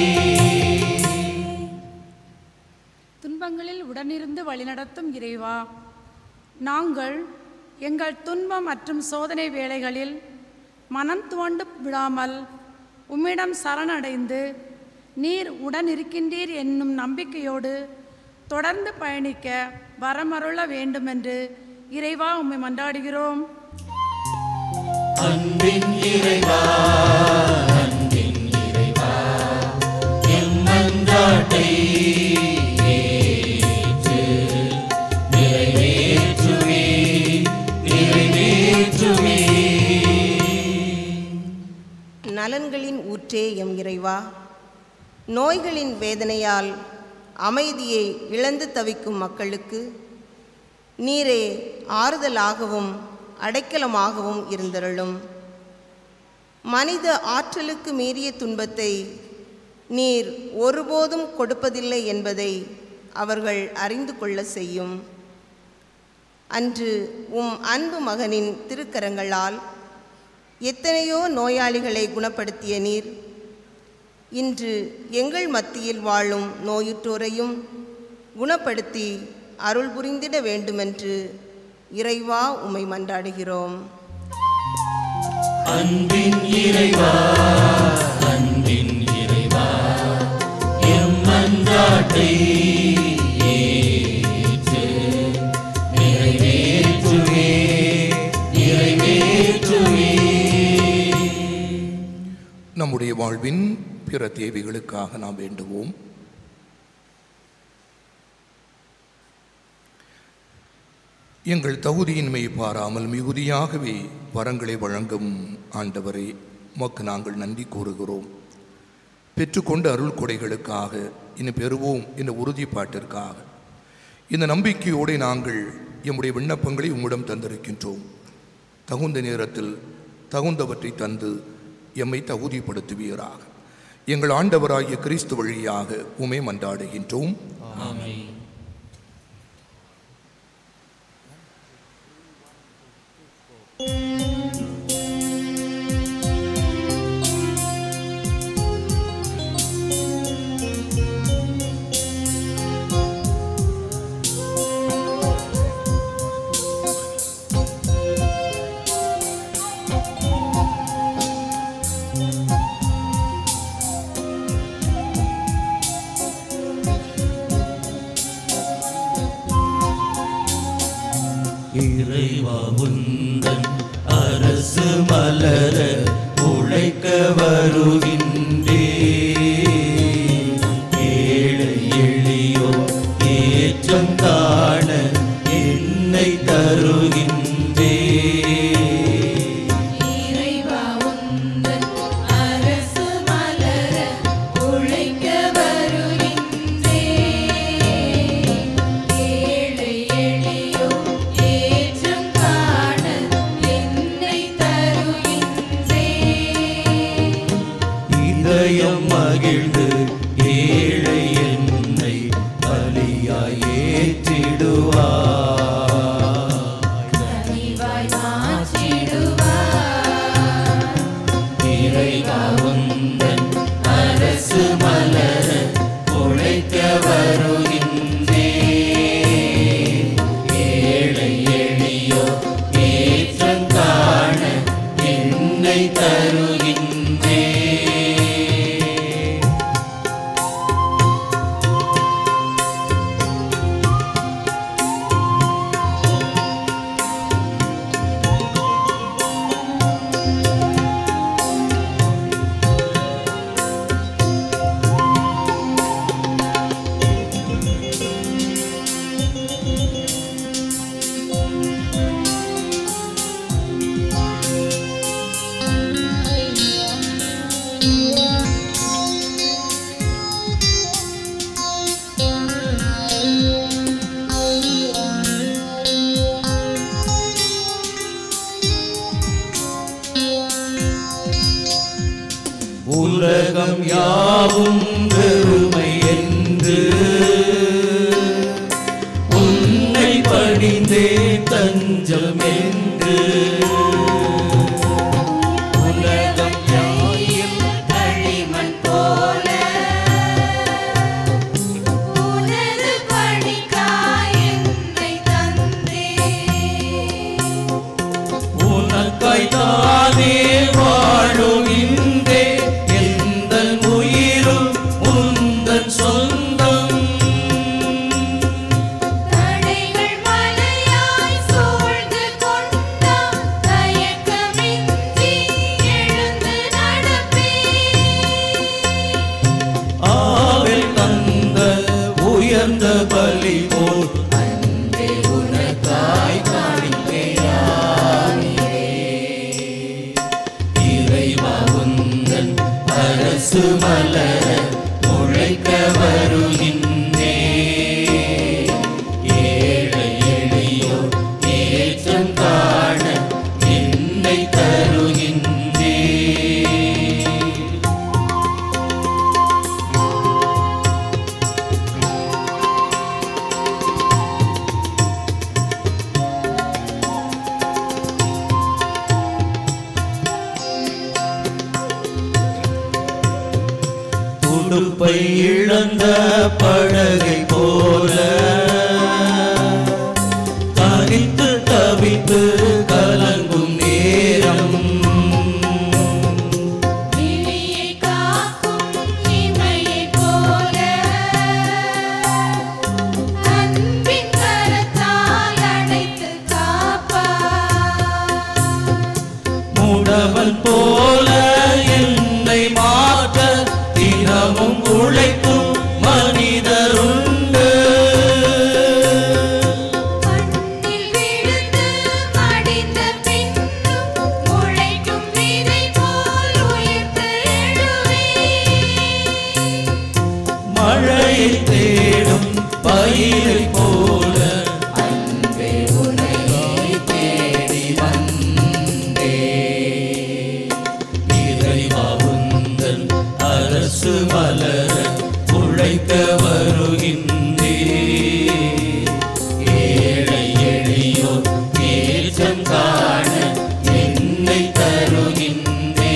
துன்பங்களில் உடனிருந்து வழிநடத்தும் இறைவா நாங்கள் எங்கள் துன்பம் மற்றும் சோதனை வேளைகளில் மனம் துவண்டு விடாமல் உம்மிடம் சரணடைந்து நீர் உடன் இருக்கின்றீர் என்னும் நம்பிக்கையோடு தொடர்ந்து பயணிக்க வரமருள வேண்டுமென்று இறைவா உம்மை மன்றாடுகிறோம் அன்பின் இறைவா அன்பின் இறைவா என் மன்றாட்டை ஏற்று நிறைவேற்றுமே நிறைவேற்றுமே நலன்களின் ஊற்றே எம் இறைவா நோய்களின் வேதனையால் அமைதியை இழந்து தவிக்கும் மக்களுக்கு நீரே ஆறுதலாகவும் அடைக்கலமாகவும் இருந்தருளும் மனித ஆற்றலுக்கு மீறிய துன்பத்தை நீர் ஒருபோதும் கொடுப்பதில்லை என்பதை அவர்கள் அறிந்து கொள்ள செய்யும் அன்று உம் அன்பு மகனின் திருக்கரங்களால் எத்தனையோ நோயாளிகளை குணப்படுத்திய நீர் இன்று எங்கள் மத்தியில் வாழும் நோயுற்றோரையும் குணப்படுத்தி அருள் புரிந்திட வேண்டுமென்று இறைவா உம்மை மன்றாடுகிறோம் அன்பின் இறைவா அன்பின் இறைவா எம் மன்றாட்டை ஏற்று நிறைவேற்றுமே நிறைவேற்றுமே நம்முடைய வாழ்வின் பிற தேவைகளுக்காக நாம் வேண்டுவோம் எங்கள் தகுதியின்மை பாராமல் மிகுதியாகவே வரங்களை வழங்கும் ஆண்டவரை உமக்கு நாங்கள் நன்றி கூறுகிறோம் பெற்றுக்கொண்ட அருள் கொடைகளுக்காக இன்னும் பெறுவோம் என்ற உறுதிப்பாட்டிற்காக இந்த நம்பிக்கையோடு நாங்கள் எம்முடைய விண்ணப்பங்களை உம்மிடம் தந்திருக்கின்றோம் தகுந்த நேரத்தில் தகுந்தவற்றை தந்து எம்மை தகுதிப்படுத்துவீராக எங்கள் ஆண்டவராகிய கிறிஸ்து வழியாக உமை மன்றாடுகின்றோம் ஆமென் இறைவா உந்தன் அரசு மலர உழைக்க வருகின்றே ஏழை எளியோ ஏற்றம் காண என்னை தருகின்றே இறைவா உந்தன் அரசு மலர உழைக்க வருகின்றே ஏழை எளியோ ஏற்றம் காண என்னை தருகின்றே இதயம் உலகம் யாவும் பெருமை என்று உன்னை பணிந்தே தஞ்சம் என்று உலகம் யாவும் களிமண் போல உனது பணிக்காய் என்னை தந்தே உனக்காய் தானே வாழுகின்றே எந்த உயிரும் உந்தன் சொந்தம் தடைகள் மலையாய் சூழ்ந்து கொண்டாம் தயக்கமின்றி எழுந்து நடப்பே ஆவில் தந்த உயர்ந்த பலி போல் அன்பே உனக்காய் காணிக்கையாகிறே இறைவா உந்தன் அரசு மலர முளைக்க வருகின்றே ஏழை எளியோர் ஏற்றம் காண என்னை தருகின்றே துடுப்பை இழந்த படகை போல தனித்து தவித்து கலங்கும் நேரம் விழியை காக்கும் இமையைப் போல அன்பின் கரத்தால் அணைத்து காப்பாய் மூடவன் போல என்னை மாற்ற தினமும் உழைக்கும் மனிதருண்டு மண்ணில் விழுந்து மடிந்த பின்னும் முளைக்கும் விதை போல் உயிர்த்து எழுவேன் மழையை தேடும் பயிரை போல அன்பே உன்னை தேடி வந்தே இறைவா உந்தன் அரசு மலர உழைக்க வருகின்றே ஏழை எளியோர் ஏற்றம் காண என்னை தருகின்றே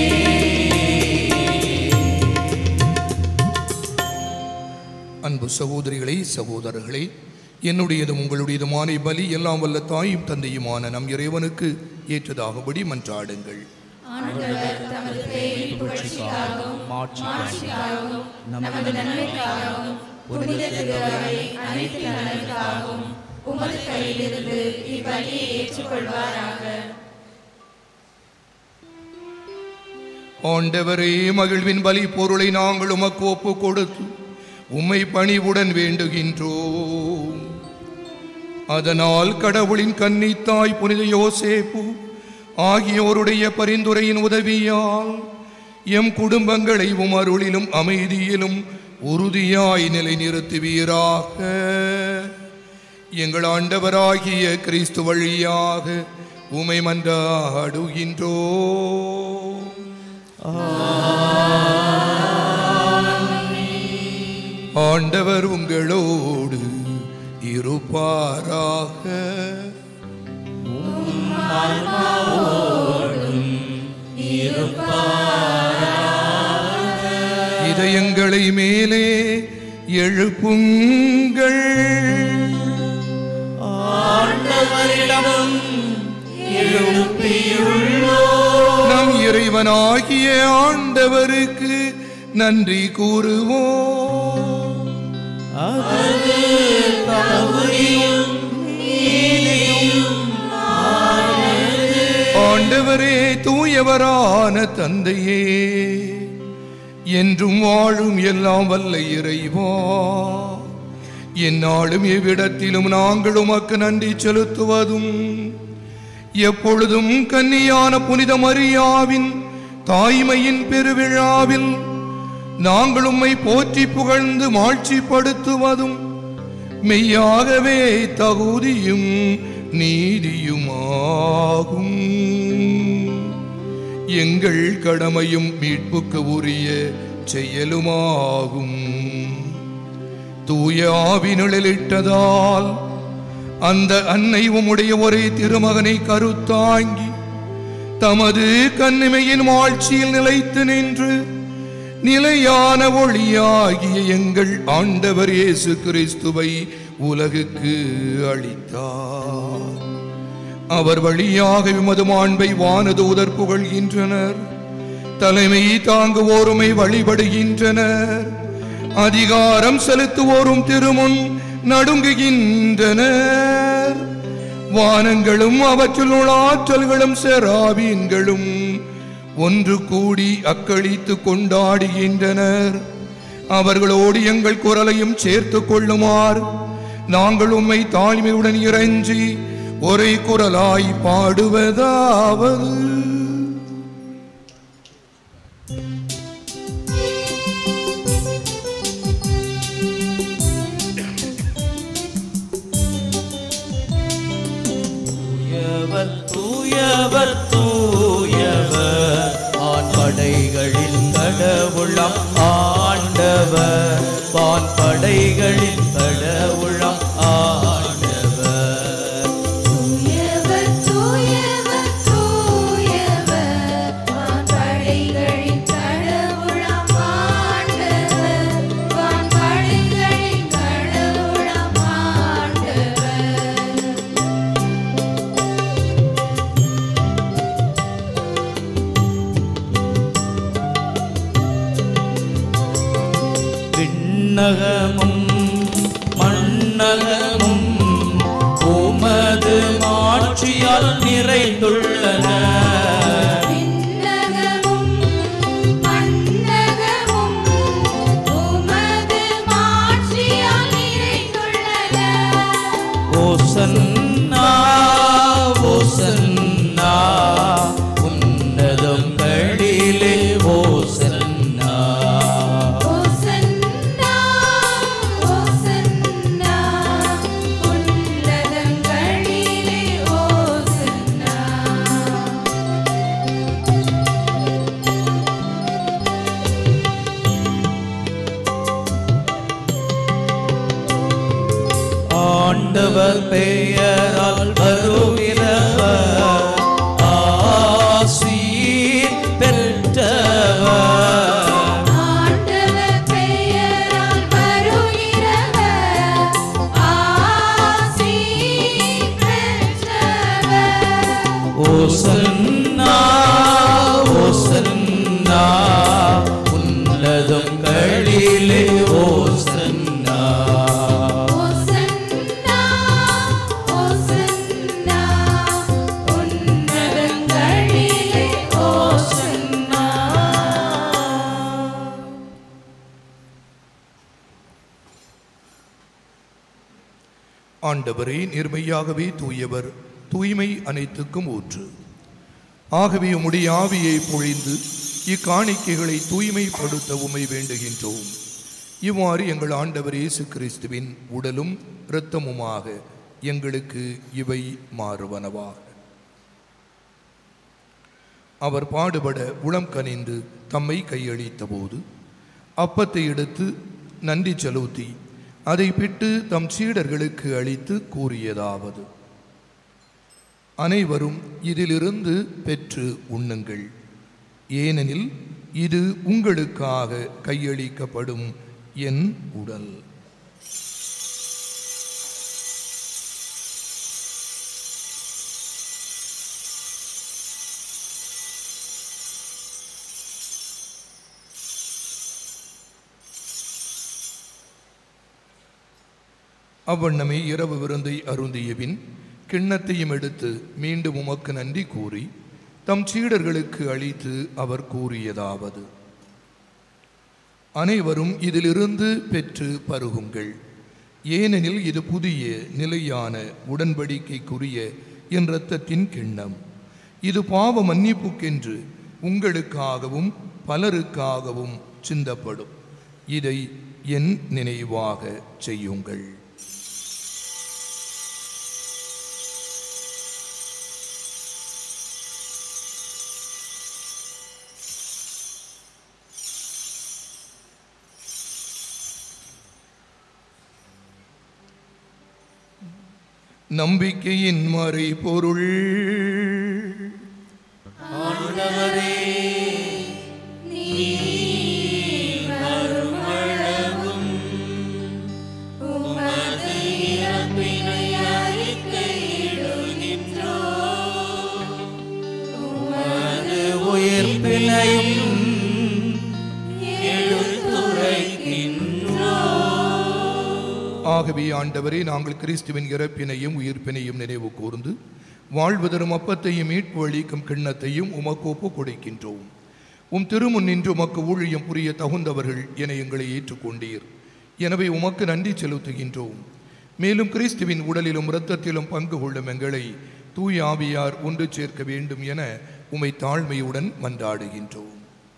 அன்பு சகோதரிகளே சகோதரர்களே என்னுடையதும் உங்களுடையதுமான பலி எல்லாம் வல்ல தாயும் தந்தையுமான நம் இறைவனுக்கு ஏற்றதாகபடி மன்றாடுங்கள் ஆண்டவர் தமது பெயரின் புகழ்ச்சிக்காகவும் மாட்சிக்காகவும் நமது நன்மைக்காகவும் புனித திருவரை அனைத்து நலனுக்காகவும் உமது கையிலிருந்து இப்பலியை ஏற்றுக்கொள்வாராக ஆண்டவரே மகிழ்வின் பலி பொருளை நாங்கள் உமக்கு ஒப்பு கொடுத்து உம்மை பணிவுடன் வேண்டுகின்றோம் அதனால் கடவுளின் கன்னித்தாய் புனித யோசேப்பு ஆகியோருடைய பரிந்துரையின் உதவியால் எம் குடும்பங்களை உம் அருளிலும் அமைதியிலும் உறுதியாய் நிலைநிறுத்துவீராக எங்கள் ஆண்டவராகிய கிறிஸ்து வழியாக உமை மன்றாடுகின்றோ ஆண்டவர் உங்களோடு இருப்பாராக இதயங்களை மேலே எழுப்புங்கள் ஆண்டவரிடம் எழுப்பியுள்ளோ நம் இறைவனாகிய ஆண்டவருக்கு நன்றி கூறுவோம் அது தகுதியும் நீதியும் ஆண்டவரே தூயவரான தந்தையே என்றும் வாழும் எல்லாம் வல்ல இறைவா எந்நாளும் எவ்விடத்திலும் நாங்கள் உமக்கு நன்றி செலுத்துவதும் எப்பொழுதும் கன்னியான புனித மரியாவின் தாய்மையின் பெருவிழாவில் நாங்கள் உம்மை போற்றி புகழ்ந்து மாட்சிப்படுத்துவதும் மெய்யாகவே தகுதியும் நீதியுமாகும் எங்கள் கடமையும் மீட்புக்கு உரிய செயலுமாகும் தூய ஆவி நிழலிட்டதால் அந்த அன்னை உம்முடைய ஒரே திருமகனை கருத்தாங்கி தமது கண்ணிமையின் வாழ்ச்சியில் நிலைத்து நின்று நிலையான ஒளியாகிய எங்கள் ஆண்டவர் இயேசு கிறிஸ்துவை உலகுக்கு அளித்தார் அவர் வழியாக விமது மாண்பை வானதூதர் புகழ்கின்றனர் தலைமை தாங்குவோருமை வழிபடுகின்றனர் அதிகாரம் செலுத்துவோரும் திருமுன் நடுங்குகின்றனர் வானங்களும் அவற்றில் உள்ள ஆற்றல்களும் செராபீன்களும் ஒன்று கூடி அக்களித்து கொண்டாடுகின்றனர் அவர்களோடு எங்கள் குரலையும் சேர்த்து கொள்ளுமாறு நாங்கள் உம்மை தாழ்மையுடன் இறைஞ்சி ஒரே குரலாய் பாடுவதாவது தூயவர் தூயவர் தூயவர் ஆண் படைகளின் கடவுளம் ஆண்டவர் வான் படைகளின் கடவுளம் ஆண்டவர் தூயவர் தூயவர் தூயவர் வான்படைகளின் கடவுளாம் ஆண்டவர் வான்படைகளின் கடவுளாம் ஆண்டவர் விண்ணகமும் மண்ணகமும் உமது மாட்சியால் நிறைந்துள்ளன விண்ணகமும் மண்ணகமும் உமது மாட்சியால் நிறைந்துள்ளன ஓசன்னா ஓசன்னா உன்னதம் களிலே ஓசன்னா ஓசன்னா ஓசன்னா உன்னதங்களிலே ஓசன்னா ஆண்டவர் பெயரால் வருகிறவர் ஆசீர் பெற்றவர் ஆண்டவர் பெயரால் வருகிறவர் ஆசி பெற்றவர் ஓசன்னா ஓசன்னா உன்னதம் களிலே ஓசன்னா ஓசன்னா ஓசன்னா உன்னதங்களிலே ஓசன்னா ஆண்டவரே நிர்மையாகவே தூயவர் தூய்மை அனைத்துக்கும் ஊற்று ஆகவே உம்முடைய ஆவியை பொழிந்து இக்காணிக்கைகளை தூய்மைப்படுத்த உம்மை வேண்டுகின்றோம் இவ்வாறு எங்கள் ஆண்டவர் இயேசு கிறிஸ்துவின் உடலும் இரத்தமுமாக எங்களுக்கு இவை மாறுவனவாக அவர் பாடுபட உளம் கனிந்து தம்மை கையளித்த போது அப்பத்தை எடுத்து நன்றி செலுத்தி அதை பிட்டு தம் சீடர்களுக்கு அளித்து கூறியதாவது அனைவரும் இதிலிருந்து பெற்று உண்ணுங்கள் ஏனெனில் இது உங்களுக்காக கையளிக்கப்படும் என் உடல் அவ்வண்ணமே இரவு விருந்தை அருந்தியபின் கிண்ணத்தையும் எடுத்து மீண்டும் உமக்கு நன்றி கூறி தம் சீடர்களுக்கு அளித்து அவர் கூறியதாவது அனைவரும் இதிலிருந்து பெற்று பருகுங்கள் ஏனெனில் இது புதிய நிலையான உடன்படிக்கைக்குரிய என் இரத்தத்தின் கிண்ணம் இது பாவ மன்னிப்புக்கென்று உங்களுக்காகவும் பலருக்காகவும் சிந்தப்படும் இதை என் நினைவாக செய்யுங்கள் நம்பிக்கையின் மறை பொருள் ஆண்டவரே நீர் வருமளவும் உமது இறப்பினை அறிக்கையிடுகின்றோம். உமது உயிர்ப்பினையும் எடுத்துரைக்கின்றோம். ஆகவே ஆண்டவரே நாங்கள் கிறிஸ்துவின் இறப்பினையும் உயிர்ப்பினையும் நினைவு கூர்ந்து வாழ்வதரும் அப்பத்தையும் மீட்பு அளிக்கும் கிண்ணத்தையும் உமக்கு ஒப்புக் கொடுக்கின்றோம் உம் திருமுன் நின்று உமக்கு ஊழியம் புரிய தகுந்தவர்கள் என எங்களை ஏற்றுக்கொண்டீர் எனவே உமக்கு நன்றி செலுத்துகின்றோம் மேலும் கிறிஸ்துவின் உடலிலும் இரத்தத்திலும் பங்கு கொள்ளும் எங்களை தூய ஆவியார் ஒன்று சேர்க்க வேண்டும் என உமை தாழ்மையுடன் மன்றாடுகின்றோம்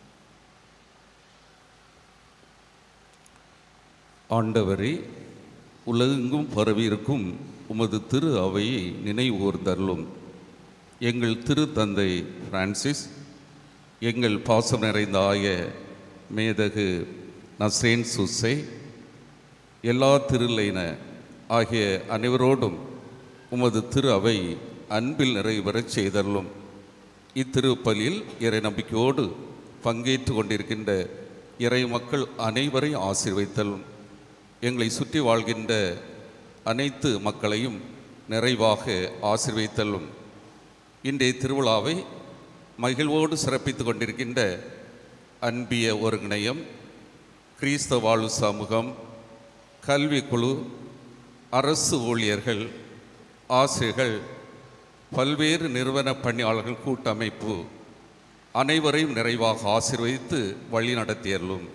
ஆண்டவரே உலகெங்கும் பரவியிருக்கும் உமது திரு அவையை நினைவுகூர்ந்தருளும் எங்கள் திரு தந்தை பிரான்சிஸ் எங்கள் பாசம் நிறைந்த ஆய மேதகு நசேன் சுசை எல்லா திருளைன ஆகிய அனைவரோடும் உமது திரு அவை அன்பில் நிறைவேறச் செய்தருளும் இத்திருப்பலியில் இறை நம்பிக்கையோடு பங்கேற்று கொண்டிருக்கின்ற இறை மக்கள் அனைவரையும் ஆசீர்வைத்தலும் எங்களை சுற்றி வாழ்கின்ற அனைத்து மக்களையும் நிறைவாக ஆசீர்வைத்தலும் இன்றைய திருவிழாவை மகிழ்வோடு சிறப்பித்துக் கொண்டிருக்கின்ற அன்பிய ஒருங்கிணையம் கிறிஸ்தவ வாழ்வு சமூகம் கல்வி குழு அரசு ஊழியர்கள் ஆசிரியர்கள் பல்வேறு நிறுவன பணியாளர்கள் கூட்டமைப்பு அனைவரையும் நிறைவாக ஆசீர்வதித்து வழி நடத்தியருளும்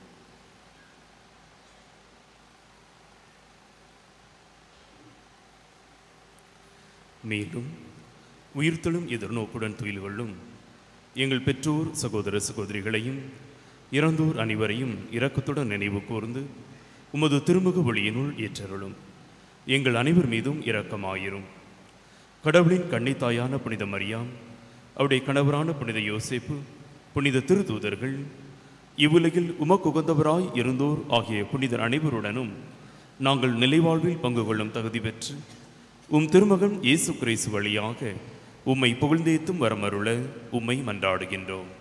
மேலும் உயிர்த்தெழும் எதிர்நோக்குடன் துயில் கொள்ளும் எங்கள் பெற்றோர் சகோதர சகோதரிகளையும் இறந்தோர் அனைவரையும் இரக்கத்துடன் நினைவு கூர்ந்து உமது திருமுக ஒளியினுள் ஏற்றருளும் எங்கள் அனைவர் மீதும் இரக்கமாயிரும் கடவுளின் கன்னித்தாயான புனித மரியாம் அவருடைய கணவரான புனித யோசேப்பு புனித திருதூதர்கள் இவ்வுலகில் உமக்குகந்தவராய் இருந்தோர் ஆகிய புனிதர் அனைவருடனும் நாங்கள் நிலைவாழ்வில் பங்கு கொள்ளும் தகுதி பெற்று உம் திருமகன் இயேசு கிறிஸ்து வழியாக உம்மை புகழ்ந்தேத்தும் வரமருள உம்மை மன்றாடுகின்றோம்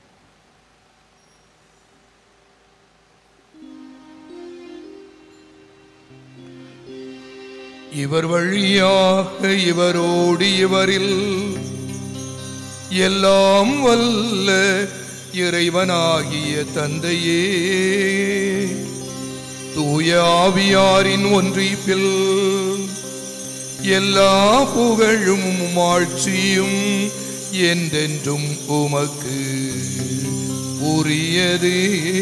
இவர் வழியாக இவரோடு இவரில் எல்லாம் வல்ல இறைவனாகிய தந்தையே தூய ஆவியாரின் ஒன்றிப்பில் எல்லா புகழும் ஆட்சியும் என்றென்றும் உமக்கு உரியதே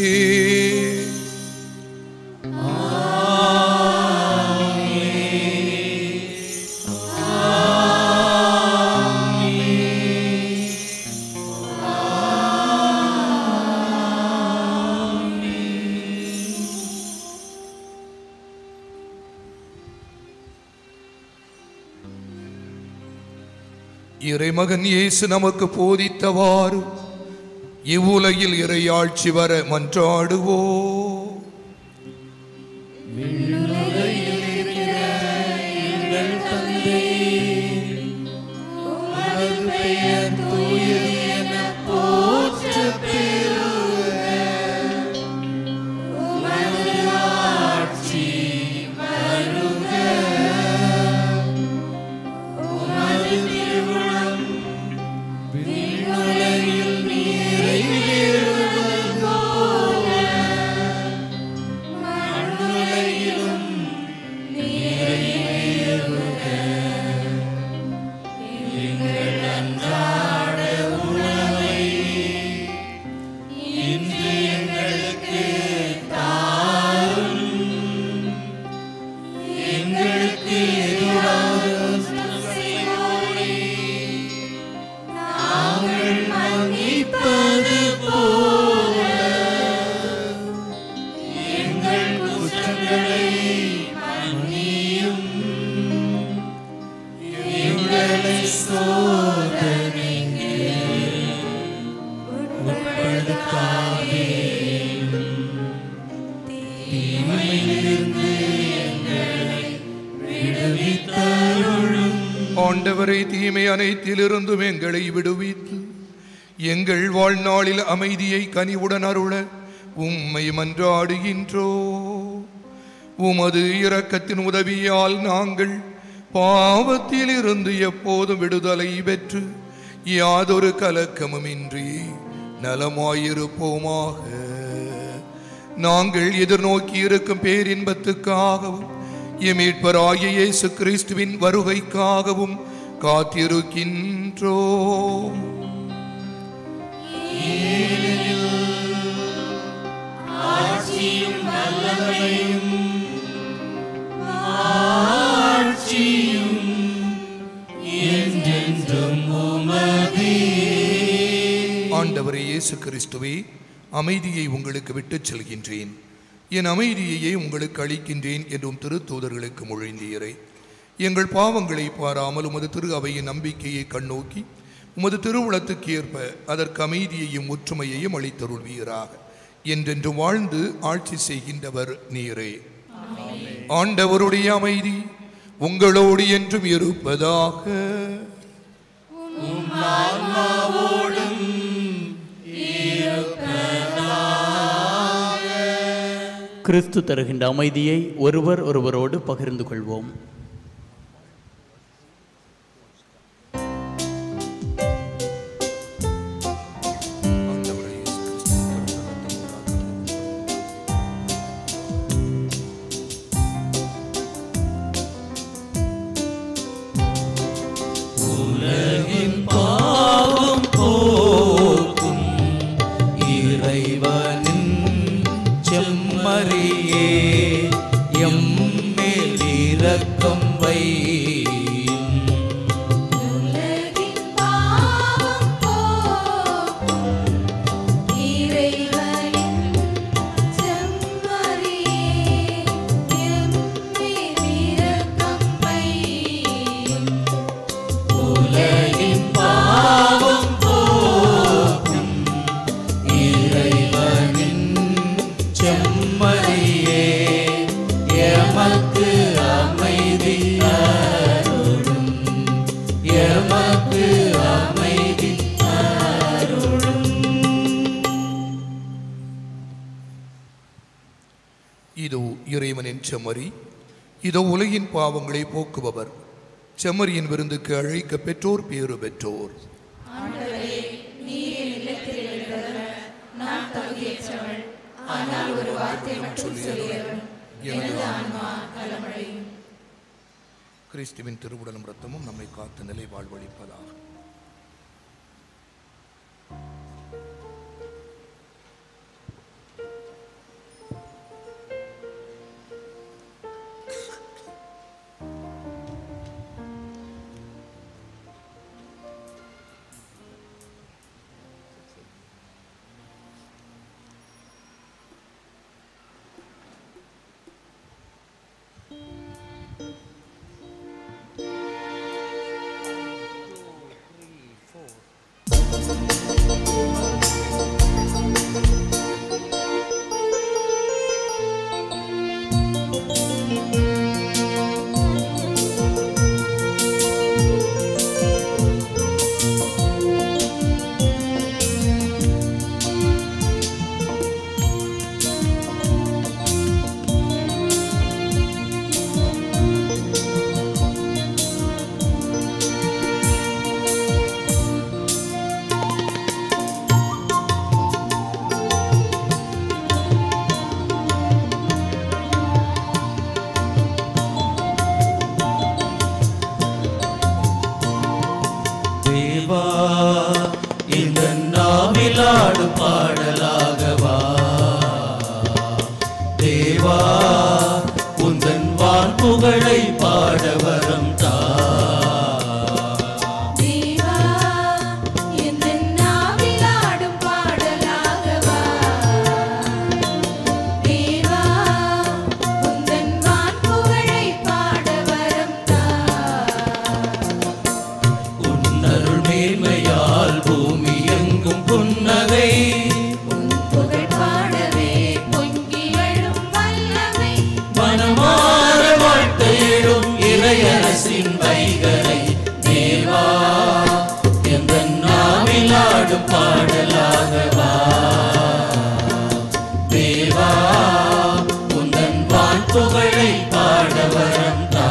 இறைமகன் இயேசு நமக்கு போதித்தவாறு இவ்வுலகில் இறையாட்சி வர மன்றாடுவோ எங்கள் தந்தையே, உமது பெயர் தூயது எனப் போற்றப் பெறுக. உமது ஆட்சி வருக. உமது திருவுளம் விண்ணுலகில் நிறைவேறுவது போல மண்ணுலகிலும் நிறைவேறுக. எங்கள் அன்றாட உணவை இன்று எங்களுக்கு தாரும். எங்களுக்கு எதிராக குற்றம் செய்வோரை நாங்கள் மன்னிப்பது போல எங்கள் குற்றங்களை மன்னியும் எங்களை சோதனைக்கு உட்படுத்தாதேயும் தீமையிலிருந்து எங்களை விடுவித்தருளும் ஆண்டவரை தீமை அனைத்திலிருந்தும் எங்களை விடுவித்து எங்கள் வாழ்நாளில் அமைதியை கனிவுடன் அருள உம்மை மன்றாடுகின்றோ உமது இரக்கத்தின் உதவியால் நாங்கள் பாவத்தில் இருந்து எப்போதும் விடுதலை பெற்று யாதொரு கலக்கமுமின்றி நலமாயிருப்போமாக நாங்கள் எதிர்நோக்கி இருக்கும் பேரின்பத்துக்காகவும் எம் மீட்பராகிய இயேசு கிறிஸ்துவின் வருகைக்காகவும் காத்திருக்கின்றோ ஆட்சியும் வல்லமையும் ஆட்சியும் என்றென்றும் உமதே ஆண்டவரே இயேசு கிறிஸ்துவே அமைதியை உங்களுக்கு விட்டுச் செல்கின்றேன் என் அமைதியையே உங்களுக்கு அளிக்கின்றேன் என்றும் திருத்தூதர்களுக்கு மொழிந்தீரே எங்கள் பாவங்களை பாராமல் உமது திரு அவையின் நம்பிக்கையை கண்ணோக்கி உமது திருவுளத்துக்கு ஏற்ப அதற்கு அமைதியையும் ஒற்றுமையையும் அளித்தருள்வீராக என்றென்று வாழ்ந்து ஆட்சி செய்கின்றவர் நீரே ஆண்டவருடைய அமைதி உங்களோடு என்றும் இருப்பதாக உம் ஆன்மாவோடும் இருப்பதாக கிறிஸ்து தருகின்ற அமைதியை ஒருவர் ஒருவரோடு பகிர்ந்து கொள்வோம் உலகின் பாவம் போக்கும் இறைவனின் செம்மறியே எம்மேல் இரக்கம் வையும் உலகின் பாவம் போக்கும் இறைவனின் செம்மறியே எம்மேல் இரக்கம் வையும் உலகின் பாவம் போக்கும் இறைவனின் செம்மறியே எமக்கு அமைதி அருளும் எமக்கு அமைதி அருளும் இதோ இறைவனின் செம்மறி இதோ உலகின் பாவங்களை போக்குபவர் செம்மறியின் விருந்துக்கு அழைக்க பெற்றோர் பேறு பெற்றோர் ஆண்டவரே நீர் என் இல்லத்தில் எழுந்தருள நான் தகுதியற்றவள் ஆனால் ஒரு வார்த்தை மட்டும் சொல்லியவள் எனது ஆன்மா நலமடையும் கிறிஸ்துவின் திருவுடலும் ரத்தமும் நம்மை காத்து நிலை வாழ்வழிப்பதாக தேவா இந்த நாவிலாடு பாடலாகவா தேவா உந்தன் வான் புகழை பாட வரம் தா தேவா எந்த நாவில் ஆடும் பாடலாகவா தேவா உந்தன் வான் புகழை பாட வரம் தா உன்னருள் மேன்மையால் பூமி எங்கும் புன்னகை புகழ் பாடவே பொங்கி எழும் வல்லமை மனமாற வாழ்த்தையிடும் விழாடும் பாடலாகவா தேவா உந்தன் வான் புகழை பாட வரம் தா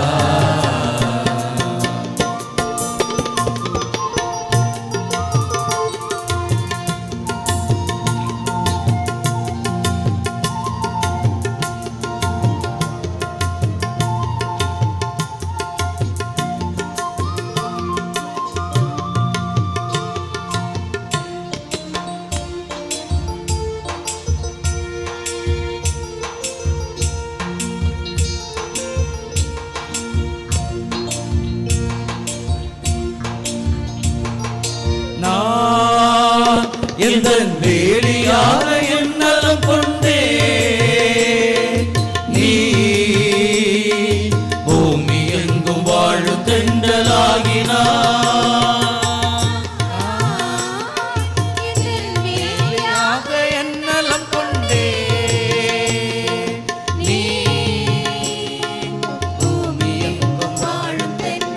நான் எந்த வேலியாக என்னலம் கொண்டே நீ பூமி எங்கும் வாழும் தெண்டலாகினா என்னலம் கொண்டே நீ பூமி எங்கும் வாழும்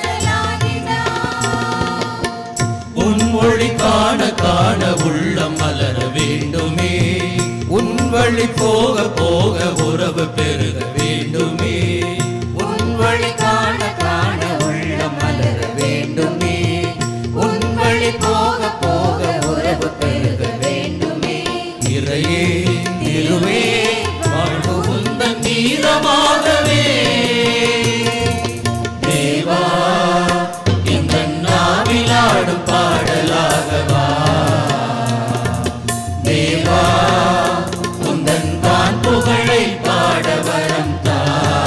உன் மொழி காண காண உள்ளம் மலர வேண்டுமே உன் வழி போக போக உறவு பெருக வேண்டுமே உன் வழி காண காண உள்ளம் மலர வேண்டுமே உன் வழி போக போக உறவு பெருக வேண்டுமே இறையே திருவே வாழ்வு உந்தன் நீரமாகவே தேவா இந்த நாவிலாடும் பாடலாகவா தேவா உந்தன் வான் புகழை பாட வரம் தா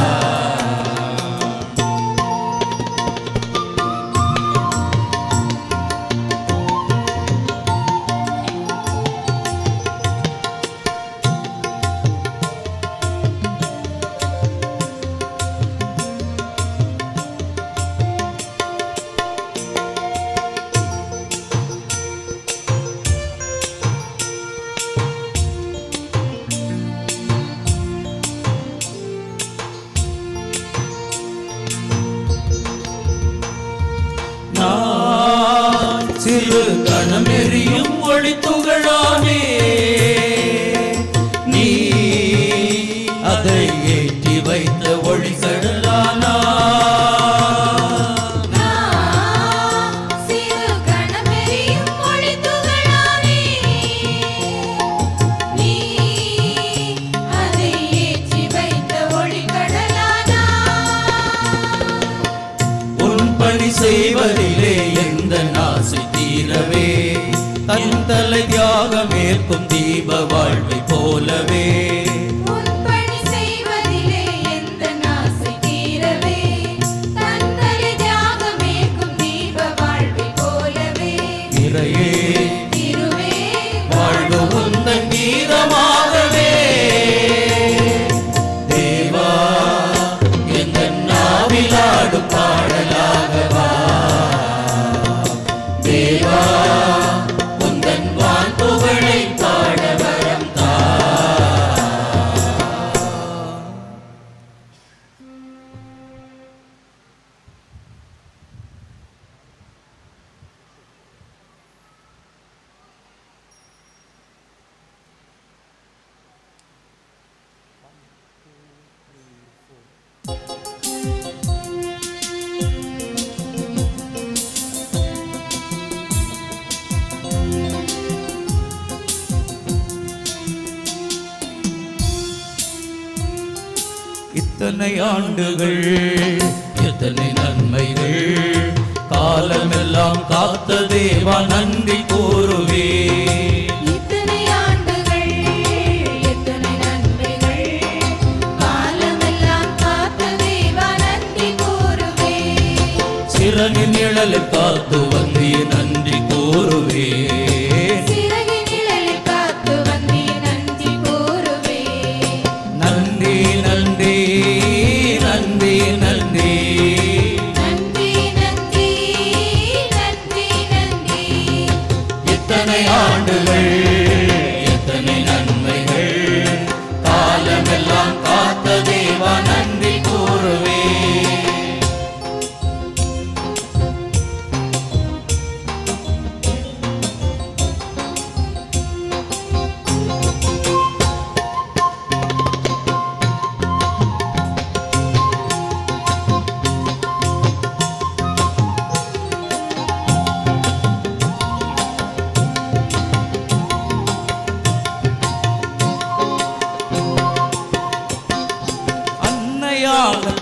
நான் சிறு கணமெறியும் ஒளி துகளானே நீ அதை ஏற்றி வைத்த ஒளி கடலானா சிறு கணமெறியும் ஒளி துகளானே நீ அதை ஏற்றி வைத்த ஒளி கடலானா உன் பணி செய்வதிலே எந்த நாசை தீரவே தன் தலை தியாகமேற்கும் தீப வாழ்வை போலவே உன் பணி செய்வதிலே எந்த நாசை தீரவே தன்னலை தியாகமேற்கும் தீப வாழ்வை போலவே இறையே திருவே வாழ்வு உந்தன் கீதமாகவே தேவா எந்த நாவிலாடும் பாடலாகவா தேவா உந்தன் வான் புகழை பாட வரம் தா இத்தனை ஆண்டுகள் எத்தனை நன்மைகள் காலமெல்லாம் காத்த தேவா நன்றி கூறுவே இத்தனை ஆண்டுகள் எத்தனை நன்மைகள் காலமெல்லாம் காத்த தேவா நன்றி கூறுவே சிறகின் நிழலில் காத்து வந்திய நன்றி கூறுவே சிறகின் நிழலில் காத்து வந்தே நன்றி கூறுவே நன்றி நன்றி நன்றி நன்றி நன்றி நன்றி நன்றி நன்றி எத்தனை ஆண்டுகள் எத்தனை நன்மைகள் காலமெல்லாம் காத்த தேவா நன்றி கூறுவே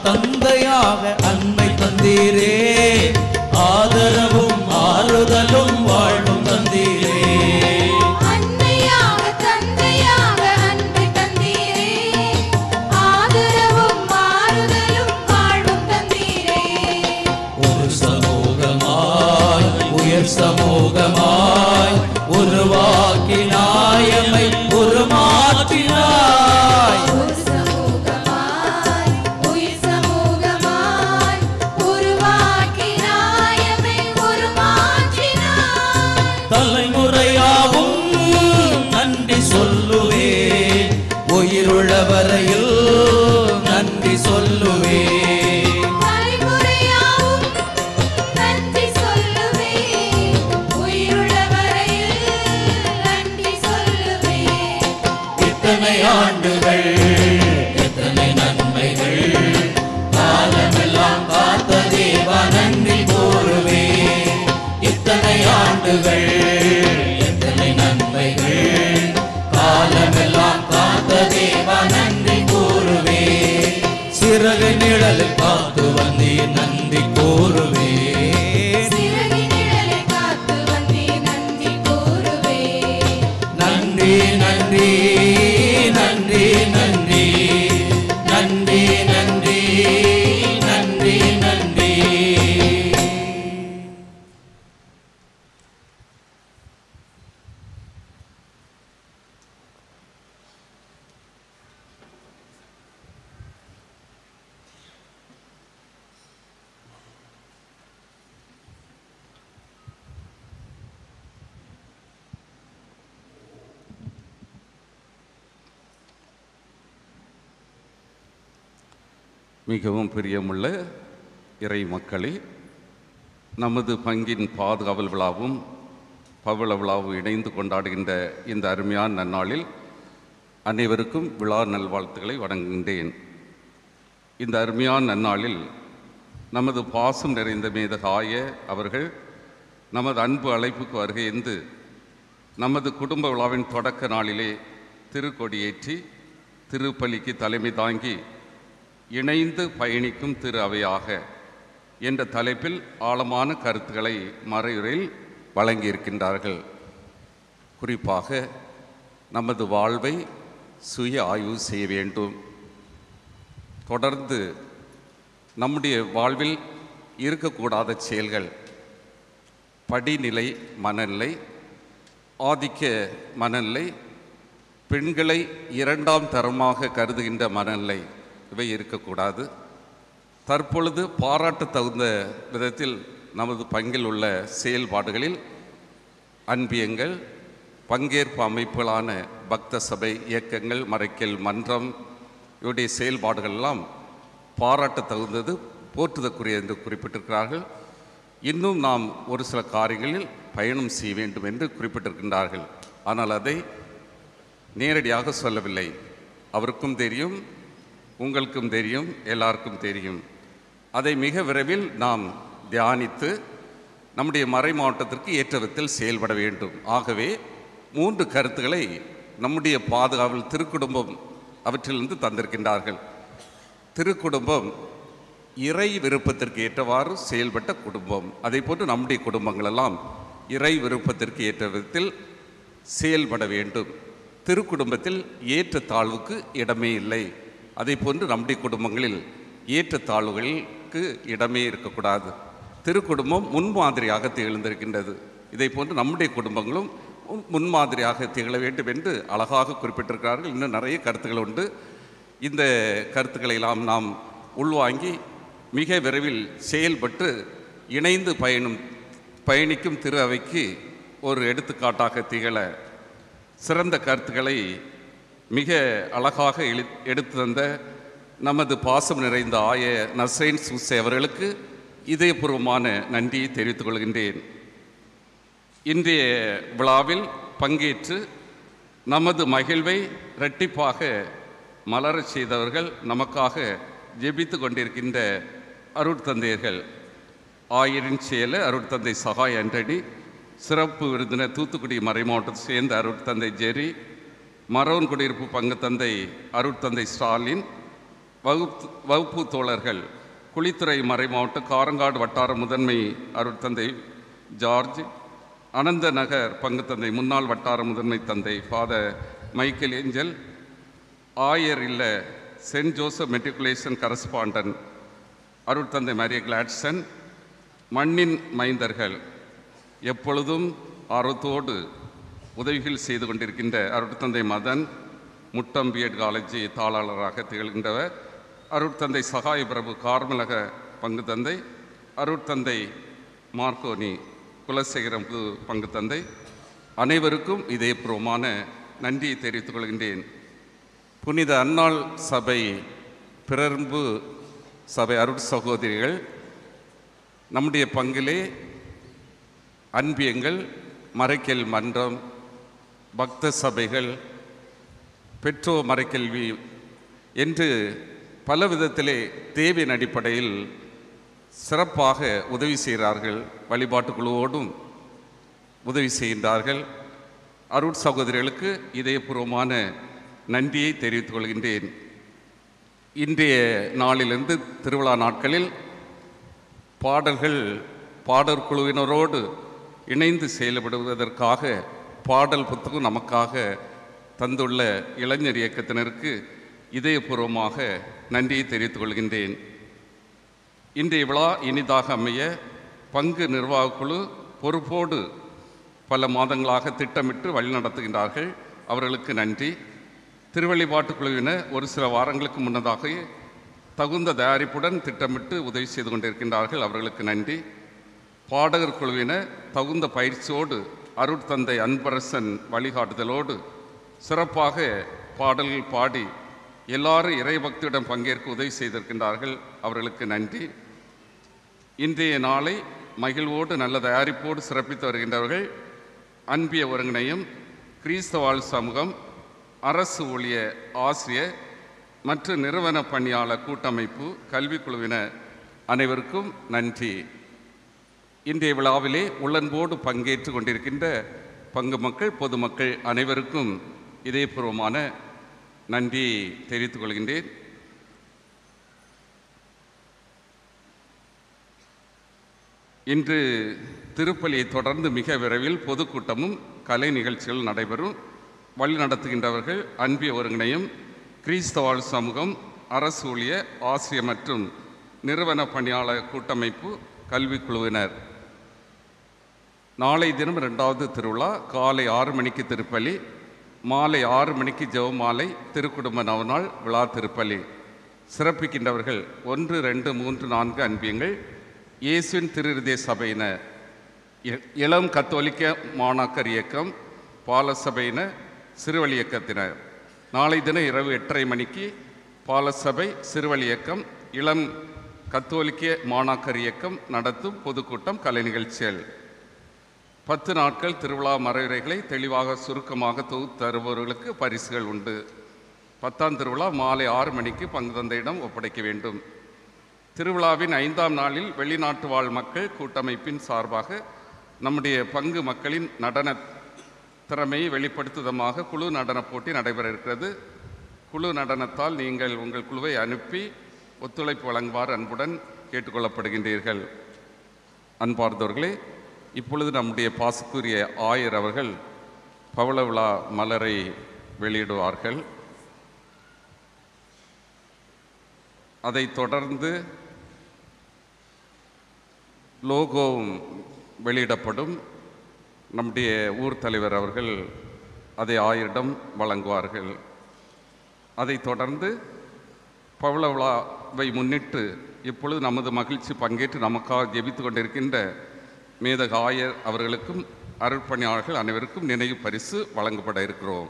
தந்தையாக அன்மை தந்தீரே ஆதரவும் ஆறுதலும் வாழ்வும் தந்தீரே அன்னையாக தந்தையாக அன்பை தந்தீரே ஆதரவும் மாறுதலும் வாழ்வும் தந்தீரே ஒரு சமூகமாய் உயர் சமூகமாய் உருவாக்கினாய் எம்மை உருமாற்றினாய் ஒரு சமூகமாய் உயிர் சமூகமாய் உருவாக்கினாய் எம்மை உருமாற்றினாய் தலைமுறையாவும் நன்றி சொல்லுவே உயிருள்ள வரையில் நன்றி சொல்லுவே தலைமுறையாவும் நன்றி சொல்லுவே உயிருள்ள வரையில் நன்றி சொல்லுவே இத்தனை ஆண்டுகள் எத்தனை நன்மைகள் காலமெல்லாம் காத்த தேவா நன்றி கூறுவே இத்தனை ஆண்டுகள் எத்தனை நன்மைகள் காலமெல்லாம் காத்த தேவா நன்றி கூறுவே சிறகு நிழலில் காத்து வந்தீர் நன்றி கூறுவே சிறகின் நிழலை காத்து வந்தீர் நன்றி கூறுவே நன்றி நன்றி நன்றி நன்றி நன்றி நன்றி நன்றி நன்றி மிகவும் பிரியமுள்ள இறை மக்களே நமது பங்கின் பாதுகாவல் விழாவும் பவள விழாவும் இணைந்து கொண்டாடுகின்ற இந்த அருமையான நன்னாளில் அனைவருக்கும் விழா நல்வாழ்த்துக்களை வழங்குகின்றேன் இந்த அருமையான நன்னாளில் நமது பாசம் நிறைந்த மேதகாய அவர்கள் நமது அன்பு அழைப்புக்கு வருகையந்து நமது குடும்ப விழாவின் தொடக்க நாளிலே திருக்கொடியேற்றி திருப்பலிக்கு தலைமை தாங்கி இணைந்து பயணிக்கும் திரு அவையாக என்ற தலைப்பில் ஆழமான கருத்துக்களை மறையுறையில் வழங்கியிருக்கின்றார்கள் குறிப்பாக நமது வாழ்வை சுய ஆய்வு செய்ய வேண்டும் தொடர்ந்து நம்முடைய வாழ்வில் இருக்கக்கூடாத செயல்கள் படிநிலை மனநிலை ஆதிக்க மனநிலை பெண்களை இரண்டாம் தரமாக கருதுகின்ற மனநிலை இவை இருக்கக்கூடாது தற்பொழுது பாராட்ட தகுந்த விதத்தில் நமது பங்கில் உள்ள செயல்பாடுகளில் அன்பியங்கள் பங்கேற்பு அமைப்புகளான பக்த சபை இயக்கங்கள் மறைக்கல் மன்றம் இவருடைய செயல்பாடுகள் எல்லாம் பாராட்ட தகுந்தது போற்றுதற்குரிய என்று குறிப்பிட்டிருக்கிறார்கள் இன்னும் நாம் ஒரு சில காரியங்களில் பயணம் செய்ய வேண்டும் என்று குறிப்பிட்டிருக்கின்றார்கள் ஆனால் அதை நேரடியாக சொல்லவில்லை அவருக்கும் தெரியும் உங்களுக்கும் தெரியும் எல்லாருக்கும் தெரியும் அதை மிக விரைவில் நாம் தியானித்து நம்முடைய மறை மாவட்டத்திற்கு ஏற்ற விதத்தில் செயல்பட வேண்டும் ஆகவே மூன்று கருத்துக்களை நம்முடைய பாதுகாவல் திருக்குடும்பம் அவற்றிலிருந்து தந்திருக்கின்றார்கள் திருக்குடும்பம் இறை விருப்பத்திற்கு ஏற்றவாறு செயல்பட்ட குடும்பம் அதே போன்று நம்முடைய குடும்பங்கள் எல்லாம் இறை விருப்பத்திற்கு ஏற்ற விதத்தில் செயல்பட வேண்டும் திருக்குடும்பத்தில் ஏற்ற தாழ்வுக்கு இடமே இல்லை அதே போன்று நம்முடைய குடும்பங்களில் ஏற்ற தாழ்வுகளுக்கு இடமே இருக்கக்கூடாது திருக்குடும்பம் முன்மாதிரியாக திகழ்ந்திருக்கின்றது இதை போன்று நம்முடைய குடும்பங்களும் முன்- முன்மாதிரியாக திகழ வேண்டும் என்று அழகாக குறிப்பிட்டிருக்கிறார்கள் இன்னும் நிறைய கருத்துக்கள் உண்டு இந்த கருத்துக்களை எல்லாம் நாம் உள்வாங்கி மிக விரைவில் செயல்பட்டு இணைந்து பயணம் பயணிக்கும் திரு அவைக்கு ஒரு எடுத்துக்காட்டாக திகழ சிறந்த கருத்துக்களை மிக அழகாக எழு எடுத்து தந்த நமது பாசம் நிறைந்த ஆய நசைன் சூசே அவர்களுக்கு இதயபூர்வமான நன்றியை தெரிவித்துக் கொள்கின்றேன் இன்றைய விழாவில் பங்கேற்று நமது மகிழ்வை இரட்டிப்பாக மலரச் செய்தவர்கள் நமக்காக ஜெபித்து கொண்டிருக்கின்ற அருட்தந்தையர்கள் ஆயிரின் செயல அருட்தந்தை சகாய் ஆண்டனி சிறப்பு விருந்தினர் தூத்துக்குடி மறைமாவட்டத்தை சேர்ந்த அருட்தந்தை ஜெரி மரோன் குடியிருப்பு பங்கு தந்தை அருட்தந்தை ஸ்டாலின் வகுப்பு வகுப்பு தோழர்கள் குளித்துறை மறைமாவட்ட காரங்காடு வட்டார முதன்மை அருட்தந்தை ஜார்ஜ் அனந்த நகர் பங்கு தந்தை முன்னாள் வட்டார முதன்மை தந்தை ஃபாதர் மைக்கேல் ஏஞ்சல் ஆயர் இல்ல சென்ட் ஜோசப் மெட்ரிகுலேஷன் கரஸ்பாண்டன் அருட்தந்தை மரிய கிளாட்சன் மண்ணின் மைந்தர்கள் எப்பொழுதும் ஆர்வத்தோடு உதவிகள் செய்து கொண்டிருக்கின்ற அருட்தந்தை மதன் முட்டம் பிஎட் காலேஜ் தாளாளராக திகழ்கின்றவர் அருட்தந்தை சகாய பிரபு கார்மலக பங்கு தந்தை அருட்தந்தை மார்க்கோனி குலசேகரம் புது பங்கு தந்தை அனைவருக்கும் இதயபூர்வமான நன்றியை தெரிவித்துக் கொள்கின்றேன் புனித அன்னாள் சபை பிறர்பு சபை அருட் சகோதரிகள் நம்முடைய பங்கிலே அன்பியங்கள் மறைக்கல் மன்றம் பக்த சபைகள் பெற்றோர் மறைக்கல்வி என்று பல விதத்திலே தேவையின் அடிப்படையில் சிறப்பாக உதவி செய்கிறார்கள் வழிபாட்டு குழுவோடும் உதவி செய்கின்றார்கள் அருட் சகோதரிகளுக்கு இதயபூர்வமான நன்றியை தெரிவித்துக் கொள்கின்றேன் இன்றைய நாளிலிருந்து திருவிழா நாட்களில் பாடல்கள் பாடற் குழுவினரோடு இணைந்து செயல்படுவதற்காக பாடல் புத்தகம் நமக்காக தந்துள்ள இளைஞர் இயக்கத்தினருக்கு இதயபூர்வமாக நன்றியை தெரிவித்துக் கொள்கின்றேன் இன்றைய விழா இனிதாக அமைய பங்கு நிர்வாகக் குழு பொறுப்போடு பல மாதங்களாக திட்டமிட்டு வழிநடத்துகின்றார்கள் அவர்களுக்கு நன்றி திருவள்ளிப்பாட்டு குழுவினர் ஒரு சில வாரங்களுக்கு முன்னதாக தகுந்த தயாரிப்புடன் திட்டமிட்டு உதவி செய்து கொண்டிருக்கின்றார்கள் அவர்களுக்கு நன்றி பாடகர் குழுவினர் தகுந்த பயிற்சியோடு அருட்தந்தை அன்பரசன் வழிகாட்டுதலோடு சிறப்பாக பாடல்கள் பாடி எல்லாரும் இறைபக்தியுடன் பங்கேற்க உதவி செய்திருக்கின்றார்கள் அவர்களுக்கு நன்றி இன்றைய நாளை மகிழ்வோடு நல்ல தயாரிப்போடு சிறப்பித்து வருகின்றவர்கள் அன்பிய ஒருங்கிணையும் கிறிஸ்தவாழ் சமூகம் அரசு ஊழிய ஆசிரியர் மற்றும் நிறுவன பணியாளர் கூட்டமைப்பு கல்விக் குழுவினர் அனைவருக்கும் நன்றி இன்றைய விழாவிலே உள்ளன்போடு பங்கேற்று கொண்டிருக்கின்ற பங்கு மக்கள் பொதுமக்கள் அனைவருக்கும் இதயபூர்வமான நன்றியை தெரிவித்துக் கொள்கின்றேன் இன்று திருப்பலியை தொடர்ந்து மிக விரைவில் பொதுக்கூட்டமும் கலை நிகழ்ச்சிகள் நடைபெறும் வழி நடத்துகின்றவர்கள் அன்பிய ஒருங்கிணையும் கிறிஸ்தவாழ் சமூகம் அரசு ஊழிய ஆசிரியர் மற்றும் நிறுவன பணியாளர் கூட்டமைப்பு கல்விக் குழுவினர் நாளை தினம் ரெண்டாவது திருவிழா காலை ஆறு மணிக்கு திருப்பலி மாலை ஆறு மணிக்கு ஜெவமாலை திருக்குடும்ப நவநாள் விழா திருப்பலி சிறப்பிக்கின்றவர்கள் ஒன்று ரெண்டு மூன்று நான்கு அன்பியங்கள் இயேசுவின் திருஹிருதய சபையினர் இ- இளம் கத்தோலிக்க மாணாக்கர் இயக்கம் பாலசபையினர் சிறுவழி இயக்கத்தினர் நாளை தினம் இரவு எட்டரை மணிக்கு பாலசபை சிறுவழி இயக்கம் இளம் கத்தோலிக்க மாணாக்கர் இயக்கம் நடத்தும் பொதுக்கூட்டம் கலை நிகழ்ச்சிகள் பத்து நாட்கள் திருவிழா மறைவுரைகளை தெளிவாக சுருக்கமாக தொகுத்து தருபவர்களுக்கு பரிசுகள் உண்டு பத்தாம் திருவிழா மாலை ஆறு மணிக்கு பங்கு தந்தையிடம் ஒப்படைக்க வேண்டும் திருவிழாவின் ஐந்தாம் நாளில் வெளிநாட்டு வாழ் மக்கள் கூட்டமைப்பின் சார்பாக நம்முடைய பங்கு மக்களின் நடன திறமையை வெளிப்படுத்துவதமாக குழு நடனப் போட்டி நடைபெற இருக்கிறது குழு நடனத்தால் நீங்கள் உங்கள் குழுவை அனுப்பி ஒத்துழைப்பு வழங்குமாறு அன்புடன் கேட்டுக்கொள்ளப்படுகின்றீர்கள் அன்பார்ந்தவர்களே இப்பொழுது நம்முடைய பாசக்குரிய ஆயர் அவர்கள் பவள விழா மலரை வெளியிடுவார்கள் அதைத் தொடர்ந்து லோகோவும் வெளியிடப்படும் நம்முடைய ஊர் தலைவர் அவர்கள் அதை ஆயரிடம் வழங்குவார்கள் அதைத் தொடர்ந்து பவள விழாவை முன்னிட்டு இப்பொழுது நமது மகிழ்ச்சி பங்கேற்று நமக்காக ஜெபித்து கொண்டிருக்கின்ற மேதக ஆயர் அவர்களுக்கும் அருட்பணியாளர்கள் அனைவருக்கும் நினைவு பரிசு வழங்கப்பட இருக்கிறோம்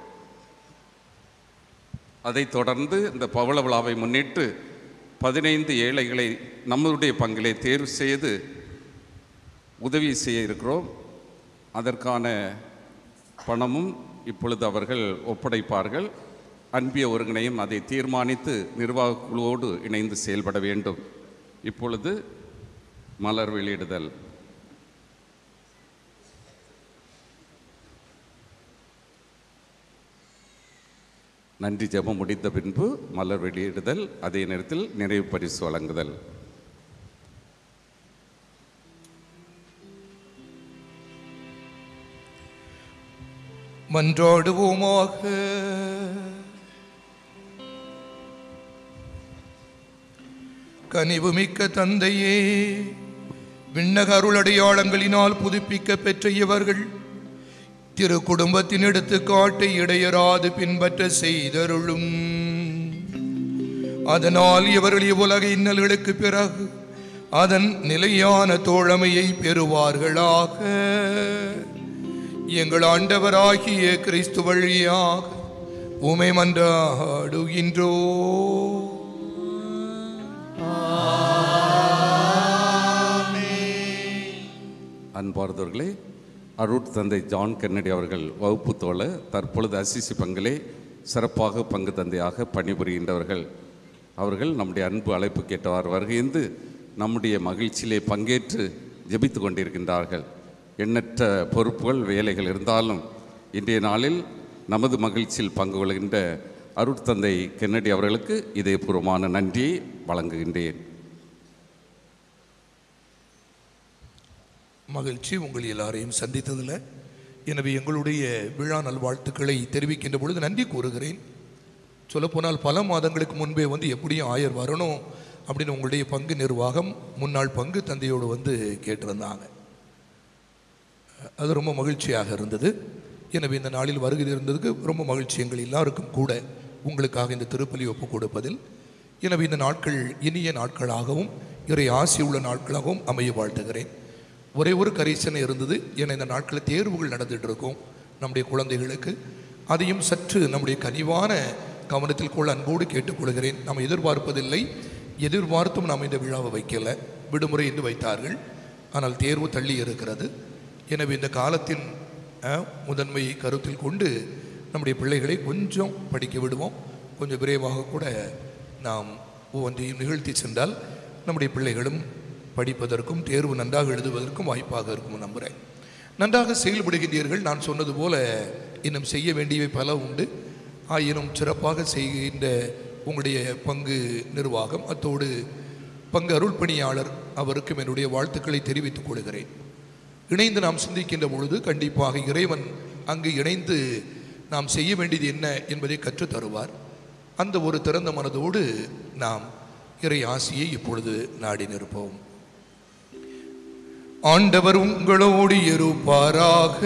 அதைத் தொடர்ந்து இந்த பவள விழாவை முன்னிட்டு பதினைந்து ஏழைகளை நம்மளுடைய பங்கிலே தேர்வு செய்து உதவி செய்ய இருக்கிறோம் அதற்கான பணமும் இப்பொழுது அவர்கள் ஒப்படைப்பார்கள் அன்பிய ஒருங்கிணையும் அதை தீர்மானித்து நிர்வாக குழுவோடு இணைந்து செயல்பட வேண்டும் இப்பொழுது மலர் வெளியிடுதல் நன்றி ஜெபம் முடிந்த பின்பு மலர் வெளியிடுதல் அதே நேரத்தில் நிறைவு பரிசு வழங்குதல் மன்றாடுவோமாக கனிவுமிக்க தந்தையே விண்ணக அருளடையாளங்களினால் புதுப்பிக்க பெற்ற இவர்கள் திரு குடும்பத்தின் எடுத்துக்காட்டை இடையராது பின்பற்ற செய்தருளும் அதனால் இவர்கள் இவ்வுலக இன்னல்களுக்கு பிறகு அதன் நிலையான தோழமையை பெறுவார்களாக எங்கள் ஆண்டவராகிய கிறிஸ்து வழியாக உமை மன்றாடுகின்றோ அன்பார்ந்தவர்களே அருட் தந்தை ஜான் கென்னடி அவர்கள் வகுப்பு தோழ தற்பொழுது அசிசி பங்கிலே சிறப்பாக பங்கு தந்தையாக பணிபுரிகின்றவர்கள் அவர்கள் நம்முடைய அன்பு அழைப்பு கேட்டவாறு வருகைந்து நம்முடைய மகிழ்ச்சியிலே பங்கேற்று ஜெபித்து கொண்டிருக்கின்றார்கள் எண்ணற்ற பொறுப்புகள் வேலைகள் இருந்தாலும் இன்றைய நாளில் நமது மகிழ்ச்சியில் பங்கு கொள்கின்ற அருட்தந்தை கென்னடி அவர்களுக்கு இதயபூர்வமான நன்றியை வழங்குகின்றேன் மகிழ்ச்சி உங்கள் எல்லாரையும் சந்தித்ததில் எனவே எங்களுடைய விழா நல்வாழ்த்துக்களை தெரிவிக்கின்ற பொழுது நன்றி கூறுகிறேன் சொல்லப்போனால் பல மாதங்களுக்கு முன்பே வந்து எப்படியும் ஆயர் வரணும் அப்படின்னு உங்களுடைய பங்கு நிர்வாகம் முன்னாள் பங்கு தந்தையோடு வந்து கேட்டிருந்தாங்க அது ரொம்ப மகிழ்ச்சியாக இருந்தது எனவே இந்த நாளில் வருகை இருந்ததுக்கு ரொம்ப மகிழ்ச்சி எங்கள் எல்லாருக்கும் கூட உங்களுக்காக இந்த திருப்பலி ஒப்புக் கொடுப்பதில் எனவே இந்த நாட்கள் இனிய நாட்களாகவும் இறை ஆசி உள்ள நாட்களாகவும் அமைய வாழ்த்துகிறேன் ஒரே ஒரு கரிசனை இருந்தது ஏன்னா இந்த நாட்களில் தேர்வுகள் நடந்துட்டு இருக்கும் நம்முடைய குழந்தைகளுக்கு அதையும் சற்று நம்முடைய கனிவான கவனத்தில் கொள்ள அன்போடு கேட்டுக்கொள்கிறேன் நாம் எதிர்பார்ப்பதில்லை எதிர்பார்த்தும் நாம் இந்த விழாவை வைக்கல விடுமுறை என்று வைத்தார்கள் ஆனால் தேர்வு தள்ளி இருக்கிறது எனவே இந்த காலத்தின் அஹ், முதன்மையை கருத்தில் கொண்டு நம்முடைய பிள்ளைகளை கொஞ்சம் படிக்க விடுவோம் கொஞ்சம் விரைவாக கூட நாம் ஒவ்வொன்றையும் நிகழ்த்தி சென்றால் நம்முடைய பிள்ளைகளும் படிப்பதற்கும் தேர்வு நன்றாக எழுதுவதற்கும் வாய்ப்பாக இருக்கும் நம்புகிறேன் நன்றாக செயல்படுகின்றீர்கள் நான் சொன்னது போல இன்னும் செய்ய வேண்டியவை பல உண்டு ஆயினும் சிறப்பாக செய்கின்ற உங்களுடைய பங்கு நிர்வாகம் அத்தோடு பங்கு அருள் பணியாளர் அவருக்கும் என்னுடைய வாழ்த்துக்களை தெரிவித்துக் கொள்கிறேன் இணைந்து நாம் சிந்திக்கின்ற பொழுது கண்டிப்பாக இறைவன் அங்கு இணைந்து நாம் செய்ய வேண்டியது என்ன என்பதை கற்றுத் தருவார் அந்த ஒரு திறந்த மனதோடு நாம் இறை ஆசியை இப்பொழுது நாடி நிற்போம் ஆண்டவர் உங்களோடு இருப்பாராக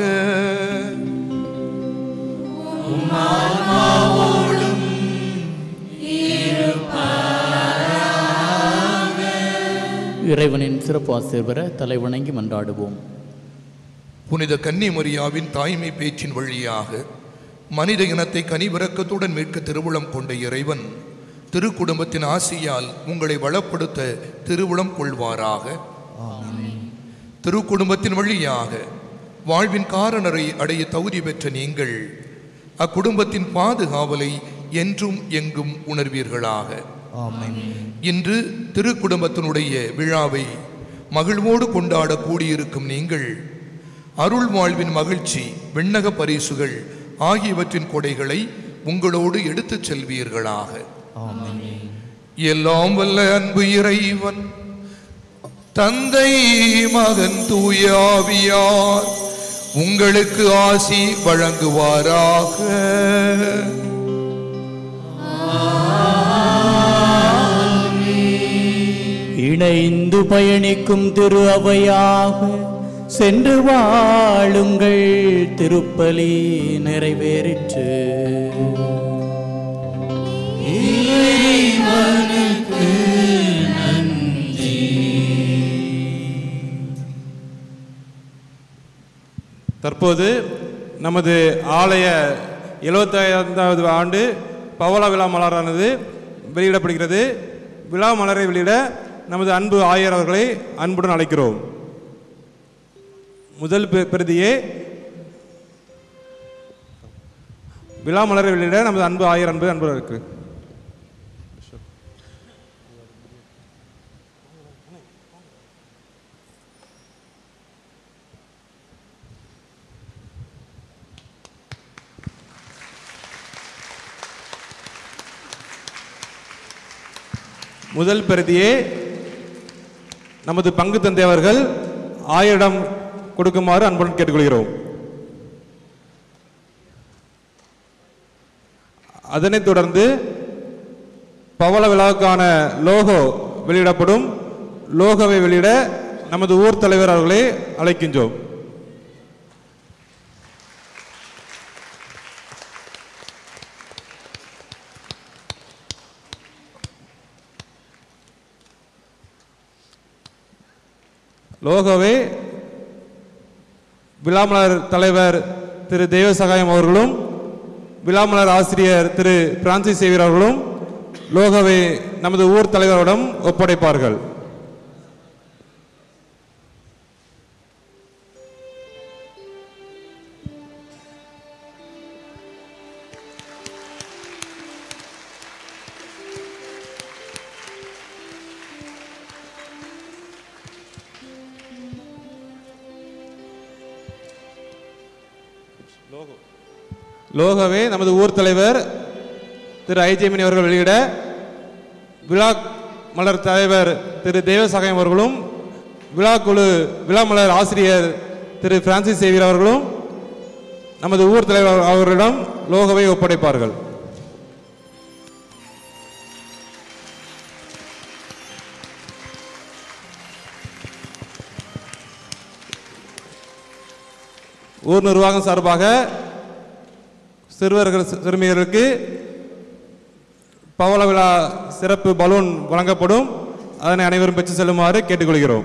இறைவனின் சிறப்பு ஆசிரியர் பெற தலை வணங்கி மன்றாடுவோம் புனித கன்னிமரியாவின் தாய்மை பேச்சின் வழியாக மனித இனத்தை கனிவிறக்கத்துடன் மீட்க திருவுளம் கொண்ட இறைவன் திருக்குடும்பத்தின் ஆசியால் உங்களை வளப்படுத்த திருவுளம் கொள்வாராக திருக்குடும்பத்தின் வழியாக வாழ்வின் காரணரை அடைய தகுதி பெற்ற நீங்கள் அக்குடும்பத்தின் பாதுகாவலை என்றும் எங்கும் உணர்வீர்களாக இன்று திருக்குடும்பத்தினுடைய விழாவை மகிழ்வோடு கொண்டாட கூடியிருக்கும் நீங்கள் அருள் வாழ்வின் மகிழ்ச்சி விண்ணக பரிசுகள் ஆகியவற்றின் கொடைகளை உங்களோடு எடுத்துச் செல்வீர்களாக எல்லாம் வல்ல அன்பு இறைவன் தந்தை மகன் தூயாவியார் உங்களுக்கு ஆசி வழங்குவாராக இணைந்து பயணிக்கும் திரு அவையாக சென்று வாழுங்கள் திருப்பலி நிறைவேறிற்று இறைவனுக்கு நன்றி தற்போது நமது ஆலய எழுபத்தைந்தாவது ஆண்டு பவள விழா மலரானது வெளியிடப்படுகிறது விழா மலரை வெளியிட நமது அன்பு ஆயர் அவர்களை அன்புடன் அழைக்கிறோம் முதல் பெ- பிரதியே விழா மலரை வெளியிட நமது அன்பு ஆயர் அன்பு அன்பு இருக்கு முதல் பிரதியை நமது பங்கு தந்தை அவர்கள் ஆயிரம் கொடுக்குமாறு அன்புடன் கேட்டுக்கொள்கிறோம் அதனைத் தொடர்ந்து பவள விழாவுக்கான லோகோ வெளியிடப்படும் லோகோவை வெளியிட நமது ஊர் தலைவர் அவர்களை அழைக்கின்றோம் லோகோவை விழாமலர் தலைவர் திரு தெய்வசகாயம் அவர்களும் விழாமலர் ஆசிரியர் திரு பிரான்சிஸ் சேவியர் அவர்களும் லோகோவை நமது ஊர் தலைவரிடம் ஒப்படைப்பார்கள் லோகோவை நமது ஊர் தலைவர் திரு ஐஜேமினி அவர்கள் வெளியிட விழா மலர் தலைவர் திரு தேவசகாயம் அவர்களும் விழாக்குழு விழா மலர் ஆசிரியர் திரு பிரான்சிஸ் சேவியர் அவர்களும் நமது ஊர் தலைவர் அவர்களிடம் லோகோவை ஒப்படைப்பார்கள் ஊர் நிர்வாகம் சார்பாக சிறுவர்கள் சிறுமியர்களுக்கு பவள விழா சிறப்பு பலூன் வழங்கப்படும் அதனை அனைவரும் பெற்று செல்லுமாறு கேட்டுக்கொள்கிறோம்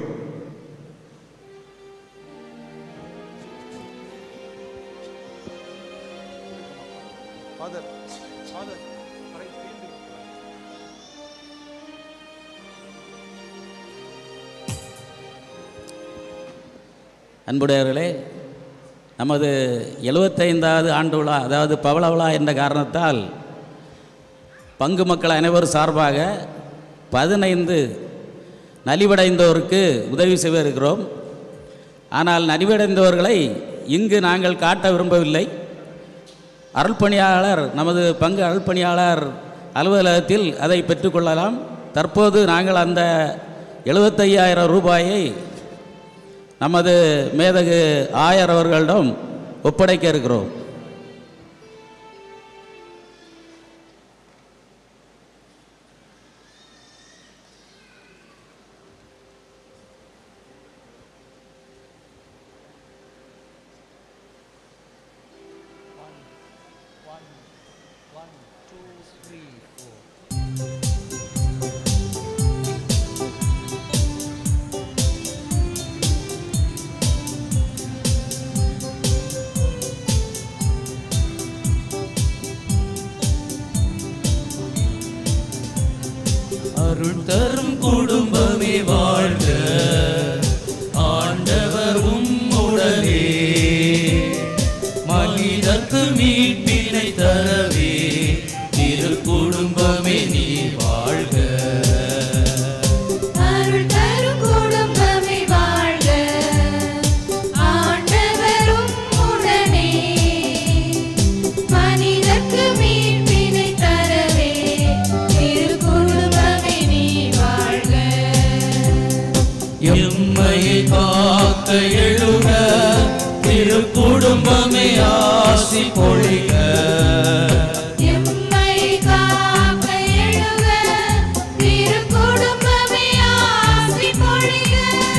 அன்புடையவர்களே நமது எழுபத்தைந்தாவது ஆண்டு விழா அதாவது பவள விழா என்ற காரணத்தால் பங்கு மக்கள் அனைவரும் சார்பாக பதினைந்து நலிவடைந்தோருக்கு உதவி செய்ய இருக்கிறோம் ஆனால் நலிவடைந்தவர்களை இங்கு நாங்கள் காட்ட விரும்பவில்லை அருள்பணியாளர் நமது பங்கு அருள்பணியாளர் அலுவலகத்தில் அதை பெற்றுக்கொள்ளலாம் தற்போது நாங்கள் அந்த எழுபத்தையாயிரம் ரூபாயை நமது மேதகு ஆயர் அவர்களிடம் ஒப்படைக்க இருக்கிறோம் அருள் தரும் குடும்பமே வாழ்க ஆண்டவர் உம்முடனே மனிதர்க்கு மீட்பினை தரவே திரு குடும்பமே நீ வாழ்க அருள் தரும் குடும்பமே வாழ்க ஆண்டவரும் உடனே மனிதர்க்கு மீட்பினை தரவே திரு குடும்பமே நீ வாழ்க எம்மையை காக்க எழுக திரு குடும்பமே ஆசி பொழிக எம்மை காக்க எழுக திரு குடும்பமே ஆசி பொழிக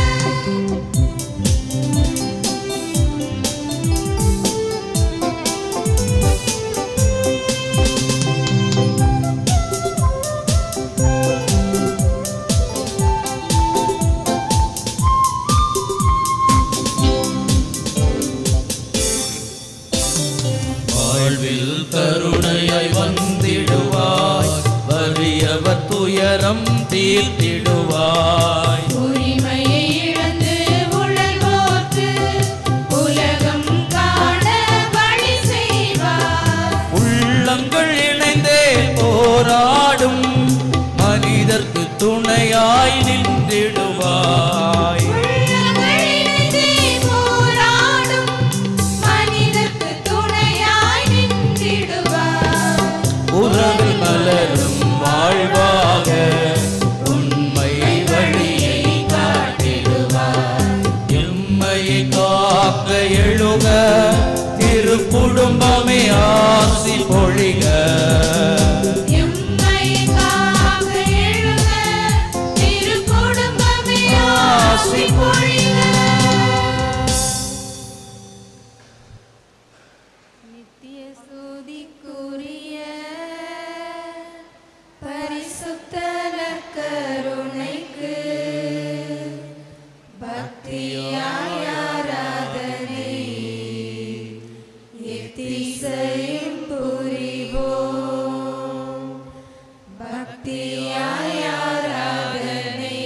வாழ்வில் கருணையாய் வந்திடுவாய் வறியவர் துயரம் தீர்த்திடுவாய் உரிமையை இழந்து உழல்வோர்க்கு உலகம் காண வழி செய்வார் உள்ளங்கள் இணைந்தே போராடும் மனிதர்க்கு துணையாய் நின்றிடுவாய் உள்ளங்கள் இணைந்தே போராடும் மனிதர்க்கு துணையாய் நின்றிடுவார் உறவில் மலரும் வாழ்வாக காக்க எழுக திரு குடும்பமே ஆசி பொழிக எம்மை காக்க எழுக திரு குடும்பமே ஆசி பொழிக நித்திய சூதிக்குரிய பரிசுத்த நற்கருணைக்கு பக்தியாய் ஆராதனை எத்திசையும் புரிவோம் பக்தியாய் ஆராதனை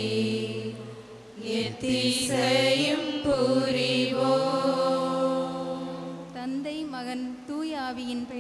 எத்திசையும் புரிவோம் தந்தை மகன் தூய ஆவியின் பெயர்